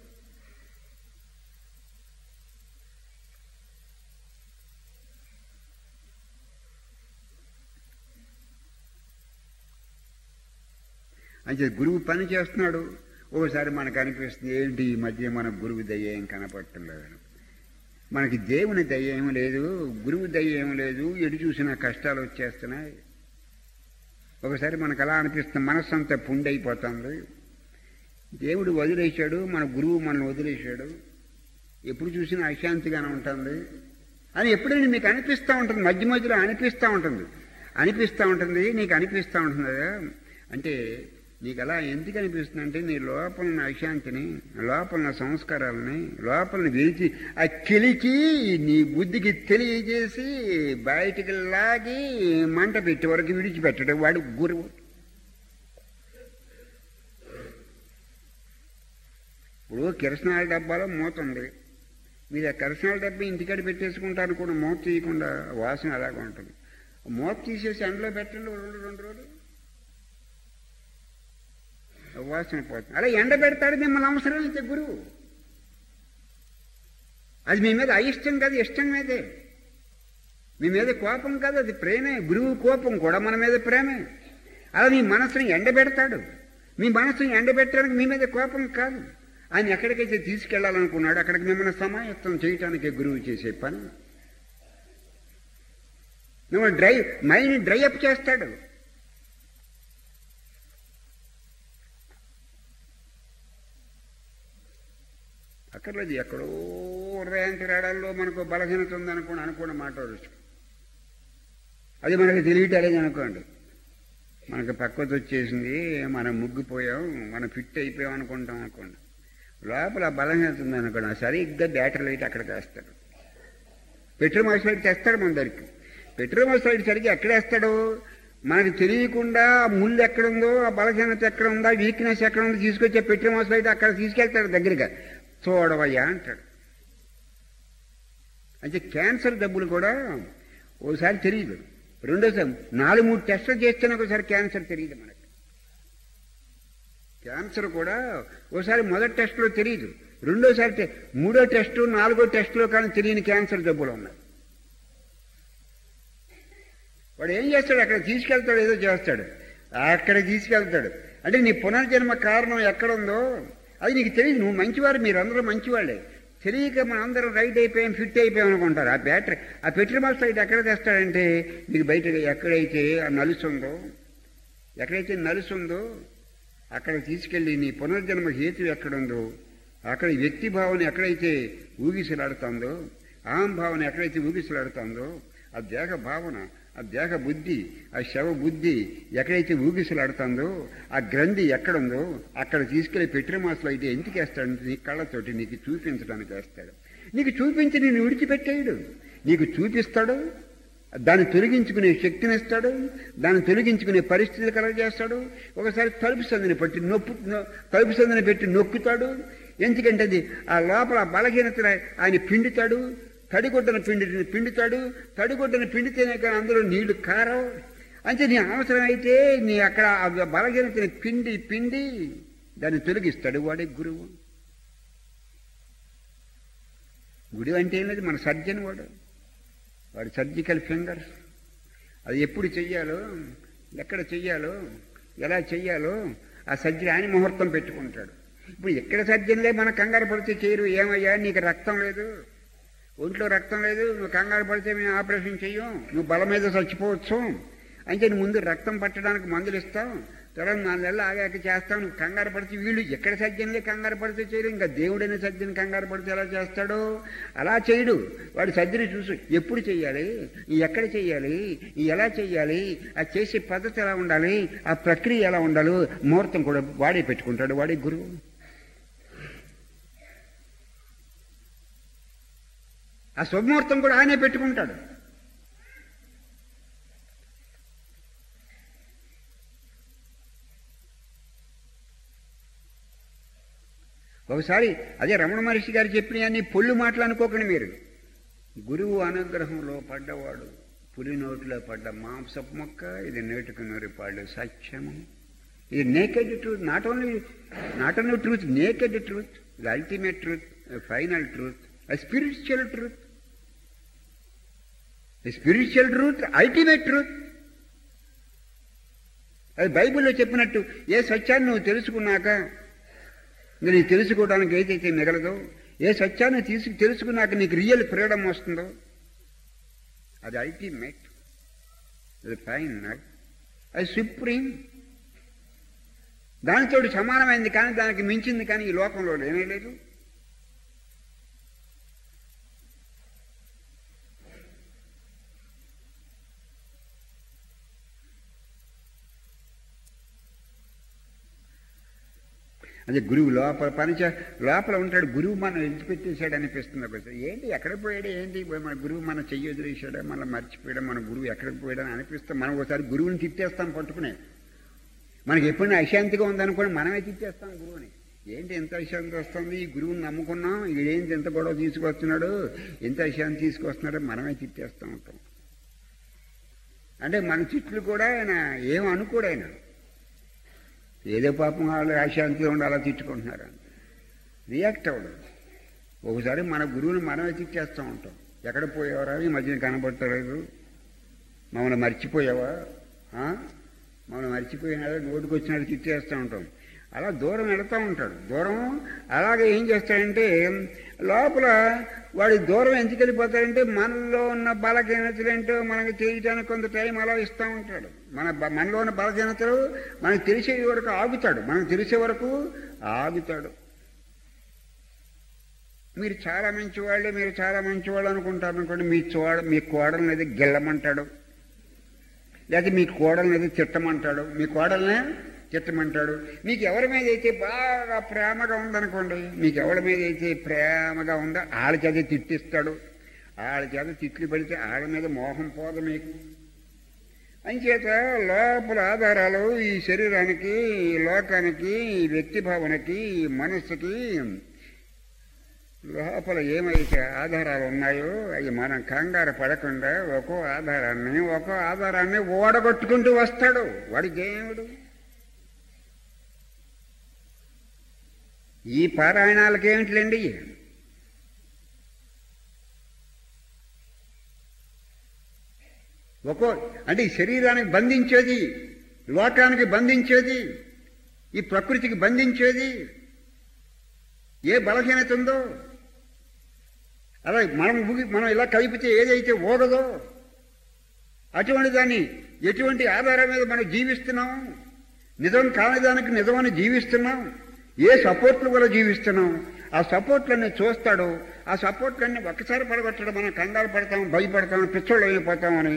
అంటే గురువు పని చేస్తున్నాడు ఓసారి మనకు అనిపిస్తుంది ఏంటి ఈ మధ్య మన గురువు దయ్య ఏం కనపడటం లేదు మనకి దేవుని దయ్య ఏం లేదు గురువు దయ్య ఏం లేదు ఎటు చూసినా కష్టాలు వచ్చేస్తున్నాయి ఒకసారి మనకు అలా అనిపిస్తుంది మనస్సు అంతా పుండైపోతుంది దేవుడు వదిలేశాడు మన గురువు మనల్ని వదిలేశాడు ఎప్పుడు చూసినా అశాంతిగానే ఉంటుంది అని ఎప్పుడైనా మీకు అనిపిస్తూ ఉంటుంది మధ్య మధ్యలో అనిపిస్తూ ఉంటుంది అనిపిస్తూ ఉంటుంది నీకు అనిపిస్తూ ఉంటుంది కదా అంటే నీకు అలా ఎందుకు అనిపిస్తుంది అంటే నీ లోపల ఉన్న అశాంతిని లోపల ఉన్న సంస్కారాలని లోపలని విరిచి ఆ కిలికి నీ బుద్ధికి తెలియజేసి బయటికి లాగి మంట పెట్టి వరకు విడిచిపెట్టడం వాడు గురువు ఇప్పుడు కిరసనాల డబ్బాలో మూత ఉంది మీరు ఆ కిరసనాల డబ్బా ఇంటికాడ పెట్టేసుకుంటారు కూడా మూత తీయకుండా వాసన అలాగే ఉంటుంది మూత తీసేసి ఎండలో పెట్టండి రెండు రెండు రోజులు వాసన పోతుంది అలా ఎండ పెడతాడు మిమ్మల్ని అవసరం అయితే గురువు అది మీ మీద అయిష్టం కాదు ఇష్టం మీదే మీ మీద కోపం కాదు అది ప్రేమే గురువు కోపం కూడా మన మీద ప్రేమే అలా మీ మనసుని ఎండబెడతాడు మీ మనసుని ఎండబెట్టడానికి మీ మీద కోపం కాదు ఆయన ఎక్కడికైతే తీసుకెళ్లాలనుకున్నాడు అక్కడికి మిమ్మల్ని సమాయత్తం చేయటానికి గురువు చేసే పని మిమ్మల్ని డ్రై మైండ్ డ్రై అప్ చేస్తాడు అక్కర్లేదు ఎక్కడో హృదయాంతరాడాల్లో మనకు బలహీనత ఉందనుకోండి అనుకోండి మాట వచ్చు అది మనకి తెలియటలేదు అనుకోండి మనకు పక్కతో వచ్చేసింది మనం ముగ్గిపోయాం మనం ఫిట్ అయిపోయాం అనుకుంటాం అనుకోండి లోపల బలహీనత ఉందనుకోండి సరిగ్గా బ్యాటరీ లైట్ అక్కడికి వేస్తాడు పెట్రోల్ మాస్లైట్ తెస్తాడు మన దగ్గరికి పెట్రోల్ మాస్లైట్ సరిగ్గా ఎక్కడేస్తాడు మనకు తెలియకుండా ముళ్ళు ఎక్కడుందో ఆ బలహీనత ఎక్కడ ఉందా వీక్నెస్ ఎక్కడ ఉందో తీసుకొచ్చే పెట్రోల్ మాస్లైట్ అక్కడ తీసుకెళ్తాడు దగ్గరగా చూడవయ్యా అంటాడు అంటే క్యాన్సర్ డబ్బులు కూడా ఓసారి తెలియదు రెండోసారి నాలుగు మూడు టెస్టులు చేస్తేనే ఒకసారి క్యాన్సర్ తెలియదు మనకి క్యాన్సర్ కూడా ఓసారి మొదటి టెస్టులో తెలియదు రెండోసారి టె- మూడో టెస్టు నాలుగో టెస్టులో కానీ తెలియని క్యాన్సర్ జబ్బులు ఉన్నాయి వాడు ఏం చేస్తాడు అక్కడ తీసుకెళ్తాడు ఏదో చేస్తాడు అక్కడ తీసుకెళ్తాడు అంటే నీ పునర్జన్మ కారణం ఎక్కడుందో అది నీకు తెలియదు నువ్వు మంచివారు మీరందరూ మంచివాళ్ళే తెలియక మన అందరం రైట్ అయిపోయాం ఫిట్ అయిపోయాం అనుకుంటారు ఆ బ్యాటరీ ఆ పెట్రోల్ బాక్స్ లైట్ ఎక్కడ తెస్తాడంటే మీకు బయట ఎక్కడైతే ఆ నలుసు ఉందో ఎక్కడైతే నలుసు ఉందో అక్కడ తీసుకెళ్ళి నీ పునర్జన్మ హేతు ఎక్కడుందో అక్కడ వ్యక్తి భావన ఎక్కడైతే ఊగిసలాడుతుందో అహం భావన ఎక్కడైతే ఊగిసలాడుతుందో ఆ దేహ భావన ఆ దేహ బుద్ధి ఆ శవ బుద్ధి ఎక్కడైతే ఊగిసలాడుతుందో ఆ గ్రంథి ఎక్కడుందో అక్కడ తీసుకెళ్లి పెట్రమాసులు అయితే ఎందుకు వేస్తాడంటే నీ కళ్ళతోటి నీకు చూపించడానికి వేస్తాడు నీకు చూపించి నేను విడిచిపెట్టేయడు నీకు చూపిస్తాడు దాన్ని తొలగించుకునే శక్తిని ఇస్తాడు దాన్ని తొలగించుకునే పరిస్థితులు కలగజేస్తాడు ఒకసారి తలుపు సందిని పట్టి నొప్పు నొ- తలుపు సందిని పెట్టి నొక్కుతాడు ఎందుకంటే అది ఆ లోపల బలహీనత ఆయన పిండుతాడు తడిగుడ్డన పిండి పిండుతాడు తడిగుడ్డన పిండితేనే కానీ అందులో నీళ్లు కారవు అంటే నీ అవసరం అయితే నీ అక్కడ ఆ బలహీనతని పిండి పిండి దాన్ని తొలగిస్తాడు వాడే గురువు గుడి అంటే ఏం లేదు మన సర్జన్ వాడు వాడి సర్జికల్ ఫింగర్స్ అది ఎప్పుడు చెయ్యాలో ఎక్కడ చెయ్యాలో ఎలా చెయ్యాలో ఆ సర్జన్ ఆయన ముహూర్తం పెట్టుకుంటాడు ఇప్పుడు ఎక్కడ సర్జన్లే మన కంగారు పడితే చేయరు ఏమయ్యా నీకు రక్తం లేదు ఒంట్లో రక్తం లేదు నువ్వు కంగారు పడితే మేము ఆపరేషన్ చెయ్యం నువ్వు బలం మీద చచ్చిపోవచ్చు అంటే నువ్వు ముందు రక్తం పట్టడానికి మందులు ఇస్తాం తర్వాత నాలుగు నెలలు ఆగాక చేస్తాను కంగారు పడితే వీళ్ళు ఎక్కడ సజ్జనులే కంగారు పడితే చేయరు ఇంకా దేవుడైన సజ్జని కంగారు పడితే ఎలా చేస్తాడో అలా చేయడు వాడు సజ్జని చూసి ఎప్పుడు చెయ్యాలి ఎక్కడ చెయ్యాలి ఎలా చెయ్యాలి ఆ చేసే పద్ధతి ఎలా ఉండాలి ఆ ప్రక్రియ ఎలా ఉండాలో ముహూర్తం కూడా వాడే పెట్టుకుంటాడు వాడే గురువు ఆ శుభముహూర్తం కూడా ఆయనే పెట్టుకుంటాడు ఒకసారి అదే రమణ మహర్షి గారు చెప్పినవన్నీ పొల్లు మాటలు అనుకోకండి మీరు గురువు అనుగ్రహంలో పడ్డవాడు పులి నోటిలో పడ్డ మాంసపు మొక్క ఇది నేటుకు నూరిపాడు సత్యము ఇది naked truth not only not only truth naked truth the ultimate truth final truth spiritual truth spiritual truth ultimate truth అది బైబిల్లో చెప్పినట్టు ఏ సత్యాన్ని నువ్వు తెలుసుకున్నాక నీకు తెలుసుకోవడానికి ఏదైతే మిగలదో ఏ సత్యాన్ని తీసు తెలుసుకున్నాక నీకు రియల్ ఫ్రీడమ్ వస్తుందో అది అల్టిమేట్ అది ఫైనల్ అది సుప్రీం దానితో సమానమైంది కానీ దానికి మించింది కానీ ఈ లోకంలో లేనే లేదు అదే గురువు లోపల పనిచే లోపల ఉంటాడు గురువు మనం విడిచిపెట్టేశాడు అనిపిస్తుంది ఒకసారి ఏంటి ఎక్కడ పోయాడు ఏంటి మన గురువు మన చెయ్యి వదిలేశాడా మనం మర్చిపోయాడు మన గురువు ఎక్కడికి పోయాడని అనిపిస్తాం మనం ఒకసారి గురువుని తిట్టేస్తాం పట్టుకునే మనకి ఎప్పుడైనా అశాంతిగా ఉందనుకోండి మనమే తిట్టేస్తాం గురువుని ఏంటి ఎంత అశాంతి వస్తుంది ఈ గురువుని నమ్ముకున్నాం ఈడేంటి ఎంత గొడవ తీసుకొస్తున్నాడు ఎంత అశాంతి తీసుకొస్తున్నాడో మనమే తిట్టేస్తూ ఉంటాం అంటే మన తిట్లు కూడా ఆయన ఏం అనుకోడు ఆయన ఏదో పాపం వాళ్ళు అశాంతిగా ఉండి అలా తిట్టుకుంటున్నారు రియాక్ట్ అవ్వడం ఒకసారి మన గురువుని మనమే తిట్టేస్తూ ఉంటాం ఎక్కడ పోయేవారా ఈ మధ్యన కనబడతలేదు మమ్మల్ని మర్చిపోయావా మమ్మల్ని మర్చిపోయినాడు నోటికి వచ్చినట్టు తిట్టేస్తూ ఉంటాం అలా దూరం వెళుతూ ఉంటాడు దూరం అలాగే ఏం చేస్తాడంటే లోపల వాడి దూరం ఎందుకు వెళ్ళిపోతాడంటే మనలో ఉన్న బలహీనతలేంటో మనకి తెలియటానికి కొంత టైం అలా ఇస్తూ ఉంటాడు మన మనలో ఉన్న బలహీనతలు మనకు తెలిసే వరకు ఆగుతాడు మనకు తెలిసే వరకు ఆగుతాడు మీరు చాలా మంచివాళ్ళు మీరు చాలా మంచివాళ్ళు అనుకుంటారు అనుకోండి మీ చోడ మీ కోడల్ని అది గెల్లమంటాడు లేకపోతే మీ కోడల్ని అది తిట్టమంటాడు మీ కోడల్ని తిట్టమంటాడు మీకు ఎవరి మీద అయితే బాగా ప్రేమగా ఉందనుకోండి మీకు ఎవరి మీద అయితే ప్రేమగా ఉందో వాళ్ళ చేత తిట్టిస్తాడు వాళ్ళ చేత తిట్లు పెడితే వాళ్ళ మీద మోహం పోదు మీకు అంచేత లోపల ఆధారాలు ఈ శరీరానికి ఈ లోకానికి ఈ వ్యక్తి భావనకి ఈ మనస్సుకి లోపల ఏమైతే ఆధారాలు ఉన్నాయో అవి మనం కంగారు పడకుండా ఒక్కో ఆధారాన్ని ఒక్కో ఆధారాన్ని ఓడగొట్టుకుంటూ వస్తాడు వాడి దేవుడు ఈ పారాయణాలకి ఏమిటిలేండి ఒక్కో అంటే ఈ శరీరానికి బంధించేది లోకానికి బంధించేది ఈ ప్రకృతికి బంధించేది ఏ బలహీనత ఉందో అలా మనం ఊగి మనం ఇలా కలిపితే ఏదైతే ఓడదో అటువంటి దాన్ని ఎటువంటి ఆధారం మీద మనం జీవిస్తున్నాం నిజం కానిదానికి నిజమని జీవిస్తున్నాం ఏ సపోర్ట్ల వల్ల జీవిస్తున్నాం ఆ సపోర్ట్లన్నీ చూస్తాడు ఆ సపోర్ట్లన్నీ ఒక్కసారి పడగొట్టడం మనం కంగారు పడతాం భయపడతాం పిచ్చోళ్ళు అయిపోతామని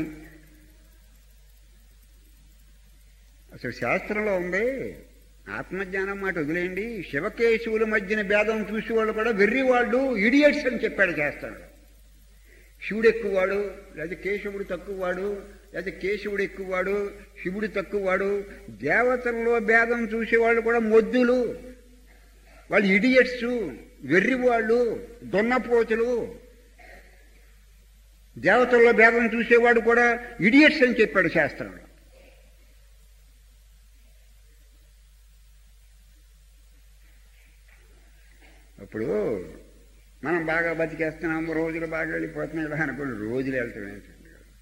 అసలు శాస్త్రంలో ఉంది ఆత్మజ్ఞానం మాట వదిలేయండి శివకేశవుల మధ్యన భేదం చూసేవాళ్ళు కూడా వెర్రి వాళ్ళు ఇడియట్స్ అని చెప్పాడు చేస్తాడు శివుడు ఎక్కువవాడు లేదా కేశవుడు తక్కువవాడు లేదా కేశవుడు ఎక్కువవాడు శివుడు తక్కువవాడు దేవతల్లో భేదం చూసేవాళ్ళు కూడా మొద్దులు వాళ్ళు ఇడియట్స్ వెర్రి వాళ్ళు దొన్నపోతులు దేవతల్లో భేదం చూసేవాడు కూడా ఇడియట్స్ అని చెప్పాడు శాస్త్రంలో అప్పుడు మనం బాగా బతికేస్తున్నాం రోజులు బాగా వెళ్ళిపోతున్నాయి ఇలా అనుకోండి రోజులు వెళ్తాం ఏంటండి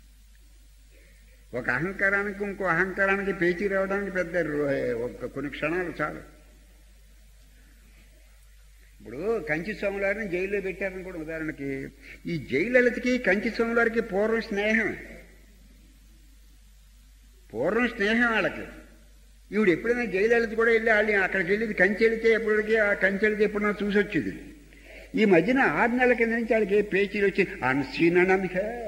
ఒక అహంకారానికి ఇంకో అహంకారానికి పేచీ రావడానికి పెద్ద ఒక కొన్ని క్షణాలు చాలు ఇప్పుడు కంచి స్వాములారిని జైల్లో పెట్టారని కూడా ఉదాహరణకి ఈ జైలలకి కంచి స్వాములారికి పూర్వం స్నేహం పూర్వం స్నేహం వాళ్ళకి ఈవిడ ఎప్పుడైనా జయలలిత కూడా వెళ్ళి వాళ్ళు అక్కడికి వెళ్ళి కంచి వెళితే ఎప్పటికీ ఆ కంచి వెళితే ఎప్పుడైనా చూసి వచ్చేది ఈ మధ్యన ఆరు నెలల కింద నుంచి వాళ్ళకి పేచీలు వచ్చి అన్సీననం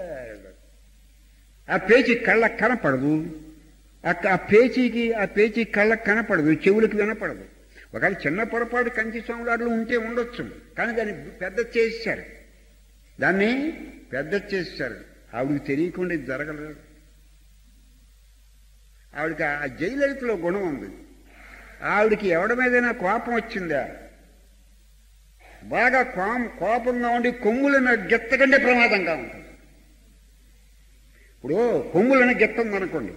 ఆ పేచీ కళ్ళకు కనపడదు ఆ ఆ పేచీకి ఆ పేచీ కళ్ళకు కనపడదు చెవులకు వినపడదు ఒకవేళ చిన్న పొరపాటు కంచి స్వాములారులు ఉంటే ఉండొచ్చు కానీ దాన్ని పెద్ద చేశారు దాన్ని పెద్ద చేశారు ఆవిడకి తెలియకుండా ఇది జరగలేదు ఆవిడకి ఆ జయలలితలో గుణం ఉంది ఆవిడకి ఎవడి మీదైనా కోపం వచ్చిందా బాగా కోపం కోపంగా ఉండి కొమ్ములన గెత్త కంటే ప్రమాదంగా ఉంటుంది ఇప్పుడు కొమ్ములన గెత్త ఉందనుకోండి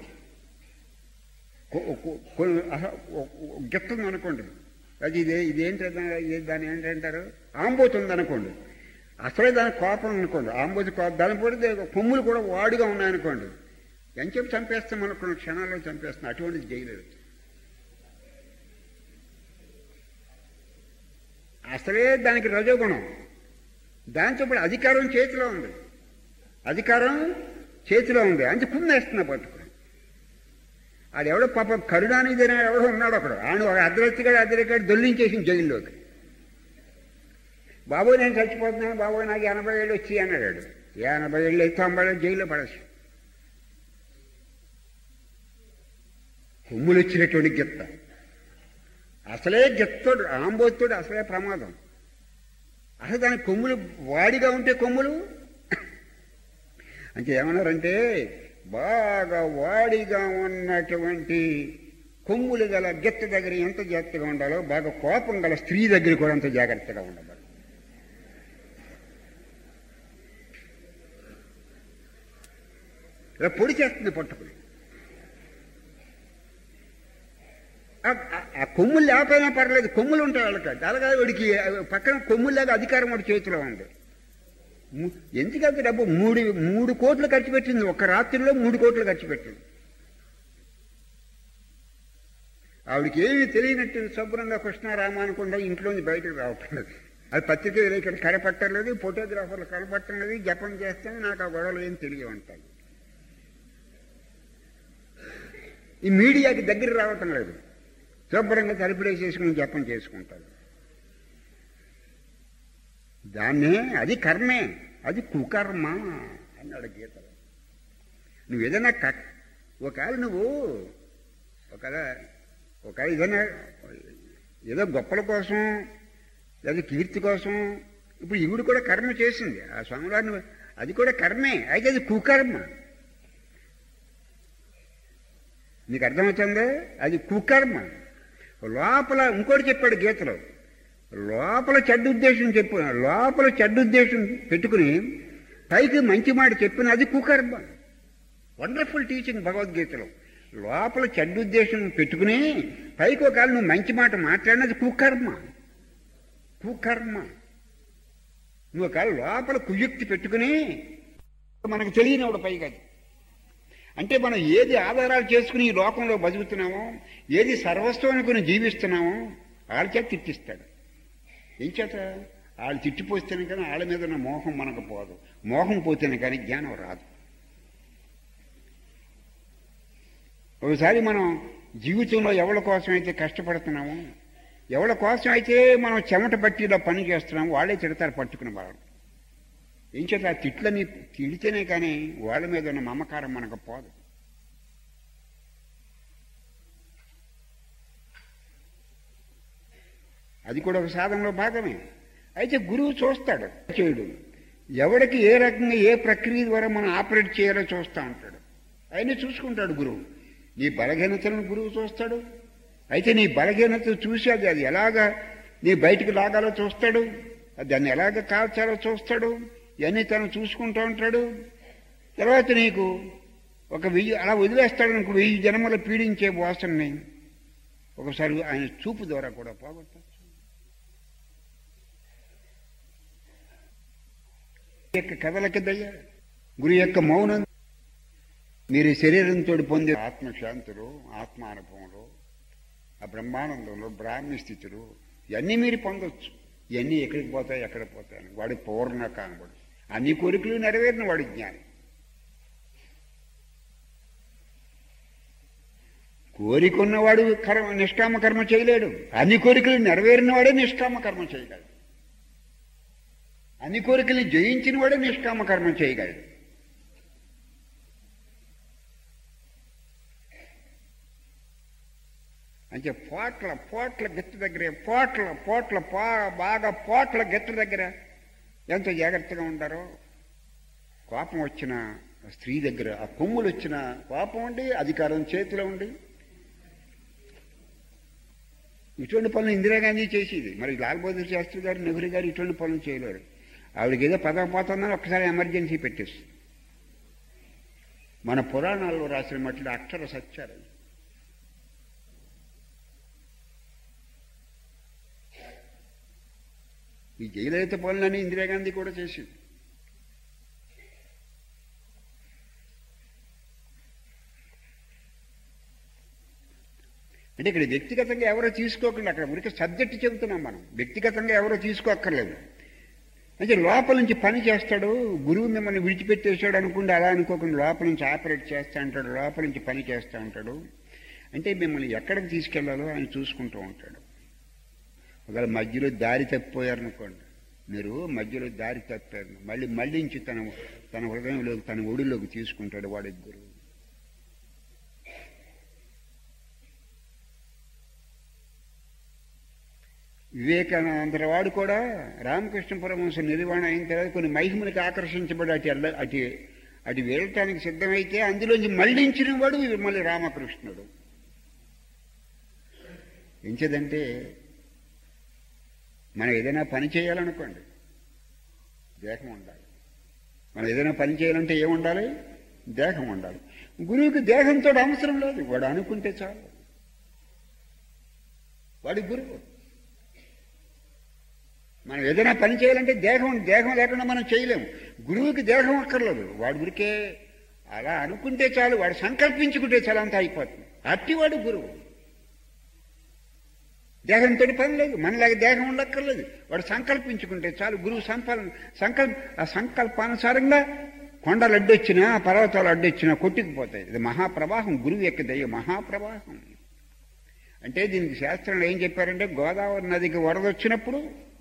గెత్త ఉందనుకోండి అది ఇదే ఇదేంటి ఇది దాని ఏంటంటారు ఆంబోతుంది అనుకోండి అసలే దాని కోపం అనుకోండి ఆంబోతి కోపం దాని పడితే కొమ్ములు కూడా వాడుగా ఉన్నాయనుకోండి ఎంచేపు చంపేస్తాం అనుకున్న క్షణాల్లో చంపేస్తాం అటువంటిది చేయలేదు అసలే దానికి రజోగుణం దాంతో ఇప్పుడు అధికారం చేతిలో ఉంది అధికారం చేతిలో ఉంది అంతే కుమ్మేస్తున్నా పట్టుకుని ఆడెవడో పాప కరుణానిధి ఎవడో ఉన్నాడు అక్కడ ఆయన ఒక అర్ధరత్తిగాడు అర్ధరత్తిగాడు దొల్లించేసి జైల్లోకి బాబు నేను చచ్చిపోతున్నాను బాబు నాకు ఎనభై ఏళ్ళు వచ్చి అన్నాడు ఎనభై ఏళ్ళు అయితే తొంభై ఏళ్ళు జైల్లో పడేసి కొమ్ములు వచ్చినటువంటి గిత్త అసలే గిత్తోడు ఆంబోతుడు అసలే ప్రమాదం అసలు దాని కొమ్ములు వాడిగా ఉంటే కొమ్ములు అంటే ఏమన్నారంటే బాగా వాడిగా ఉన్నటువంటి కొమ్ములు గల గిత్త దగ్గర ఎంత జాగ్రత్తగా ఉండాలో బాగా కోపం గల స్త్రీ దగ్గర కూడా అంత జాగ్రత్తగా ఉండాలి ఇలా పొడి చేస్తుంది పట్టుకుని ఆ కొమ్ములు లేకపోయినా పర్లేదు కొమ్ములు ఉంటాయి వాళ్ళకి అలాగే వాడికి పక్కన కొమ్ముల్లాగా అధికారం వాడి చేతిలో ఉంది ఎందుకంటే డబ్బు మూడు మూడు కోట్లు ఖర్చు పెట్టింది ఒక రాత్రిలో మూడు కోట్లు ఖర్చు పెట్టింది ఆవిడకి ఏమీ తెలియనట్టు శుభ్రంగా కృష్ణారామ అనుకుండా ఇంట్లోంచి బయటకు రావట్లేదు అది పత్రిక ఇక్కడ కనపట్టలేదు ఫోటోగ్రాఫర్లు కనపట్టం లేదు జపం చేస్తాను నాకు ఆ గొడవలు ఏం తెలియవంటాను ఈ మీడియాకి దగ్గర రావటం లేదు శుభ్రంగా తలుపుడేసేసుకుని జపం చేసుకుంటారు దాన్నే అది కర్మే అది కుకర్మ అన్నాడు గీతలో నువ్వు ఏదైనా క ఒకవేళ నువ్వు ఒకవేళ ఒకవేళ ఏదైనా ఏదో గొప్పల కోసం లేదా కీర్తి కోసం ఇప్పుడు ఈవిడ కూడా కర్మ చేసింది ఆ స్వామివారిని అది కూడా కర్మే అయితే అది కుకర్మ నీకు అర్థమవుతుందా అది కుకర్మ లోపల ఇంకోటి చెప్పాడు గీతలో లోపల చెడ్డ ఉద్దేశం చెప్పు లోపల చెడ్డ ఉద్దేశం పెట్టుకుని పైకి మంచి మాట చెప్పిన అది కుకర్మ వండర్ఫుల్ టీచింగ్ భగవద్గీతలో లోపల చెడ్డ ఉద్దేశం పెట్టుకుని పైకి ఒకవేళ నువ్వు మంచి మాట మాట్లాడినది కుకర్మ కుకర్మ నువ్వు ఒకవేళ లోపల కుయుక్తి పెట్టుకుని మనకు తెలియనివాడు పైకి అది అంటే మనం ఏది ఆధారాలు చేసుకుని ఈ లోకంలో బతుకుతున్నామో ఏది సర్వస్వం అనుకుని జీవిస్తున్నామో వాళ్ళ చేత తిట్టిస్తాడు ఏం చేత వాళ్ళు తిట్టిపోస్తేనే కానీ వాళ్ళ మీద ఉన్న మోహం మనకు పోదు మోహం పోతేనే కానీ జ్ఞానం రాదు ఒకసారి మనం జీవితంలో ఎవరి కోసం అయితే కష్టపడుతున్నామో ఎవరి కోసం అయితే మనం చెమట పట్టిలో పని చేస్తున్నామో వాళ్ళే తిడతారు పట్టుకున్న వాళ్ళు ఏం చేత ఆ తిట్లని తిడితేనే కానీ వాళ్ళ మీద ఉన్న మమకారం మనకు పోదు అది కూడా ఒక సాధనలో భాగమే అయితే గురువు చూస్తాడు చేయడు ఎవడికి ఏ రకంగా ఏ ప్రక్రియ ద్వారా మనం ఆపరేట్ చేయాలో చూస్తూ ఉంటాడు ఆయన చూసుకుంటాడు గురువు నీ బలహీనతలను గురువు చూస్తాడు అయితే నీ బలహీనత చూసి అది అది ఎలాగా నీ బయటకు లాగాలో చూస్తాడు దాన్ని ఎలాగ కాల్చాలో చూస్తాడు ఇవన్నీ తను చూసుకుంటూ ఉంటాడు తర్వాత నీకు ఒక వెయ్యి అలా వదిలేస్తాడు నీకు వెయ్యి జన్మలు పీడించే వాసనని ఒకసారి ఆయన చూపు ద్వారా కూడా పోగొట్టచ్చు యొక్క కథలకి దయ్య గురు యొక్క మౌనం మీరు శరీరంతో పొందే ఆత్మశాంతులు ఆత్మానుభవంలో ఆ బ్రహ్మానందంలో బ్రాహ్మీ స్థితులు ఇవన్నీ మీరు పొందొచ్చు ఇవన్నీ ఎక్కడికి పోతాయి ఎక్కడ పోతాయని వాడి పూర్ణ కానబడు అన్ని కోరికలు నెరవేరిన వాడి జ్ఞాని కోరిక ఉన్నవాడు కర్మ నిష్కామ కర్మ చేయలేడు అన్ని కోరికలు నెరవేరిన వాడే నిష్కామ కర్మ చేయగలడు అన్ని కోరికలు జయించిన వాడే నిష్కామ కర్మ చేయగలడు అంటే పోట్ల పోట్ల గెత్త దగ్గర పోట్ల పోట్ల పా బాగా పోట్ల గెత్త దగ్గర ఎంతో జాగ్రత్తగా ఉంటారో కోపం వచ్చిన స్త్రీ దగ్గర ఆ కొమ్ములు వచ్చిన కోపం ఉండి అధికారం చేతిలో ఉండి ఇటువంటి పనులు ఇందిరాగాంధీ చేసేది మరి లాల్ బహదూర్ శాస్త్రి గారు నెహ్రూ గారు ఇటువంటి పనులు చేయలేరు ఆవిడకి ఏదో పదవి పోతుందని ఒక్కసారి ఎమర్జెన్సీ పెట్టేసి మన పురాణాల్లో రాసిన మట్లు అక్షర సత్యాలు ఈ జయలలిత పనులని ఇందిరాగాంధీ కూడా చేసింది అంటే ఇక్కడ వ్యక్తిగతంగా ఎవరో తీసుకోకుండా అక్కడ ఉరికి సబ్జెక్ట్ చెబుతున్నాం మనం వ్యక్తిగతంగా ఎవరో తీసుకోక్కర్లేదు అంటే లోపల నుంచి పని చేస్తాడు గురువు మిమ్మల్ని విడిచిపెట్టేశాడు అనుకుంటే అలా అనుకోకుండా లోపల నుంచి ఆపరేట్ చేస్తా ఉంటాడు లోపల నుంచి పని చేస్తూ ఉంటాడు అంటే మిమ్మల్ని ఎక్కడికి తీసుకెళ్లాలో ఆయన చూసుకుంటూ ఉంటాడు ఒకవేళ మధ్యలో దారి తప్పిపోయారనుకోండి మీరు మధ్యలో దారి తప్పారు మళ్ళీ మళ్ళించి తన తన హృదయంలోకి తన ఒడిలోకి తీసుకుంటాడు వాడి గురువు వివేకానంద వాడు కూడా రామకృష్ణ పరమహంస నిర్వహణ అయిన తర్వాత కొన్ని మహిమలకు ఆకర్షించబడి అటు ఎల్ల అటు అటు వెళ్ళటానికి సిద్ధమైతే అందులోంచి మళ్ళించిన వాడు మళ్ళీ రామకృష్ణుడు ఎంచదంటే మనం ఏదైనా పని చేయాలనుకోండి దేహం ఉండాలి మనం ఏదైనా పని చేయాలంటే ఏముండాలి దేహం ఉండాలి గురువుకి దేహంతో అవసరం లేదు వాడు అనుకుంటే చాలు వాడి గురువు మనం ఏదైనా పని చేయాలంటే దేహం దేహం లేకుండా మనం చేయలేము గురువుకి దేహం అక్కర్లేదు వాడి గురికే అలా అనుకుంటే చాలు వాడు సంకల్పించుకుంటే చాలా అంతా అయిపోతుంది అట్టివాడు గురువు దేహంతో పని లేదు మనలాగా దేహం ఉండక్కర్లేదు వాడు సంకల్పించుకుంటే చాలు గురువు సంపాదన సంకల్ప ఆ సంకల్పానుసారంగా కొండలు అడ్డొచ్చినా పర్వతాలు అడ్డొచ్చినా కొట్టుకుపోతాయి ఇది మహాప్రవాహం గురువు యొక్క దయ మహాప్రవాహం అంటే దీనికి శాస్త్రంలో ఏం చెప్పారంటే గోదావరి నదికి వరద వచ్చినప్పుడు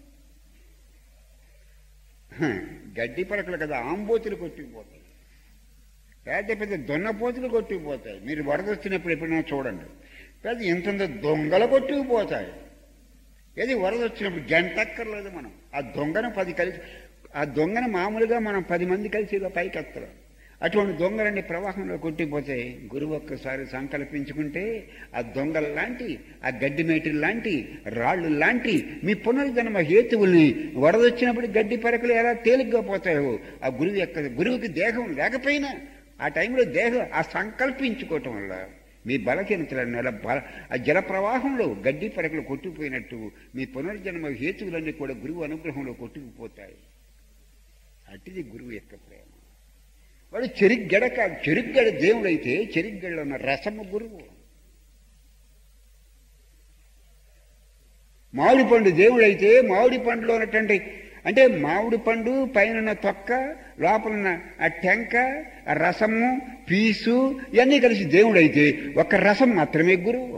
గడ్డి పరకలు కదా ఆంబోతులు కొట్టుకుపోతాయి పెద్ద పెద్ద దొన్నపోతులు కొట్టుకుపోతాయి మీరు వరద వచ్చినప్పుడు ఎప్పుడైనా చూడండి పెద్ద ఇంత దొంగలు కొట్టుకుపోతాయి ఏది వరద వచ్చినప్పుడు గంటక్కర్లేదు మనం ఆ దొంగను పది కలిసి ఆ దొంగను మామూలుగా మనం పది మంది కలిసి ఇలా పైకి ఎత్తరు అటువంటి దొంగలన్నీ ప్రవాహంలో కొట్టిపోతాయి గురువు ఒక్కసారి సంకల్పించుకుంటే ఆ దొంగల లాంటి ఆ గడ్డి మేటులు లాంటి రాళ్ళు లాంటి మీ పునర్జన్మ హేతువుల్ని వరదొచ్చినప్పుడు గడ్డి పరకలు ఎలా తేలిగ్గా పోతాయో ఆ గురువు యొక్క గురువుకి దేహం లేకపోయినా ఆ టైంలో దేహం ఆ సంకల్పించుకోవటం వల్ల మీ బలహీనతల నెల బల ఆ జల ప్రవాహంలో గడ్డి పరకలు కొట్టుకుపోయినట్టు మీ పునర్జన్మ హేతువులన్నీ కూడా గురువు అనుగ్రహంలో కొట్టుకుపోతాయి అటిది గురువు యొక్క ప్రేమ వాడు చెరిగ్గెడ కాదు చెరిగ్గెడ దేవుడైతే చెరిగ్గెడ ఉన్న రసము గురువు మామిడి పండు దేవుడైతే మామిడి పండులో ఉన్నటువంటి అంటే మామిడి పండు పైన తొక్క లోపల ఆ టెంక ఆ రసము పీసు ఇవన్నీ కలిసి దేవుడైతే ఒక్క రసం మాత్రమే గురువు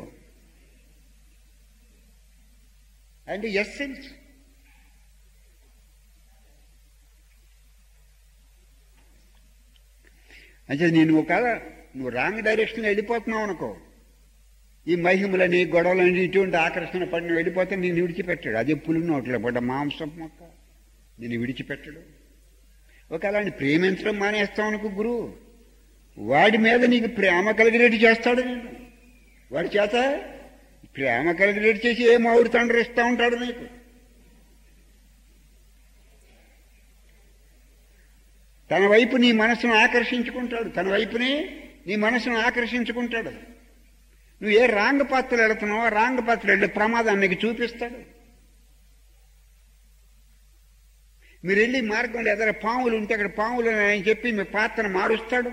అంటే ఎస్సెన్స్ అంటే నేను ఒక నువ్వు రాంగ్ డైరెక్షన్ వెళ్ళిపోతున్నావు అనుకో ఈ మహిమలని గొడవలని ఇటువంటి ఆకర్షణ పడిన వెళ్ళిపోతే నేను విడిచిపెట్టాడు అదే పులి నోట్లో పడ్డ మాంసం మొక్క నేను విడిచిపెట్టడు ఒక అలాంటి ప్రేమించడం మానేస్తాం అనుకో గురువు వాడి మీద నీకు ప్రేమ కలిగినట్టు చేస్తాడు నేను వాడి చేత ప్రేమ కలిగినట్టు చేసి ఏ మామిడి తండ్రి ఇస్తా ఉంటాడు నీకు తన వైపు నీ మనసును ఆకర్షించుకుంటాడు తన వైపునే నీ మనసును ఆకర్షించుకుంటాడు నువ్వు ఏ రాంగ్ పాత్రలు వెళుతున్నావో రాంగ్ పాత్ర వెళ్ళి ప్రమాదాన్ని నీకు చూపిస్తాడు మీరు వెళ్ళి మార్గంలో ఎదర పాములు ఉంటే అక్కడ పాములు అని చెప్పి మీ పాత్రను మారుస్తాడు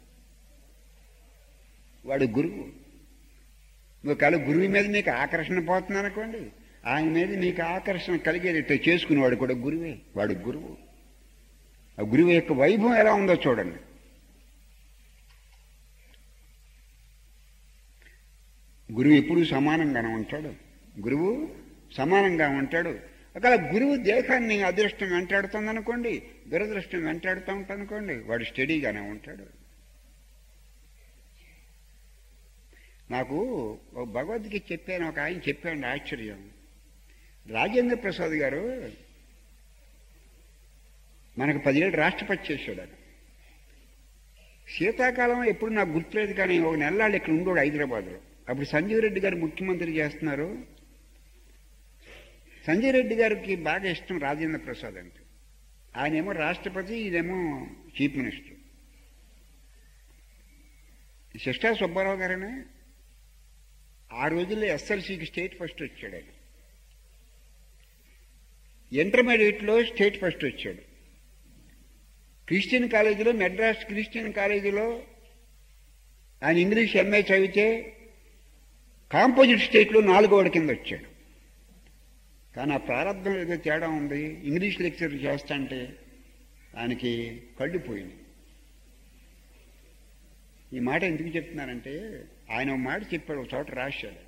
వాడు గురువు నువ్వు కల గురువు మీద నీకు ఆకర్షణ పోతున్నాను అనుకోండి ఆయన మీద నీకు ఆకర్షణ కలిగేటట్టు చేసుకునేవాడు కూడా గురువే వాడు గురువు ఆ గురువు యొక్క వైభవం ఎలా ఉందో చూడండి గురువు ఎప్పుడూ సమానంగానే ఉంటాడు గురువు సమానంగా ఉంటాడు ఒకవేళ గురువు దేహాన్ని అదృష్టం వెంటాడుతుంది అనుకోండి దురదృష్టం వెంటాడుతూ ఉంటుంది అనుకోండి వాడు స్టడీగానే ఉంటాడు నాకు ఒక భగవద్గీత చెప్పాను ఒక ఆయన చెప్పాడు ఆశ్చర్యం రాజేంద్ర ప్రసాద్ గారు మనకు పదిహేడు రాష్ట్రపతి చేశాడు ఆయన శీతాకాలం ఎప్పుడు నాకు గుర్తులేదు కానీ ఒక నెలలాళ్ళు ఇక్కడ ఉండోడు హైదరాబాద్లో అప్పుడు సంజీవ్ రెడ్డి గారు ముఖ్యమంత్రి చేస్తున్నారు సంజయ్ రెడ్డి గారికి బాగా ఇష్టం రాజేంద్ర ప్రసాద్ అంటే ఆయనేమో రాష్ట్రపతి ఇదేమో చీఫ్ మినిస్టర్ శిష్టా సుబ్బారావు గారనే ఆ రోజుల్లో ఎస్ఎల్సీకి స్టేట్ ఫస్ట్ వచ్చాడు ఆయన ఇంటర్మీడియట్లో స్టేట్ ఫస్ట్ వచ్చాడు క్రిస్టియన్ కాలేజీలో మెడ్రాస్ క్రిస్టియన్ కాలేజీలో ఆయన ఇంగ్లీష్ ఎంఏ చదివితే కాంపోజిట్ స్టేట్లో నాలుగోడ కింద వచ్చాడు కానీ ఆ ప్రారంభం ఏదో తేడా ఉంది ఇంగ్లీష్ లెక్చర్ చేస్తాంటే ఆయనకి కళ్ళు పోయింది ఈ మాట ఎందుకు చెప్తున్నానంటే ఆయన ఒక మాట చెప్పాడు ఒక చోట రాశాడు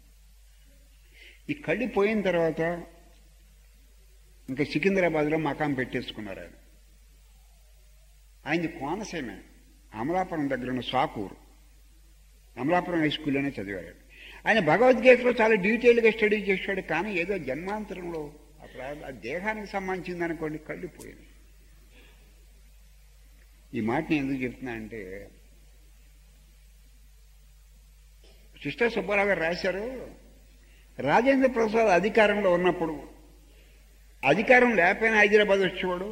ఈ కళ్ళు పోయిన తర్వాత ఇంకా సికింద్రాబాద్లో మకాం పెట్టేసుకున్నారు ఆయన ఆయనది కోనసీమ అమలాపురం దగ్గర ఉన్న సాకూరు అమలాపురం హై స్కూల్లోనే చదివాడు ఆయన భగవద్గీతలో చాలా డీటెయిల్గా స్టడీ చేశాడు కానీ ఏదో జన్మాంతరంలో అక్కడ ఆ దేహానికి సంబంధించింది అనుకోండి కళ్ళు పోయింది ఈ మాట నేను ఎందుకు చెప్తున్నా అంటే సిస్టర్ సుబ్బారావు గారు రాశారు రాజేంద్ర ప్రసాద్ అధికారంలో ఉన్నప్పుడు అధికారం లేకపోయినా హైదరాబాద్ వచ్చేవాడు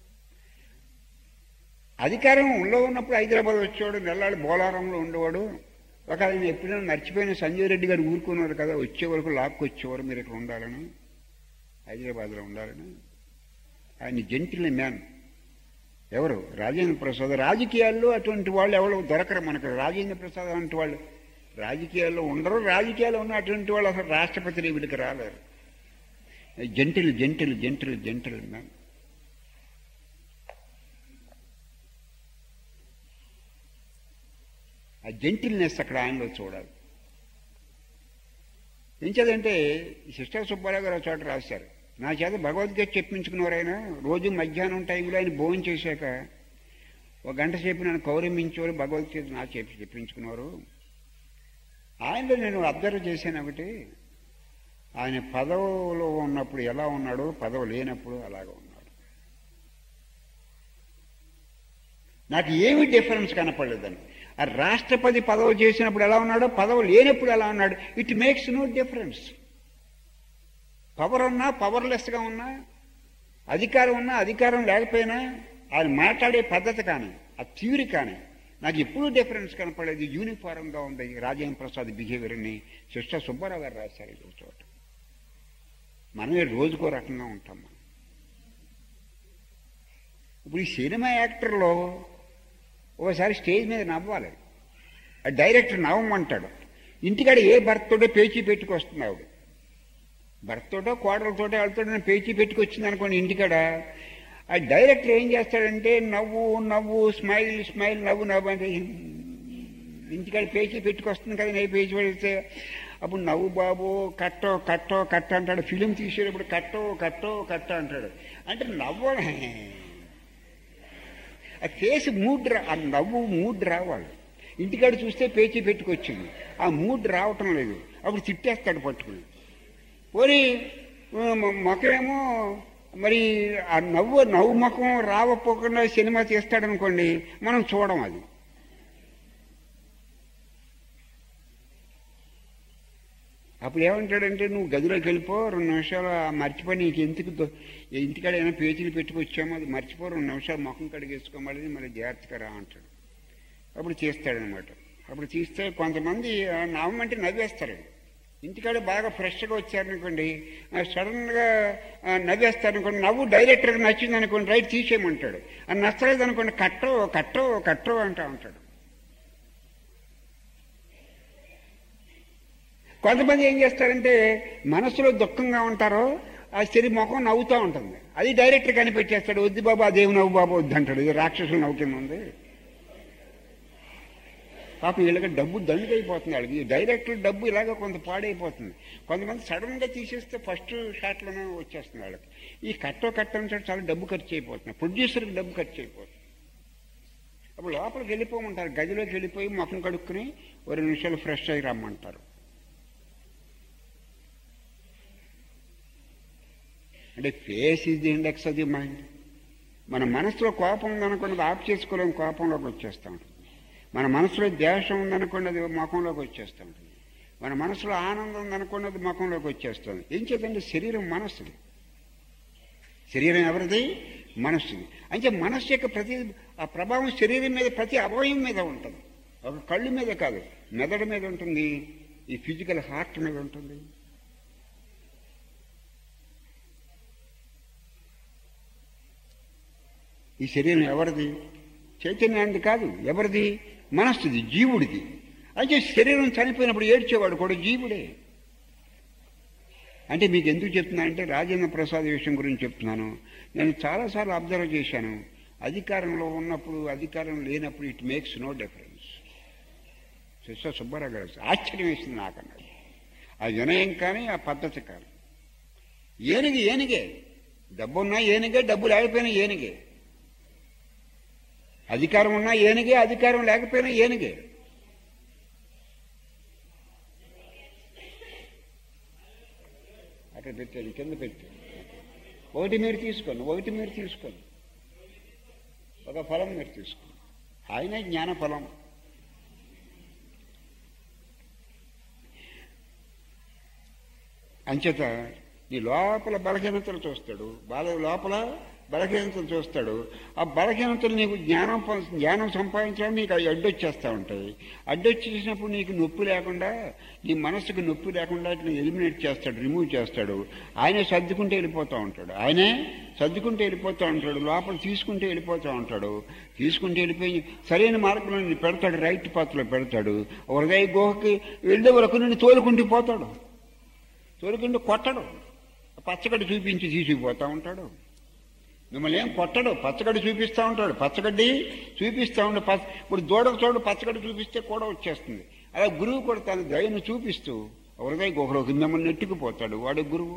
అధికారం ఉల్లో ఉన్నప్పుడు హైదరాబాద్ వచ్చేవాడు నెల్లాడు బోలారంలో ఉండేవాడు ఒక ఆయన ఎప్పుడైనా మర్చిపోయిన సంజయ్ రెడ్డి గారు ఊరుకున్నారు కదా వచ్చే వరకు లాక్కు వచ్చేవారు మీరు ఇక్కడ ఉండాలని హైదరాబాద్లో ఉండాలని ఆయన జెంటిల్ మ్యాన్ ఎవరు రాజేంద్ర ప్రసాద్ రాజకీయాల్లో అటువంటి వాళ్ళు ఎవరు దొరకరు మనకు రాజేంద్ర ప్రసాద్ అటువంటి వాళ్ళు రాజకీయాల్లో ఉండరు రాజకీయాల్లో ఉన్న అటువంటి వాళ్ళు అసలు రాష్ట్రపతి వీడికి రాలేరు gentle gentle gentle gentleman ఆ జెంటిల్నెస్ అక్కడ ఆయనలో చూడాలి ఎంచేదంటే సిస్టర్ సుబ్బారావు గారు ఒక చోట రాశారు నా చేత భగవద్గీత చెప్పించుకున్నవారైనా రోజు మధ్యాహ్నం టైంలో ఆయన భోజనం చేశాక ఒక గంట సేపు నన్ను కౌరమించేవారు భగవద్గీత నా చెప్పి చెప్పించుకున్నారు ఆయనలో నేను అబ్జర్వ్ చేశాను ఒకటి ఆయన పదవిలో ఉన్నప్పుడు ఎలా ఉన్నాడో పదవి లేనప్పుడు అలాగ ఉన్నాడు నాకు ఏమి డిఫరెన్స్ కనపడలేదని ఆ రాష్ట్రపతి పదవి చేసినప్పుడు ఎలా ఉన్నాడో పదవి లేనప్పుడు ఎలా ఉన్నాడు it makes no difference power ఉన్నా పవర్లెస్గా ఉన్నా అధికారం ఉన్నా అధికారం లేకపోయినా ఆయన మాట్లాడే పద్ధతి కానీ ఆ థ్యూరీ కానీ నాకు ఎప్పుడూ డిఫరెన్స్ కనపడేది యూనిఫారంగా ఉంది రాజేంద్ర ప్రసాద్ బిహేవియర్ని సిస్టర్ సుబ్బారావు గారు రాశారు ఇది ఒక చోట మనమే రోజుకో రకంగా ఉంటాం మనం ఇప్పుడు ఈ సినిమా యాక్టర్లో ఓసారి స్టేజ్ మీద నవ్వాలి ఆ డైరెక్టర్ నవ్వమంటాడు ఇంటికాడ ఏ భర్తతోటో పేచీ పెట్టుకొస్తుంది ఆవిడ భర్తతోటో కోడలతోటో వాళ్ళతో పేచీ పెట్టుకొచ్చింది అనుకోండి ఇంటికాడ ఆ డైరెక్టర్ ఏం చేస్తాడంటే నవ్వు నవ్వు స్మైల్ స్మైల్ నవ్వు నవ్వు అంటే ఇంటికాడ పేచీ పెట్టుకొస్తుంది కదా నేను పేచీ పెడితే అప్పుడు నవ్వు బాబు కట్టో కట్టో కట్ట అంటాడు ఫిలిం తీసేటప్పుడు కట్టో కట్టో కట్ట అంటాడు అంటే నవ్వు ఆ ఫేస్ మూడ్ రా ఆ నవ్వు మూడ్ రావాలి ఇంటికాడ చూస్తే పేచీ పెట్టుకొచ్చింది ఆ మూడ్ రావటం లేదు అప్పుడు తిట్టేస్తాడు పట్టుకుని పోనీ మొఖమేమో మరి ఆ నవ్వు నవ్వు ముఖం రావపోకుండా సినిమా తీస్తాడనుకోండి మనం చూడం అది అప్పుడు ఏమంటాడంటే నువ్వు గదిలోకి వెళ్ళిపో రెండు నిమిషాలు మర్చిపోయి నీకు ఎందుకు ఇంటికాడ ఏమైనా పేజీలు పెట్టుకొచ్చామో అది మర్చిపో రెండు నిమిషాలు ముఖం కడిగేసుకోమని మళ్ళీ జాగ్రత్తగా రా అంటాడు అప్పుడు చేస్తాడనమాట అప్పుడు తీస్తే కొంతమంది నవ్వమంటే నవ్వేస్తారు ఇంటికాడ బాగా ఫ్రెష్గా వచ్చారనుకోండి సడన్గా నవ్వేస్తారనుకోండి నవ్వు డైరెక్టర్కి నచ్చింది అనుకోండి రైట్ తీసేయమంటాడు అది నచ్చలేదు అనుకోండి కట్టో కట్టో కట్టో అంటా ఉంటాడు కొంతమంది ఏం చేస్తారంటే మనసులో దుఃఖంగా ఉంటారో ఆ స్త్రీ ముఖం నవ్వుతూ ఉంటుంది అది డైరెక్టర్ కనిపెట్టేస్తాడు వద్దు బాబు అదేం నవ్వు బాబు వద్దు అంటాడు ఇది రాక్షసులు నవ్వు కింద ఉంది పాపం వీళ్ళకి డబ్బు దండుకైపోతుంది వాళ్ళకి డైరెక్ట్ డబ్బు ఇలాగ కొంత పాడైపోతుంది కొంతమంది సడన్గా తీసేస్తే ఫస్ట్ షాట్లోనే వచ్చేస్తుంది వాళ్ళకి ఈ కట్టో కట్టని చోట చాలా డబ్బు ఖర్చు అయిపోతుంది ప్రొడ్యూసర్కి డబ్బు ఖర్చు అయిపోతుంది అప్పుడు లోపలికి వెళ్ళిపోమంటారు గదిలోకి వెళ్ళిపోయి ముఖం కడుక్కుని ఓ రెండు నిమిషాలు ఫ్రెష్ అయ్యి రమ్మంటారు అంటే face is the index of the mind మన మనసులో కోపం ఉందనుకున్నది ఆఫ్ చేసుకోలేం కోపంలోకి వచ్చేస్తూ ఉంటుంది మన మనసులో ద్వేషం ఉందనుకున్నది ముఖంలోకి వచ్చేస్తూ ఉంటుంది మన మనసులో ఆనందం ఉందనుకున్నది ముఖంలోకి వచ్చేస్తుంది ఏం చేద్దండి శరీరం మనస్సుది శరీరం ఎవరిది మనస్సుది అంటే మనస్సు యొక్క ప్రతి ఆ ప్రభావం శరీరం మీద ప్రతి అవయవం మీద ఉంటుంది ఒక కళ్ళు మీద కాదు మెదడు మీద ఉంటుంది ఈ ఫిజికల్ హార్ట్ మీద ఉంటుంది ఈ శరీరం ఎవరిది చైతన్యానికి కాదు ఎవరిది మనస్సుది జీవుడిది అయితే శరీరం చనిపోయినప్పుడు ఏడ్చేవాడు కూడా జీవుడే అంటే మీకు ఎందుకు చెప్తున్నానంటే రాజేంద్ర ప్రసాద్ విషయం గురించి చెప్తున్నాను నేను చాలాసార్లు అబ్జర్వ్ చేశాను అధికారంలో ఉన్నప్పుడు అధికారం లేనప్పుడు ఇట్ మేక్స్ నో డిఫరెన్స్ శిష్య సుబ్బారావు గారు ఆశ్చర్యం వేసింది నాకన్నది ఆ వినయం కానీ ఆ పద్ధతి కానీ ఏనుగు ఏనుగే డబ్బున్నా ఏనుగే డబ్బు లేకపోయినా ఏనుగే అధికారం ఉన్నా ఏనుగే అధికారం లేకపోయినా ఏనుగే అక్కడ పెట్టాను కింద పెట్టాను ఒకటి మీరు తీసుకోండి ఒకటి మీరు తీసుకోండి ఒక ఫలం మీరు తీసుకోండి ఆయనే జ్ఞాన ఫలం అంచేత నీ లోపల బలహీనతలు చూస్తాడు బాల లోపల బలహీనతలు చూస్తాడు ఆ బలహీనతలు నీకు జ్ఞానం పొ- జ్ఞానం సంపాదించడం నీకు అవి అడ్డొచ్చేస్తూ ఉంటాయి అడ్డొచ్చేసినప్పుడు నీకు నొప్పి లేకుండా నీ మనసుకు నొప్పి లేకుండా ఇట్లా ఎలిమినేట్ చేస్తాడు రిమూవ్ చేస్తాడు ఆయనే సర్దుకుంటే వెళ్ళిపోతూ ఉంటాడు ఆయనే సర్దుకుంటే వెళ్ళిపోతూ ఉంటాడు లోపల తీసుకుంటే వెళ్ళిపోతూ ఉంటాడు తీసుకుంటే వెళ్ళిపోయి సరైన మార్గంలో నిన్ను పెడతాడు రైట్ పాత్రలో పెడతాడు హృదయ గుహకి వెళ్ళే వరకు నిన్ను తోలుకుంటూ పోతాడు తోలుకుంటూ కొట్టడు పచ్చగడ్డి చూపించి తీసుకుపోతా ఉంటాడు మిమ్మల్ని ఏం కొట్టడు పచ్చగడ్డి చూపిస్తూ ఉంటాడు పచ్చగడ్డి చూపిస్తూ ఉండే పచ్చ ఇప్పుడు దూడకు చోడు పచ్చగడ్డి చూపిస్తే కూడా వచ్చేస్తుంది అలా గురువు కూడా తన దయను చూపిస్తూ హృదయ గుహలోకి మిమ్మల్ని నెట్టుకుపోతాడు వాడు గురువు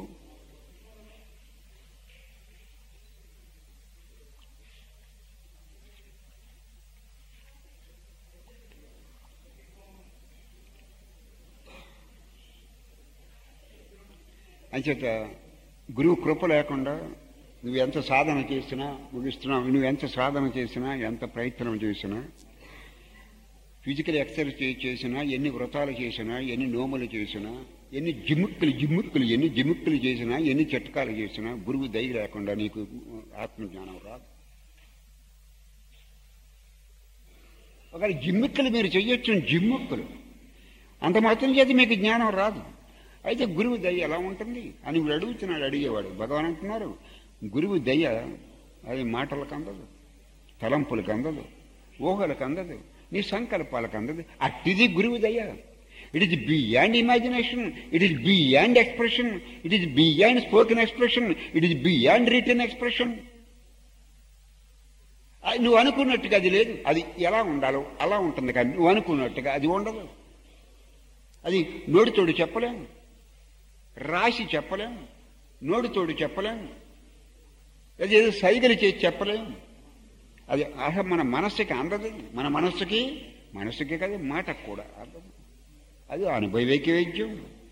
అంచేత గురువు కృప లేకుండా నువ్వు ఎంత సాధన చేసినా ముగిస్తున్నావు నువ్వు ఎంత సాధన చేసినా ఎంత ప్రయత్నం చేసినా ఫిజికల్ ఎక్సర్సైజ్ చేసినా ఎన్ని వ్రతాలు చేసినా ఎన్ని నోములు చేసినా ఎన్ని జిమ్ముక్కులు జిమ్ముక్కులు ఎన్ని జిమ్ముక్కులు చేసినా ఎన్ని చిట్కాలు చేసినా గురువు దయ లేకుండా నీకు ఆత్మజ్ఞానం రాదు ఒకవేళ జిమ్ముక్కులు మీరు చెయ్యొచ్చు జిమ్ముక్కులు అంత మాత్రం చేతి మీకు జ్ఞానం రాదు అయితే గురువు దయ ఎలా ఉంటుంది అని వీడు అడుగుతున్నాడు అడిగేవాడు భగవాన్ అంటున్నారు గురువు దయ అది మాటలకు అందదు తలంపులకు అందదు ఊహలకు అందదు నీ సంకల్పాలకు అందదు అట్టిది గురువు దయ it is beyond imagination it is beyond expression it is beyond spoken expression it is beyond written expression నువ్వు అనుకున్నట్టుగా అది లేదు అది ఎలా ఉండాలో అలా ఉంటుంది కానీ నువ్వు అనుకున్నట్టుగా అది ఉండదు అది నోటితోడు చెప్పలేము రాసి చెప్పలేము నోటితోడు చెప్పలేము అది ఏదో సైగలు చేసి చెప్పలేము అది అసలు మన మనస్సుకి అందదు మన మనస్సుకి మనస్సుకి కదా మాటకు కూడా అందదు అది అనుభవైక్య వైద్యం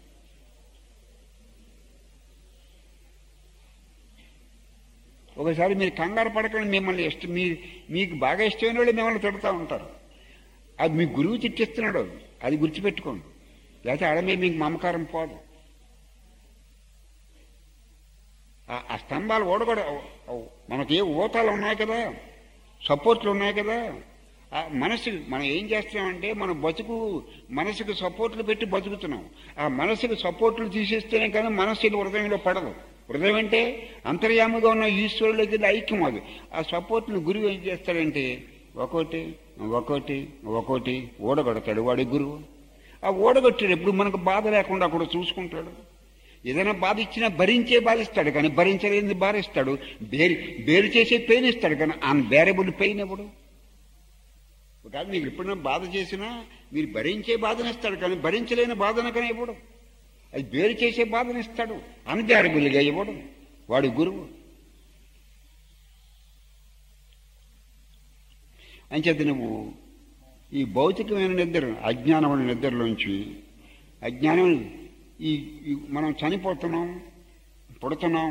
ఒకసారి మీరు కంగారు పడకండి మిమ్మల్ని ఇష్టం మీ మీకు బాగా ఇష్టమైన వాళ్ళు మిమ్మల్ని తిడుతూ ఉంటారు అది మీ గురువు తిట్టిస్తున్నాడు అది గుర్తుపెట్టుకోండి లేకపోతే ఆడ మీద మీకు మమకారం పోదు ఆ- ఆ స్తంభాలు ఓడగొడ మనకి ఊతాలు ఉన్నాయి కదా సపోర్ట్లు ఉన్నాయి కదా ఆ మనసు మనం ఏం చేస్తున్నామంటే మన బతుకు మనసుకు సపోర్ట్లు పెట్టి బతుకుతున్నాం ఆ మనసుకు సపోర్ట్లు తీసేస్తేనే కానీ మనస్సు హృదయంలో పడదు హృదయం అంటే అంతర్యాముగా ఉన్న ఈశ్వరులకి ఐక్యం అది ఆ సపోర్ట్ను గురువు ఏం చేస్తాడంటే ఒకటి ఒకటి ఒకటి ఓడగొడతాడు వాడి గురువు ఆ ఓడగొట్టేటప్పుడు మనకు బాధ లేకుండా కూడా చూసుకుంటాడు ఏదైనా బాధ ఇచ్చినా భరించే బాధిస్తాడు కానీ భరించలేని బాధిస్తాడు బేరు బేరు చేసే పెయిన్ ఇస్తాడు కానీ అన్బేరబుల్ పెయిన్ ఎవడు కాదు మీకు ఎప్పుడైనా బాధ చేసినా మీరు భరించే బాధనిస్తాడు కానీ భరించలేని బాధనకనే ఇవ్వడం అది వేరు చేసే బాధనిస్తాడు అన్బ్యారబుల్గా ఇవ్వడం వాడి గురువు అంచేత నువ్వు ఈ భౌతికమైన నిద్ర అజ్ఞానమైన నిద్రలోంచి అజ్ఞానం ఈ ఈ మనం చనిపోతున్నాం పుడుతున్నాం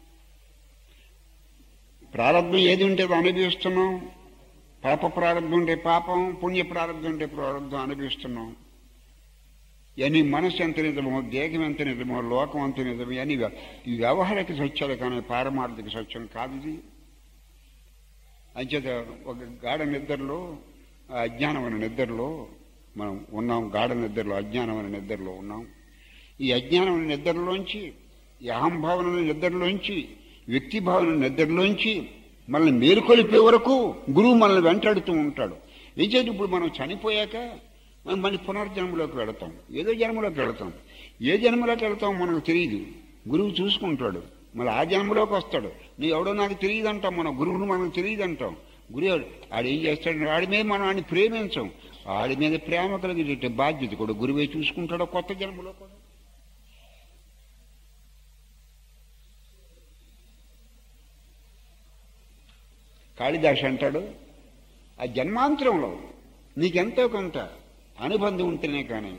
ప్రారంభం ఏది ఉంటే అది అనుభవిస్తున్నాం పాప ప్రారంభం ఉంటే పాపం పుణ్య ప్రారంభం ఉంటే ప్రారంభం అనుభవిస్తున్నాం ఇవన్నీ మనసు ఎంత నిజమో దేహం ఎంత నిజమో లోకం ఎంత నిజమో ఇవన్నీ వ్య- ఈ వ్యవహారిక సత్యాలు కానీ పారమార్థిక సత్యం కాదు ఇది అంచేత ఒక గాఢ నిద్రలో ఆ అజ్ఞానమైన నిద్రలో మనం ఉన్నాం గాఢ నిద్రలో అజ్ఞానమైన నిద్రలో ఉన్నాం ఈ అజ్ఞానమైన నిద్రలోంచి ఈ అహంభావన నిద్రలోంచి వ్యక్తి భావన నిద్రలోంచి మనల్ని మేలుకొలిపే వరకు గురువు మనల్ని వెంటాడుతూ ఉంటాడు ఏం చేతి ఇప్పుడు మనం చనిపోయాక మనం మళ్ళీ పునర్జన్మలోకి వెళతాం ఏదో జన్మలోకి వెళతాం ఏ జన్మలోకి వెళతాం మనకు తెలియదు గురువు చూసుకుంటాడు మళ్ళీ ఆ జన్మలోకి వస్తాడు నీ ఎవడో నాకు తెలియదు అంటాం మన గురువును మనకు తెలియదు అంటాం గురువు ఆడు ఏం చేస్తాడు ఆడి మీద మనం ఆడిని ప్రేమించాం ఆడి మీద ప్రేమ కలిగేట బాధ్యత కూడా గురువే చూసుకుంటాడు కొత్త జన్మలో కూడా కాళిదాస్ అంటాడు ఆ జన్మాంతరంలో నీకెంతో కొంత అనుబంధం ఉంటేనే కానీ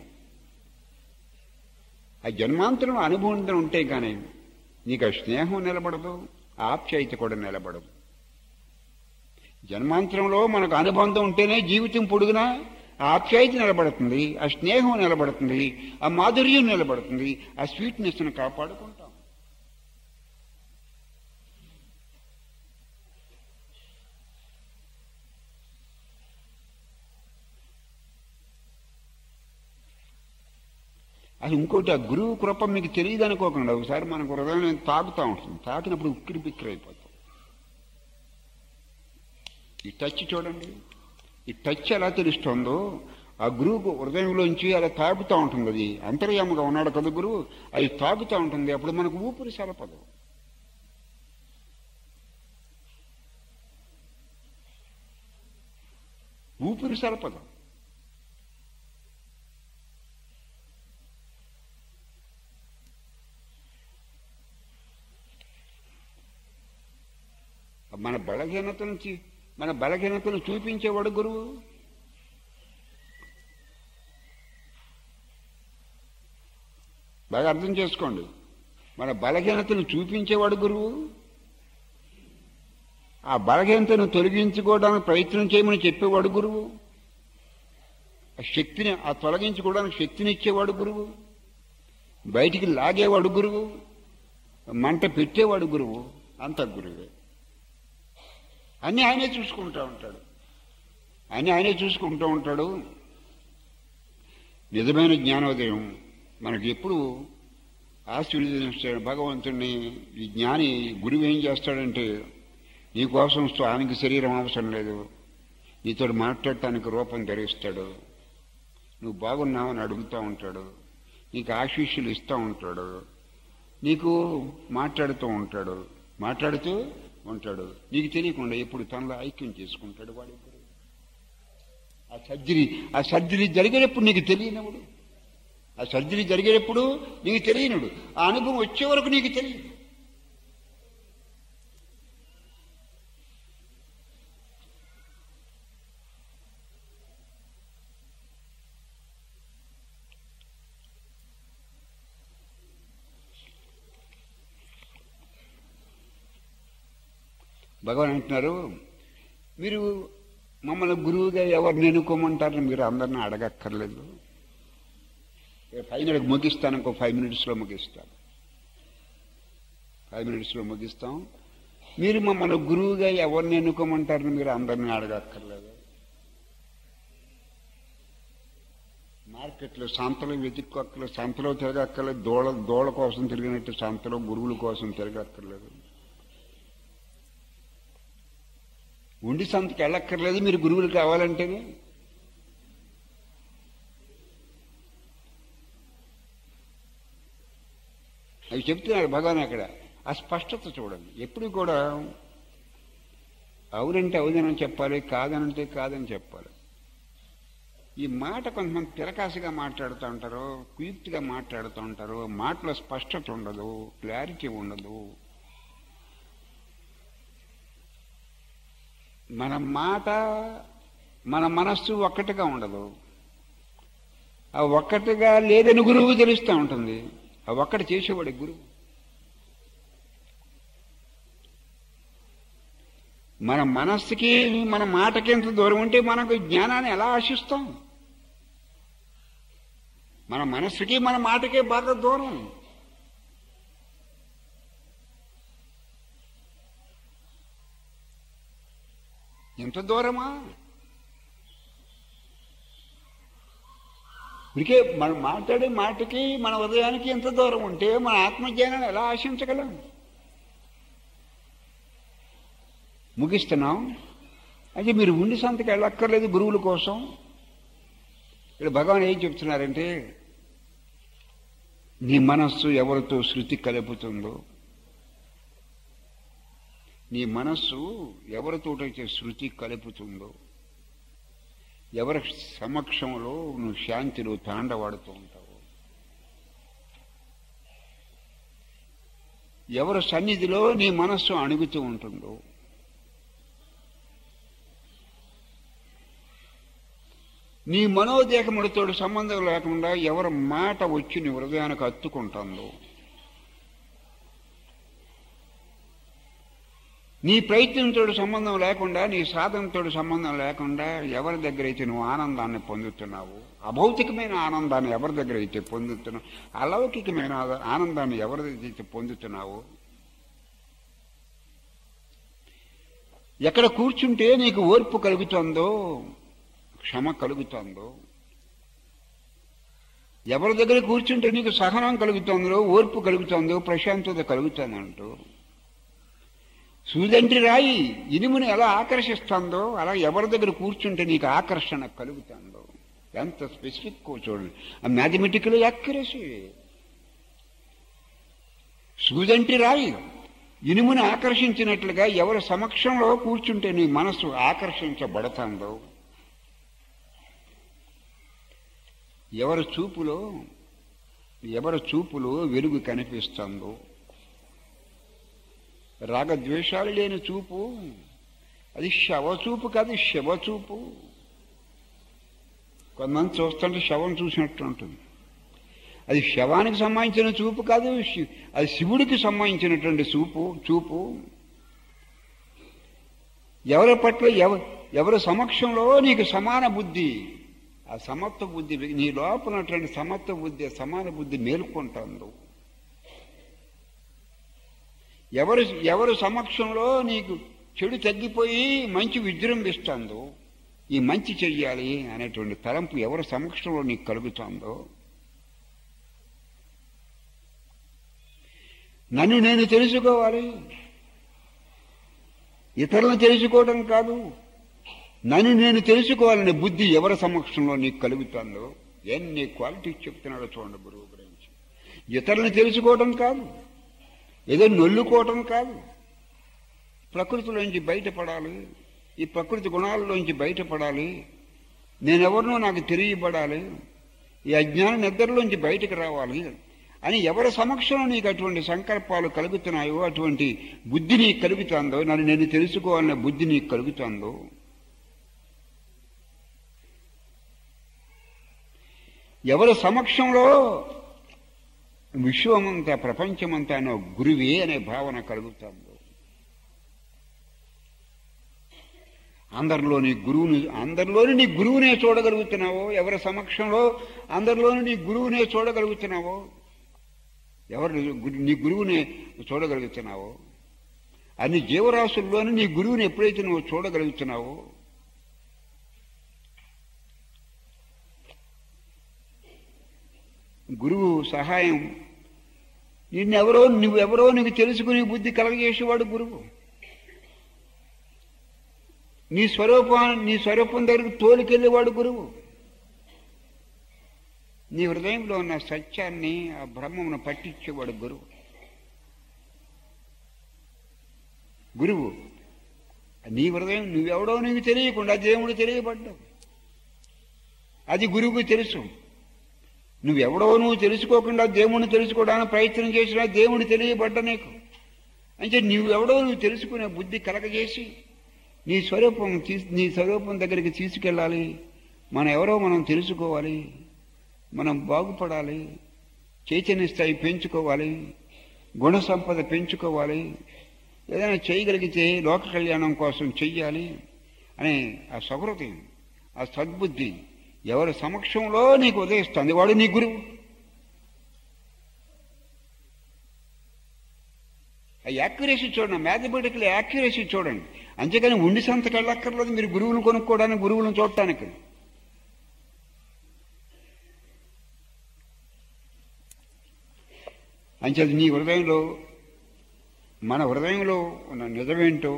ఆ జన్మాంతరంలో అనుబంధం ఉంటే కానీ నీకు ఆ స్నేహం నిలబడదు ఆ ఆప్యాయత కూడా నిలబడదు జన్మాంతరంలో మనకు అనుబంధం ఉంటేనే జీవితం పొడుగునా ఆ ఆప్యాయత నిలబడుతుంది ఆ స్నేహం నిలబడుతుంది ఆ మాధుర్యం నిలబడుతుంది ఆ స్వీట్నెస్ను కాపాడుకుంటాం అది ఇంకోటి ఆ గురువు కృప మీకు తెలియదు అనుకోకుండా ఒకసారి మనకు హృదయం తాకుతూ ఉంటుంది తాకినప్పుడు ఉక్కిరి బిక్కిరి అయిపోతాం ఈ టచ్ చూడండి ఈ టచ్ ఎలా తెలుస్తుందో ఆ గురువుకు హృదయంలోంచి అలా తాకుతూ ఉంటుంది అది అంతర్యాముగా ఉన్నాడు కదా గురువు అది తాకుతూ ఉంటుంది అప్పుడు మనకు ఊపిరి సలపదు ఊపిరి సలపదు మన బలహీనతను చీ- మన బలహీనతను చూపించేవాడు గురువు బాగా అర్థం చేసుకోండి మన బలహీనతను చూపించేవాడు గురువు ఆ బలహీనతను తొలగించుకోవడానికి ప్రయత్నం చేయమని చెప్పేవాడు గురువు ఆ శక్తిని ఆ తొలగించుకోవడానికి శక్తిని ఇచ్చేవాడు గురువు బయటికి లాగేవాడు గురువు మంట పెట్టేవాడు గురువు అంత గురువే అన్నీ ఆయనే చూసుకుంటూ ఉంటాడు అన్నీ ఆయనే చూసుకుంటూ ఉంటాడు నిజమైన జ్ఞానోదయం మనకి ఎప్పుడు ఆశీర్వదిస్తాడు భగవంతుణ్ణి ఈ జ్ఞాని గురువు ఏం చేస్తాడంటే నీకోసం స్వామికి శరీరం అవసరం లేదు నీతో మాట్లాడటానికి రూపం ధరిస్తాడు నువ్వు బాగున్నావని అడుగుతూ ఉంటాడు నీకు ఆశీస్సులు ఇస్తూ ఉంటాడు నీకు మాట్లాడుతూ ఉంటాడు మాట్లాడుతూ ఉంటాడు నీకు తెలియకుండా ఎప్పుడు తనలో ఐక్యం చేసుకుంటాడు వాడి గురువు. ఆ సర్జరీ ఆ సర్జరీ జరిగేటప్పుడు నీకు తెలియనప్పుడు ఆ సర్జరీ జరిగేటప్పుడు నీకు తెలియనుడు ఆ అనుభవం వచ్చే వరకు నీకు తెలియదు భగవాన్ అంటున్నారు మీరు మమ్మల్ని గురువుగా ఎవరిని ఎన్నుకోమంటారని మీరు అందరిని అడగక్కర్లేదు ఫైవ్ మినిట్స్ ముగిస్తాను ఇంకో ఫైవ్ మినిట్స్లో ముగిస్తాను ఫైవ్ మినిట్స్లో ముగిస్తాం మీరు మమ్మల్ని గురువుగా ఎవరిని ఎన్నుకోమంటారని మీరు అందరిని అడగక్కర్లేదు మార్కెట్లో సంతలో వెతుక్కోక్కర్లేదు సంతలో తిరగక్కర్లేదు దోళ దోళ కోసం తిరిగినట్టు సంతలో గురువుల కోసం తిరగక్కర్లేదు ఉండి సంతకి వెళ్ళక్కర్లేదు మీరు గురువులు కావాలంటేనే అవి చెప్తున్నారు భగవాన్ అక్కడ ఆ స్పష్టత చూడండి ఎప్పుడు కూడా అవునంటే అవునని చెప్పాలి కాదనంటే కాదని చెప్పాలి ఈ మాట కొంతమంది తిరకాసిగా మాట్లాడుతూ ఉంటారు కుయుక్తిగా మాట్లాడుతూ ఉంటారు మాటలో స్పష్టత ఉండదు క్లారిటీ ఉండదు మన మాట మన మనస్సు ఒక్కటిగా ఉండదు ఆ ఒక్కటిగా లేదని గురువు తెలుస్తూ ఉంటుంది ఆ ఒక్కటి చేసేవాడి గురువు మన మనస్సుకి మన మాటకి ఎంత దూరం ఉంటే మనకు జ్ఞానాన్ని ఎలా ఆశిస్తాం మన మనస్సుకి మన మాటకే బాగా దూరం ఎంత దూరమా ఇదికే మనం మాట్లాడే మాటకి మన హృదయానికి ఎంత దూరం ఉంటే మన ఆత్మజ్ఞానాన్ని ఎలా ఆశించగలం ముగిస్తున్నాం అయితే మీరు ఉండి సంతకి వెళ్ళక్కర్లేదు గురువుల కోసం ఇక్కడ భగవాన్ ఏం చెప్తున్నారంటే నీ మనస్సు ఎవరితో శృతి కలుపుతుందో నీ మనస్సు ఎవరితోటైతే శృతి కలుపుతుందో ఎవరి సమక్షంలో నువ్వు శాంతిలో తాండవాడుతూ ఉంటావు ఎవరి సన్నిధిలో నీ మనస్సు అణుగుతూ ఉంటుందో నీ మనోదేహముడితో సంబంధం లేకుండా ఎవరి మాట వచ్చి నీ హృదయానికి హత్తుకుంటుందో నీ ప్రయత్నంతో సంబంధం లేకుండా నీ సాధనతో సంబంధం లేకుండా ఎవరి దగ్గర అయితే నువ్వు ఆనందాన్ని పొందుతున్నావు అభౌతికమైన ఆనందాన్ని ఎవరి దగ్గర అయితే పొందుతున్నావు అలౌకికమైన ఆనందాన్ని ఎవరిదైతే పొందుతున్నావు ఎక్కడ కూర్చుంటే నీకు ఓర్పు కలుగుతుందో క్షమ కలుగుతుందో ఎవరి దగ్గర కూర్చుంటే నీకు సహనం కలుగుతుందో ఓర్పు కలుగుతుందో ప్రశాంతత కలుగుతుందంటూ సూదంటి రాయి ఇనుముని ఎలా ఆకర్షిస్తుందో అలా ఎవరి దగ్గర కూర్చుంటే నీకు ఆకర్షణ కలుగుతుందో ఎంత స్పెసిఫిక్ చూడండి ఆ మ్యాథమెటికల్ యాక్యురసీ సూదంటి రాయి ఇనుముని ఆకర్షించినట్లుగా ఎవరి సమక్షంలో కూర్చుంటే నీ మనసు ఆకర్షించబడుతుందో ఎవరి చూపులో ఎవరి చూపులో వెలుగు కనిపిస్తుందో రాగద్వేషాలు లేని చూపు అది శవచూపు కాదు శవచూపు కొంతమంది చూస్తుంటే శవం చూసినట్టు ఉంటుంది అది శవానికి సంబంధించిన చూపు కాదు శి- అది శివుడికి సంబంధించినటువంటి చూపు చూపు ఎవరి పట్ల ఎవ ఎవరి సమక్షంలో నీకు సమాన బుద్ధి ఆ సమత్వ బుద్ధి నీ లోపల ఉన్నటువంటి సమత్వ బుద్ధి సమాన బుద్ధి మేల్కొంటుందో ఎవరు ఎవరు సమక్షంలో నీకు చెడు తగ్గిపోయి మంచి విజృంభిస్తుందో ఈ మంచి చెయ్యాలి అనేటువంటి తలంపు ఎవరి సమక్షంలో నీకు కలుగుతుందో నన్ను నేను తెలుసుకోవాలి ఇతరులను తెలుసుకోవడం కాదు నన్ను నేను తెలుసుకోవాలనే బుద్ధి ఎవరి సమక్షంలో నీకు కలుగుతుందో ఎన్ని క్వాలిటీస్ చెప్తున్నాడో చూడండి గురువు గురించి ఇతరులను తెలుసుకోవడం కాదు ఏదో నొల్లుకోవటం కాదు ప్రకృతిలోంచి బయటపడాలి ఈ ప్రకృతి గుణాలలోంచి బయటపడాలి నేనెవరినో నాకు తెలియబడాలి ఈ అజ్ఞాన నిద్రలోంచి బయటకు రావాలి అని ఎవరి సమక్షంలో నీకు అటువంటి సంకల్పాలు కలుగుతున్నాయో అటువంటి బుద్ధి నీకు కలుగుతుందో నన్ను నేను తెలుసుకోవాలనే బుద్ధి నీకు కలుగుతుందో ఎవరి సమక్షంలో విశ్వమంతా ప్రపంచమంతా అనే గురువే అనే భావన కలుగుతుందో అందరిలోని గురువుని అందరిలోని నీ గురువునే చూడగలుగుతున్నావో ఎవరి సమక్షంలో అందరిలోని నీ గురువునే చూడగలుగుతున్నావో ఎవరు గు- నీ గురువునే చూడగలుగుతున్నావో అన్ని జీవరాశుల్లోని నీ గురువుని ఎప్పుడైతే నువ్వు చూడగలుగుతున్నావో గురువు సహాయం నిన్నెవరో నువ్వెవరో నీకు తెలుసుకుని బుద్ధి కలగజేసేవాడు గురువు నీ స్వరూపం నీ స్వరూపం దగ్గరకు తోలికెళ్ళేవాడు గురువు నీ హృదయంలో ఉన్న సత్యాన్ని ఆ బ్రహ్మమును పట్టించేవాడు గురువు గురువు నీ హృదయం నువ్వెవడో నీకు తెలియకుండా దేవుడు తెలియబడ్డావు అది గురువుకు తెలుసు నువ్వెవడో నువ్వు తెలుసుకోకుండా దేవుణ్ణి తెలుసుకోవడానికి ప్రయత్నం చేసినా దేవుని తెలియబడ్డ నీకు అంటే నువ్వెవడో నువ్వు తెలుసుకునే బుద్ధి కలగజేసి నీ స్వరూపం తీ- నీ స్వరూపం దగ్గరికి తీసుకెళ్ళాలి మనం ఎవరో మనం తెలుసుకోవాలి మనం బాగుపడాలి చైతన్య స్థాయి పెంచుకోవాలి గుణ సంపద పెంచుకోవాలి ఏదైనా చేయగలిగితే లోక కళ్యాణం కోసం చెయ్యాలి అనే ఆ సహృదయం ఆ సద్బుద్ధి ఎవరి సమక్షంలో నీకు ఉదయిస్తుంది వాడు నీ గురువు ఆ యాక్యురసీ చూడండి మ్యాథమెటికల్ యాక్యురసీ చూడండి అంతేకాని ఉండి సంతకి వెళ్ళక్కర్లేదు మీరు గురువులను కొనుక్కోవడానికి గురువులను చూడటానికి అంచేది నీ హృదయంలో మన హృదయంలో ఉన్న నిజమేంటో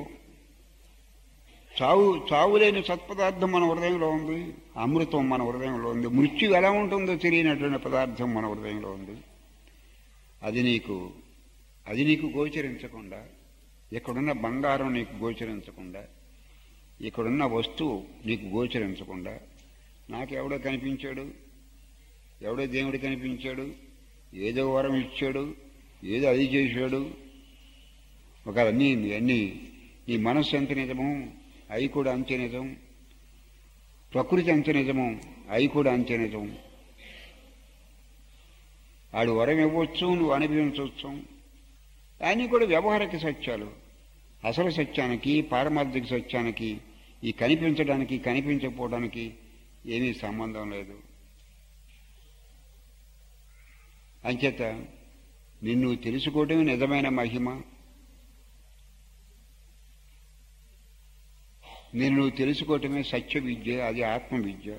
చావు చావు లేని సత్పదార్థం మన హృదయంలో ఉంది అమృతం మన హృదయంలో ఉంది మృత్యు ఎలా ఉంటుందో తెలియనటువంటి పదార్థం మన హృదయంలో ఉంది అది నీకు అది నీకు గోచరించకుండా ఇక్కడున్న బంగారం నీకు గోచరించకుండా ఇక్కడున్న వస్తువు నీకు గోచరించకుండా నాకెవడో కనిపించాడు ఎవడో దేవుడు కనిపించాడు ఏదో వరం ఇచ్చాడు ఏదో అది చేశాడు ఒక అన్నీ అన్నీ నీ మనస్సు ఎంత నిజము అవి కూడా అంతే నిజం ప్రకృతి అంత నిజము అవి కూడా అంతే నిజం ఆడు వరం ఇవ్వచ్చు నువ్వు అనుభవించవచ్చు అన్నీ కూడా వ్యవహారిక సత్యాలు అసలు సత్యానికి పారమార్థిక సత్యానికి ఈ కనిపించడానికి కనిపించకపోవడానికి ఏమీ సంబంధం లేదు అంచేత నిన్ను తెలుసుకోవటమే నిజమైన మహిమ నిన్ను నువ్వు తెలుసుకోవటమే సత్య విద్య అది ఆత్మ విద్య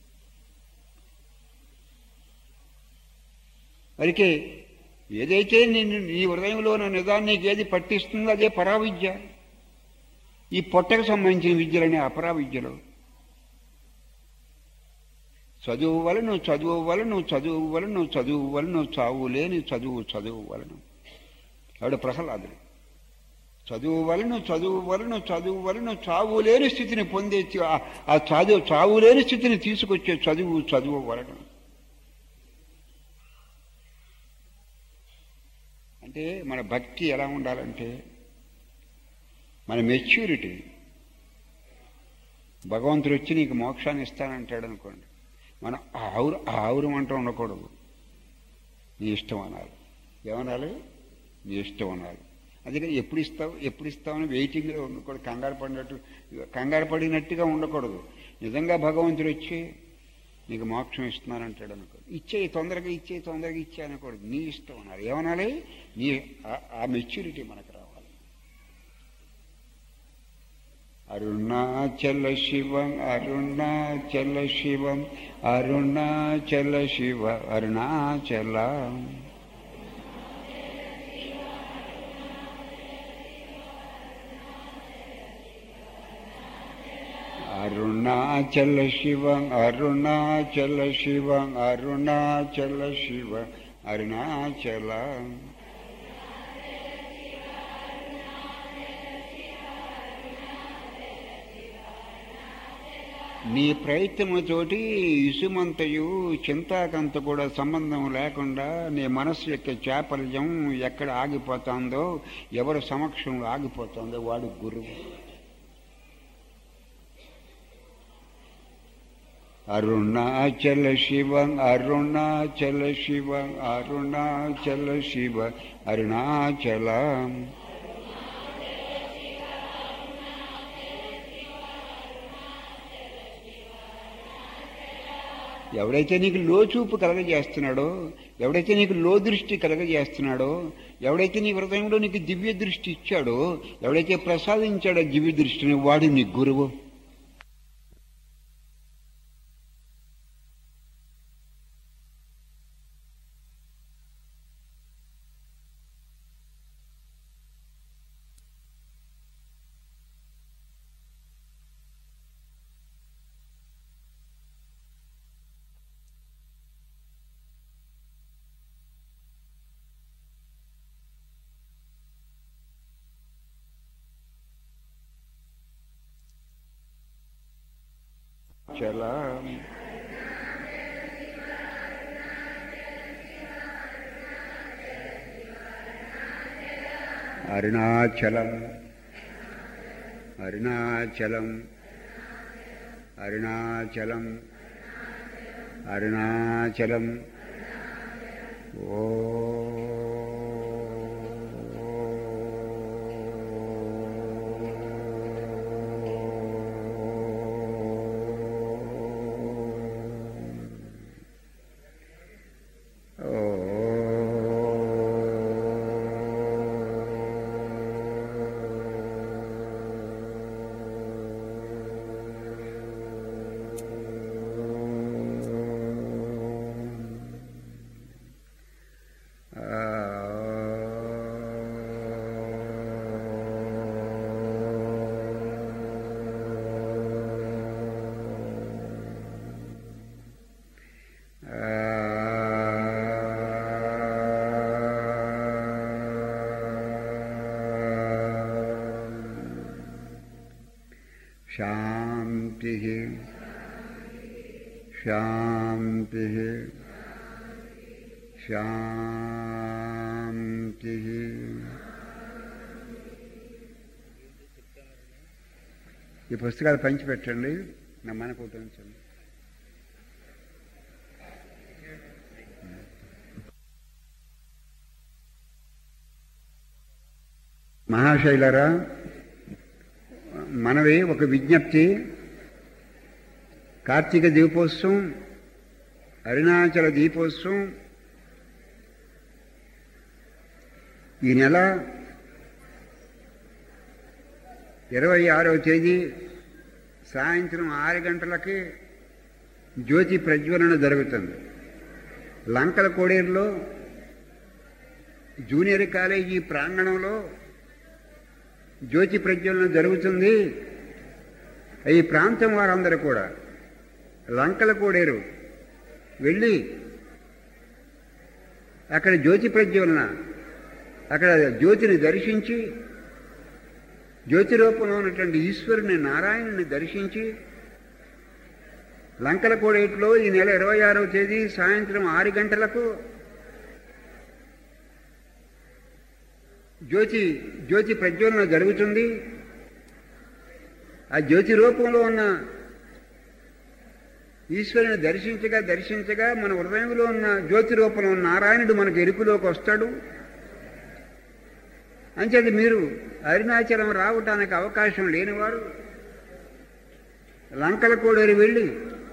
మరికే ఏదైతే నిన్ను నీ హృదయంలో ఉన్న నిజాన్ని నీకు ఏది పట్టిస్తుందో అదే పరావిద్య ఈ పొట్టకు సంబంధించిన విద్యలనే అపరా విద్యలు చదువు వలను చదువు వలను చదువు వలను చదువు వలను చావు లేని చదువు చదువు వలను ఆవిడ ప్రహ్లాదుడు చదువు వలను చదువు వలను చదువు వలను చావు లేని స్థితిని పొందే ఆ- ఆ చదువు చావు లేని స్థితిని తీసుకొచ్చే చదువు చదువు వలను అంటే మన భక్తి ఎలా ఉండాలంటే మన మెచ్యూరిటీ భగవంతుడు వచ్చి నీకు మోక్షాన్ని ఇస్తానంటాడు అనుకోండి మనం ఆవురు ఆవురం అంటూ ఉండకూడదు నీ ఇష్టం అనాలి ఏమనాలి నీ ఇష్టం అనాలి అందుకని ఎప్పుడు ఇస్తావు ఎప్పుడు ఇస్తావని వెయిటింగ్లో ఉండకూడదు కంగారు పడినట్టు కంగారు పడినట్టుగా ఉండకూడదు నిజంగా భగవంతుడు వచ్చి నీకు మోక్షం ఇస్తున్నానంటాడు అనుకో ఇచ్చే తొందరగా ఇచ్చే తొందరగా ఇచ్చే అనకూడదు నీ ఇష్టం అనాలి ఏమనాలి నీ ఆ- ఆ మెచ్యూరిటీ మనకు రావాలి అరుణాచల శివం అరుణాచల శివం అరుణాచల శివ అరుణాచల అరుణాచల శివం అరుణాచల శివం అరుణాచల శివ అరుణాచల నీ ప్రయత్నముతోటి ఇసుమంతయు చింతాకంత కూడా సంబంధం లేకుండా నీ మనస్సు యొక్క చాపల్యం ఎక్కడ ఆగిపోతుందో ఎవరి సమక్షంలో ఆగిపోతుందో వాడు గురువు అరుణాచల శివ అరుణాచల శివ అరుణాచల శివ అరుణాచల ఎవడైతే నీకు లోచూపు కలగజేస్తున్నాడో ఎవడైతే నీకు లో దృష్టి కలగజేస్తున్నాడో ఎవడైతే నీ హృదయంలో నీకు దివ్య దృష్టి ఇచ్చాడో ఎవడైతే ప్రసాదించాడో దివ్య దృష్టిని వాడు నీ గురువు చల అరుణాచలం అరుణాచలం అరుణాచలం అరుణాచలం ఓ శాంతి శాంతి శాంతి ఈ పుస్తకాలు పంచిపెట్టండి నా మన ఉంచండి మహాశైలరా మనవి ఒక విజ్ఞప్తి కార్తీక దీపోత్సవం అరుణాచల దీపోత్సవం ఈ నెల ఇరవై ఆరవ తేదీ సాయంత్రం ఆరు గంటలకి జ్యోతి ప్రజ్వలన జరుగుతుంది లంకల కోడేరులో జూనియర్ కాలేజీ ప్రాంగణంలో జ్యోతి ప్రజ్వలన జరుగుతుంది ఈ ప్రాంతం వారందరూ కూడా లంకల కోడేరు వెళ్ళి అక్కడ జ్యోతి ప్రజ్వలన అక్కడ జ్యోతిని దర్శించి జ్యోతి రూపంలో ఉన్నటువంటి ఈశ్వరుని నారాయణుని దర్శించి లంకల కోడేట్లో ఈ నెల ఇరవై ఆరవ తేదీ సాయంత్రం ఆరు గంటలకు జ్యోతి జ్యోతి ప్రజ్వలన జరుగుతుంది ఆ జ్యోతి రూపంలో ఉన్న ఈశ్వరుని దర్శించగా దర్శించగా మన హృదయంలో ఉన్న జ్యోతి రూపంలో ఉన్న నారాయణుడు మనకు ఎరుపులోకి వస్తాడు అంచేది మీరు అరుణాచలం రావటానికి అవకాశం లేనివారు లంకల కోడేరు వెళ్ళి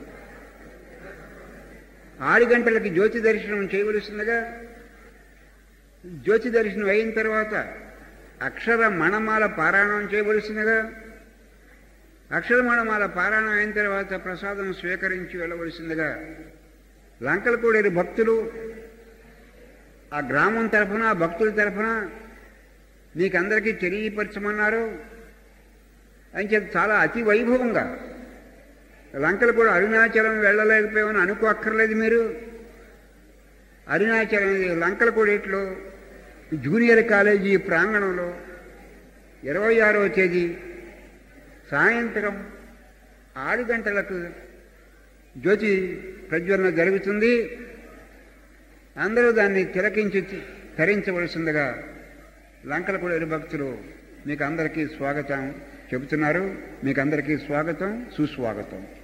ఆరు గంటలకి జ్యోతి దర్శనం చేయవలసిందిగా జ్యోతి దర్శనం అయిన తర్వాత అక్షర మణమాల పారాయణం చేయవలసిందిగా అక్షర మణమాల పారాయణం అయిన తర్వాత ప్రసాదం స్వీకరించి వెళ్ళవలసిందిగా లంకల కోడేరు భక్తులు ఆ గ్రామం తరఫున ఆ భక్తుల తరఫున మీకందరికీ తెలియపరచమన్నారు అని చెప్పి చాలా అతి వైభవంగా లంకలు కూడా అరుణాచలం వెళ్ళలేకపోయామని అనుకోక్కర్లేదు మీరు అరుణాచలం లంకల కోడేట్లో జూనియర్ కాలేజీ ప్రాంగణంలో ఇరవై ఆరవ తేదీ సాయంత్రం ఆరు గంటలకు జ్యోతి ప్రజ్వలన జరుగుతుంది అందరూ దాన్ని తిలకించి తరించవలసిందిగా లంకల కూడా భక్తులు మీకు అందరికీ స్వాగతం చెబుతున్నారు మీకు అందరికీ స్వాగతం సుస్వాగతం